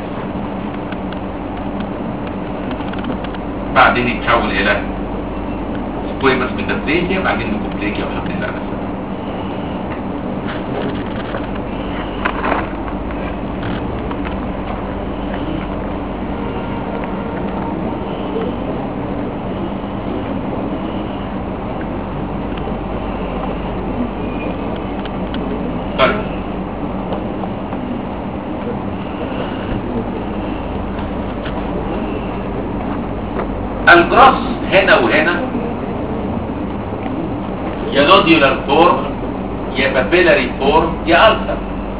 S1: بعدين يتحول الى سكويماس ميتابليزيا بعدين لوكوبليكيا والحمد لله بس طيب الجراس هنا وهنا يا نوديولار فورم يا بابيلاري فورم يا ألسر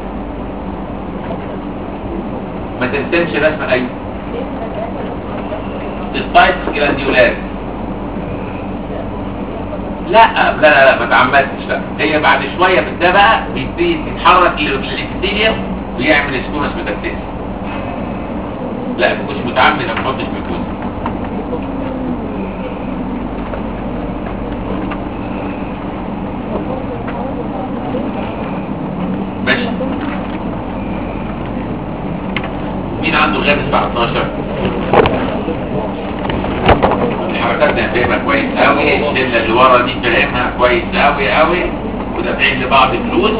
S1: ما تنسمش رسم أي سبايتس جلانديولاري لا لا لا لا ما تعمدتش لا هي بعد شوية من ده بقى بيبتدي يتحرك للابيثيليوم ويعمل سكوماس ميتاستيز لا ما كنتش متعمد ما تحطش ميكوز ماشي مين عنده غابس بعد 12 الحركات دي فاهمها كويس قوي الشله اللي ورا دي فاهمها كويس قوي قوي ودافعين لبعض فلوس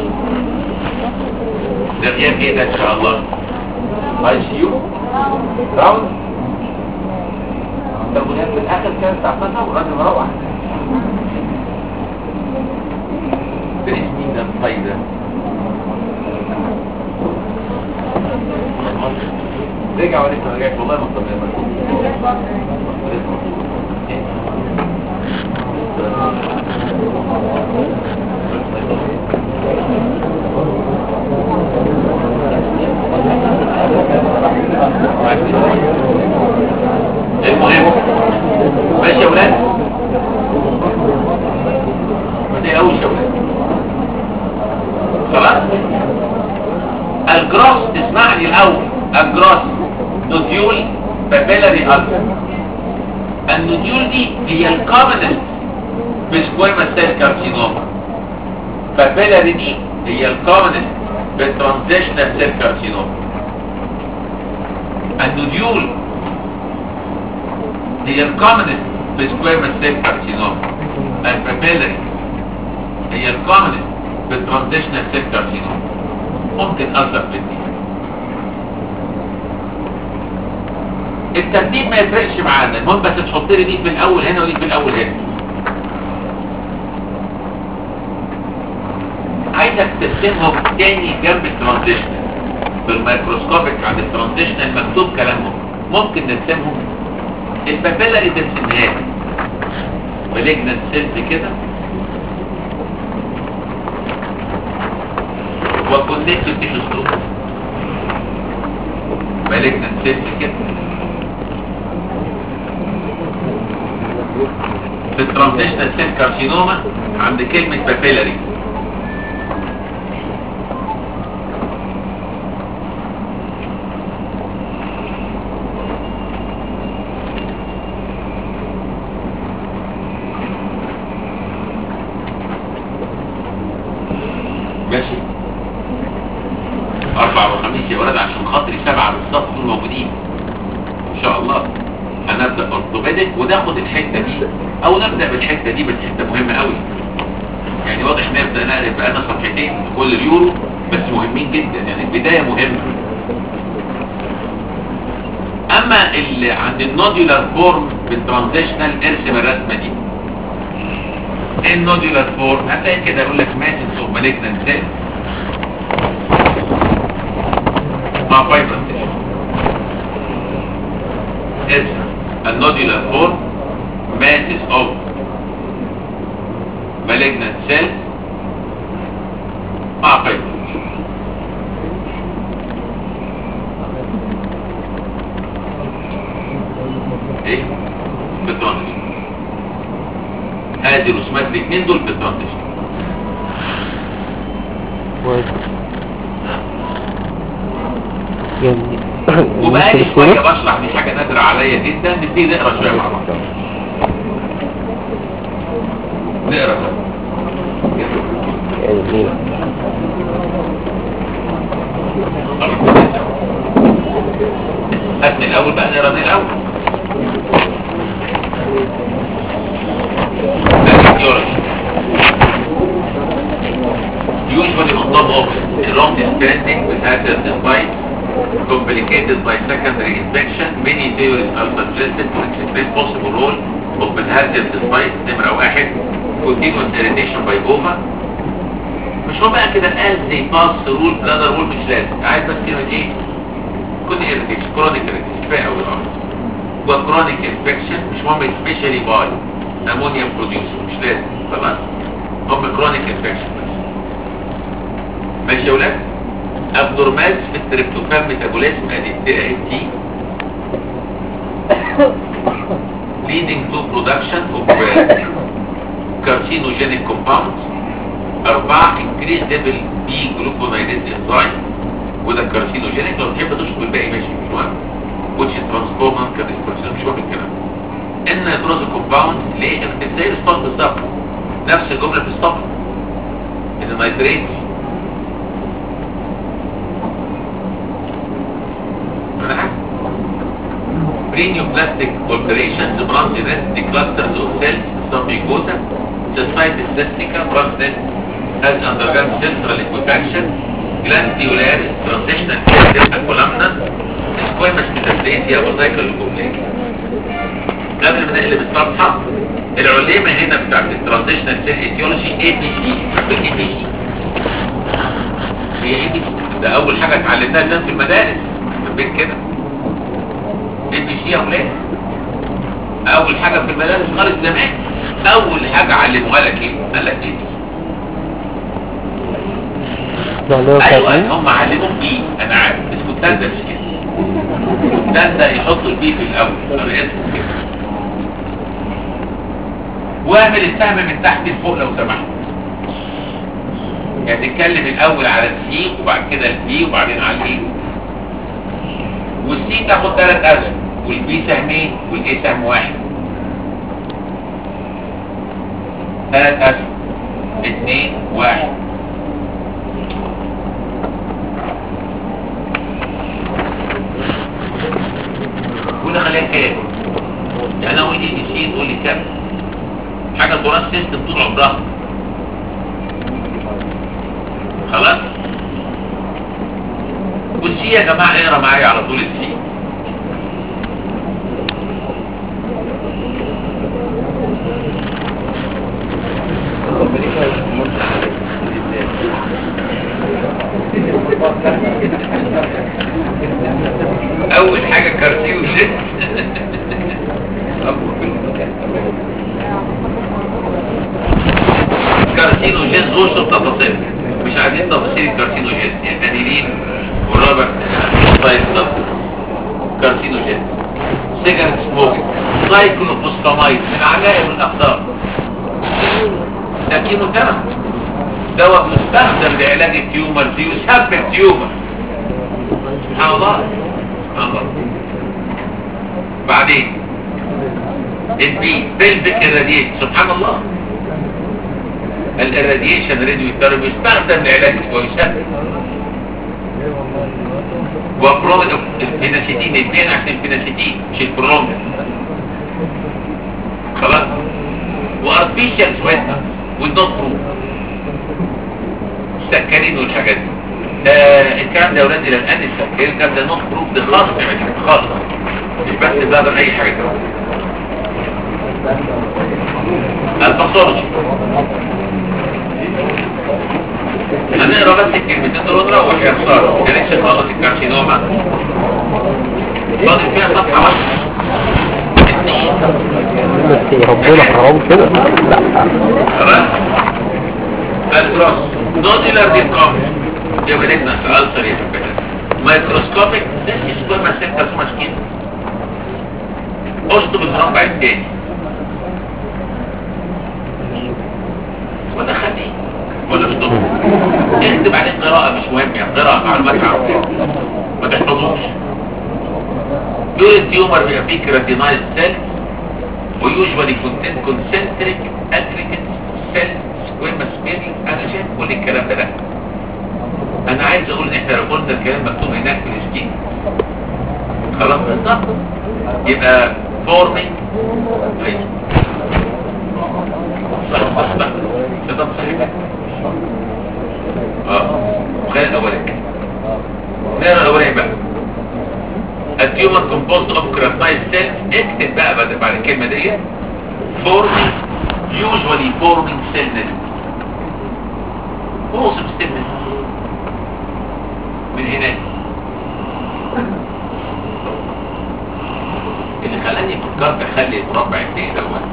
S1: ده غياب ايه ده ان شاء الله اي سي يو راوند طب ونام في الاخر كده الساعه 12 والراجل مروح ده اسمين ده الطيب ده رجع ولسه ما رجعش والله ما طمنا بابيلاري ألسر النوديول دي هي الكومنست في سكويما سيل كارسينوما بابيلاري دي هي الكومنست في ترانزيشنال سيل كارسينوما النوديول هي الكومنست في سكويما سيل كارسينوما البابيلاري هي الكومنست في ترانزيشنال سيل كارسينوما ممكن ألسر في الدين الترتيب ما يفرقش معانا المهم بس تحط لي دي في الاول هنا ودي في الاول هنا عايزك ترسمهم تاني جنب الترانزيشنال في الميكروسكوبيك عند الترانزيشنال مكتوب كلامهم ممكن نرسمهم البابيلاري ترسمها لي مالجنت سيلز كده وكونكتيف تيشو ستوك مالجنت سيلز كده في الترانزيشنال سيل كارسينوما عند كلمة بابيلاري ماشي أربع وخميس يا ولد عشان خاطري سبعة بالظبط دول موجودين إن شاء الله هنبدأ أرتوبيدك وناخد الحتة دي أو نبدأ بالحتة دي بس حتة مهمة قوي يعني واضح نبدأ نقلب بقالنا صفحتين في كل اليورو بس مهمين جدا يعني البداية مهمة أما اللي عند النوديولار فورم بالترانزيشنال ارسم الرسمة دي ايه النوديولار فورم هتلاقي كده يقول لك ماسس اوف مالجنان سيل مع فايبرس ارسم النوديولار فورم masses of malignant cells مع fibrosis ايه بالترانزيشن ادي رسومات الاثنين دول بالترانزيشن
S2: كويس يعني
S1: وبقى لي
S2: نفس
S1: شويه
S2: الصورة؟
S1: بشرح دي حاجه نادره عليا جدا نبتدي نقرا شويه مع بعض نقرا بقى.
S2: يعني ايه
S1: هات من الاول بقى نقرا من الاول Etiology. Usually on top of a long standing with hazard and bite, complicated by secondary infection, many theories are suggested to explain possible role of بالhazard despite نمرة واحد continuous irritation by ova مش هو بقى كده قال زي باس رول بلادر رول مش لازم عايز بس كلمة ايه كل irritation chronic irritation كفاية قوي الأمر وكرونيك انفكشن مش مهم سبيشالي باي امونيا بروديوسر مش لازم خلاص هم كرونيك انفكشن بس ماشي يا ولاد ابنورمالز في التريبتوفان ميتابوليزم ادي التي تي leading to production of uh, carcinogenic compounds أربعة increase level B gluconidase enzyme وده carcinogenic لو تحب تشرب الباقي ماشي مش مهم which is transformer كديسبرسيون مش مهم الكلام ان نيتروز كومباوند ليه زي الاسطات بالظبط نفس الجمله في الصف ان النيتريت Prenoplastic alterations branch the clusters of cells submucosa cystitis cystica branch that has undergone central liquefaction glandularis transitional cells columnar squamous metaplasia وسايكل الكوبليك قبل ما نقلب الصفحة العليمة هنا بتاعت الترانزيشنال سيل ايتيولوجي اي بي سي اي بي سي هي اي بي سي ده اول حاجة اتعلمناها زمان في المدارس في البيت كده اي بي سي يا ولاد اول حاجة في المدارس خالص زمان اول حاجة علموها لك ايه قال لك ايه
S2: ده اللي هو بتاع
S1: ايوه
S2: ايه؟
S1: هم علموك بيه انا عارف بس كنت انت مش كده ده انت يحط البي في الاول انا اسف كده واعمل السهم من تحت لفوق لو سمحت يعني تتكلم الاول على السي وبعد كده البي وبعدين على الايه والسي تاخد ثلاث ازم والبي سهمين والاي سهم واحد ثلاث اسهم اثنين واحد وده خليها كام يعني انا ودي دي سي تقول لي كام حاجه تراث سيستم طول عمرها خلاص والسي يا جماعه اقرا معايا على طول السي اول حاجه كارسيو شيت كارسينوجين ذو تفاصيل مش عايزين تفاصيل الكارسينوجين يعني انيلين والرابع سايد كارسينوجين سيجارة سموكينج سايكلوفوسفامايد من عجائب الاقدار ده كيموثيرابي دواء مستخدم لعلاج التيومر يسبب تيومر سبحان الله سبحان الله بعدين البي بلفيك الراديشن سبحان الله الراديشن راديو ثيرابي يستخدم لعلاج ويسبب وبرومين الفيناسيتين الاثنين عشان الفيناسيتين مش البرومين خلاص وارتفيشال سويتر والنوت بروف السكرين والحاجات دي ده الكلام ده يا ولاد الى الان السكرين الكلام ده نوت بروف ده خالص يا مجد خالص مش بس بقدر اي حاجه كده الباثولوجي هنقرا بس الكلمتين دول ونروح يا خساره ما كانتش خالص الكارسينوما فاضل فيها صفحه واحده اثنين
S2: بس ربنا حرام كده لا
S1: خلاص الكروس نوديلر ديكوم يبقى لنا سؤال صريح كده مايكروسكوبيك ده سكوما سنتر سكين اشطب المربع الثاني ولا خليه ولا اشطب اكتب عليه قراءة مش مهم يعني قراءة معلومات عامة ما تحفظوش دول التيومر بيبقى فيه كراتينايز سيل ويوجوالي كونتين كونسنتريك اجريجيت سيل سكويما سبيري انا شايف كل الكلام ده لا انا عايز اقول ان احنا لو قلنا الكلام مكتوب هناك في السكين خلاص بالظبط يبقى فورمينج صح صح صح ده صحيح اه وخلي الاولاني نقرا الاولاني بقى التيومر كومبوست اوف كرافايز سيلز اكتب بقى بعد بعد الكلمه دي فورمينج يوجوالي فورمينج سيل وصف سيل من هناك اللي خلاني فكرت اخلي المربع الثاني دوت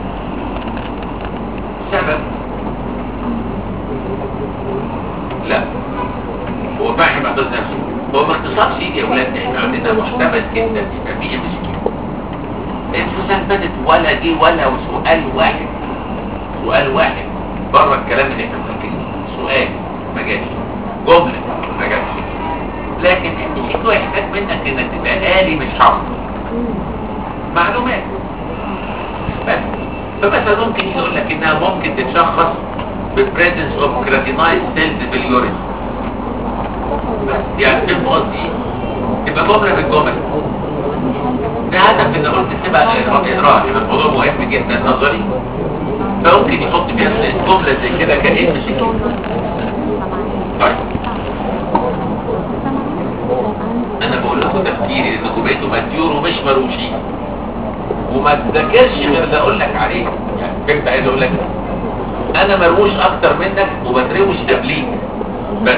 S1: سبب لا هو فاهم اعداد نفسه هو باختصار سيدي يا ولاد احنا عندنا محتمل جدا يبقى فيه ام اس كيو الفلوسات بدت ولا دي ولا سؤال واحد سؤال واحد بره الكلام اللي احنا بنحكيه سؤال ما جاش جمله ما جاتش لكن ام اس كيو يحتاج منك انك تبقى آلي مش حافظ معلومات بس فمثلا ممكن يقول لك انها ممكن تتشخص بالبريزنس اوف كراتينايز سيلز في اليورين بس يعني فهم قصدي ايه تبقى جمله بالجمل ده هدف ان قلت تبقى اقراء يبقى الموضوع مهم جدا نظري فممكن يحط فيها جمله زي كده كان طيب انا بقول لكم تفكيري لانكم بقيتوا مديور ومش مروشين وما تذاكرش غير اللي اقول لك عليه يعني فهمت عايز اقول لك انا مروش اكتر منك وبتروش قبليك بس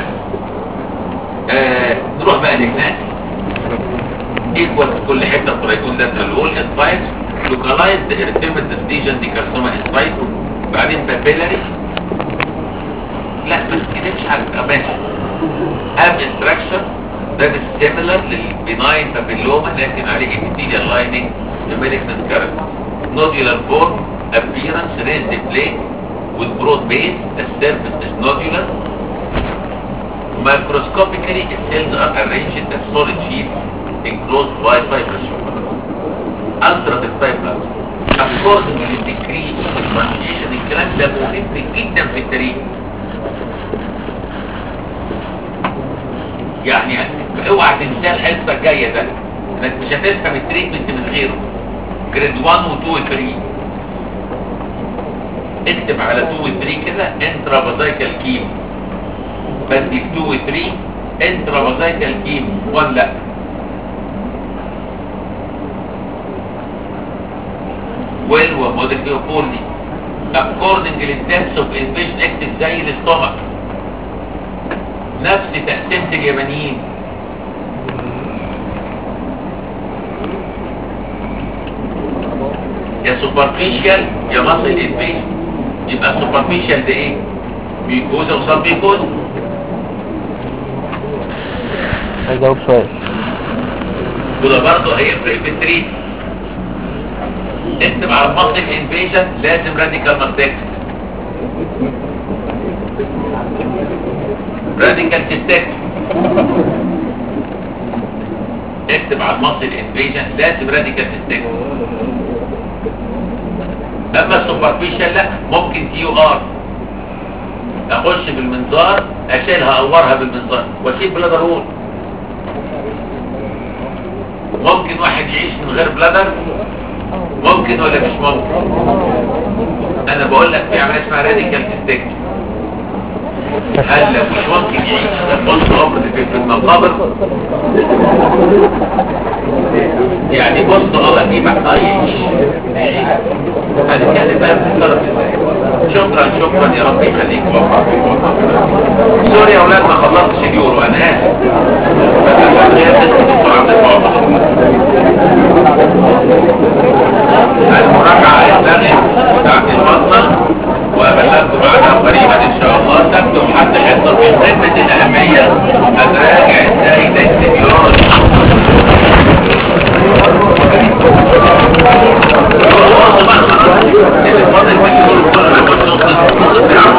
S1: آه نروح بقى لهناك ايكوال في كل حته الطريقون ده الول انفايت لوكالايزد ارتيمنت ستيجن دي كارسوما انفايت بعدين بابيلاري لا بس كده مش عارف ماشي اب انستراكشن ده مش سيميلر للبناين بابيلوما لكن عليه ابيثيليال لايننج المالجنت كاركتر نودولار فورم appearance raised plate with broad base the surface is nodular microscopically the cells are arranged in solid sheets enclosed by fibrous ulcerative type according to the decree differentiation الكلام ده مهم جدا في التاريخ يعني اوعى تنسى الحصه الجايه ده انك مش هتفهم التريتمنت من غيره جريد 1 و 2 و 3 اكتب على 2 و 3 كده انترا بازايكال كيمو بدي 2 و 3 انترا بازايكال كيمو 1 لا ويل وموديل بولي according للدبس اوف انفيشن اكتب زي الاستومك نفس تقسيمة اليابانيين يا سوبرفيشال يا مصل انفيشن يبقى سوبرفيشال ده ايه بيكوزا وصاب بيكوزا
S2: عايز اقول شويه
S1: وده برضه هيفرق في التريت اكتب على المصل انفيشن لازم راديكال ماستكس راديكال سيستكس اكتب على المصل انفيجن لازم راديكال سيستكس اما السوبرفيشال لا ممكن تي يو ار اخش بالمنظار اشيلها اورها بالمنظار واسيب بلادر هول ممكن واحد يعيش من غير بلادر ممكن ولا مش ممكن انا بقول لك في عمليه اسمها راديكال سيستكس هل لو مش ممكن يعيش بص قبر في في المقابر يعني بص اه دي بقى يعيش هنتكلم بقى في الطرف ازاي شكرا شكرا يا رب يخليك وفق سوري يا اولاد ما خلصتش اليورو انا اسف بس عشان غير الدكتور عبد الواحد المراجعه الثانيه بتاعت المنطق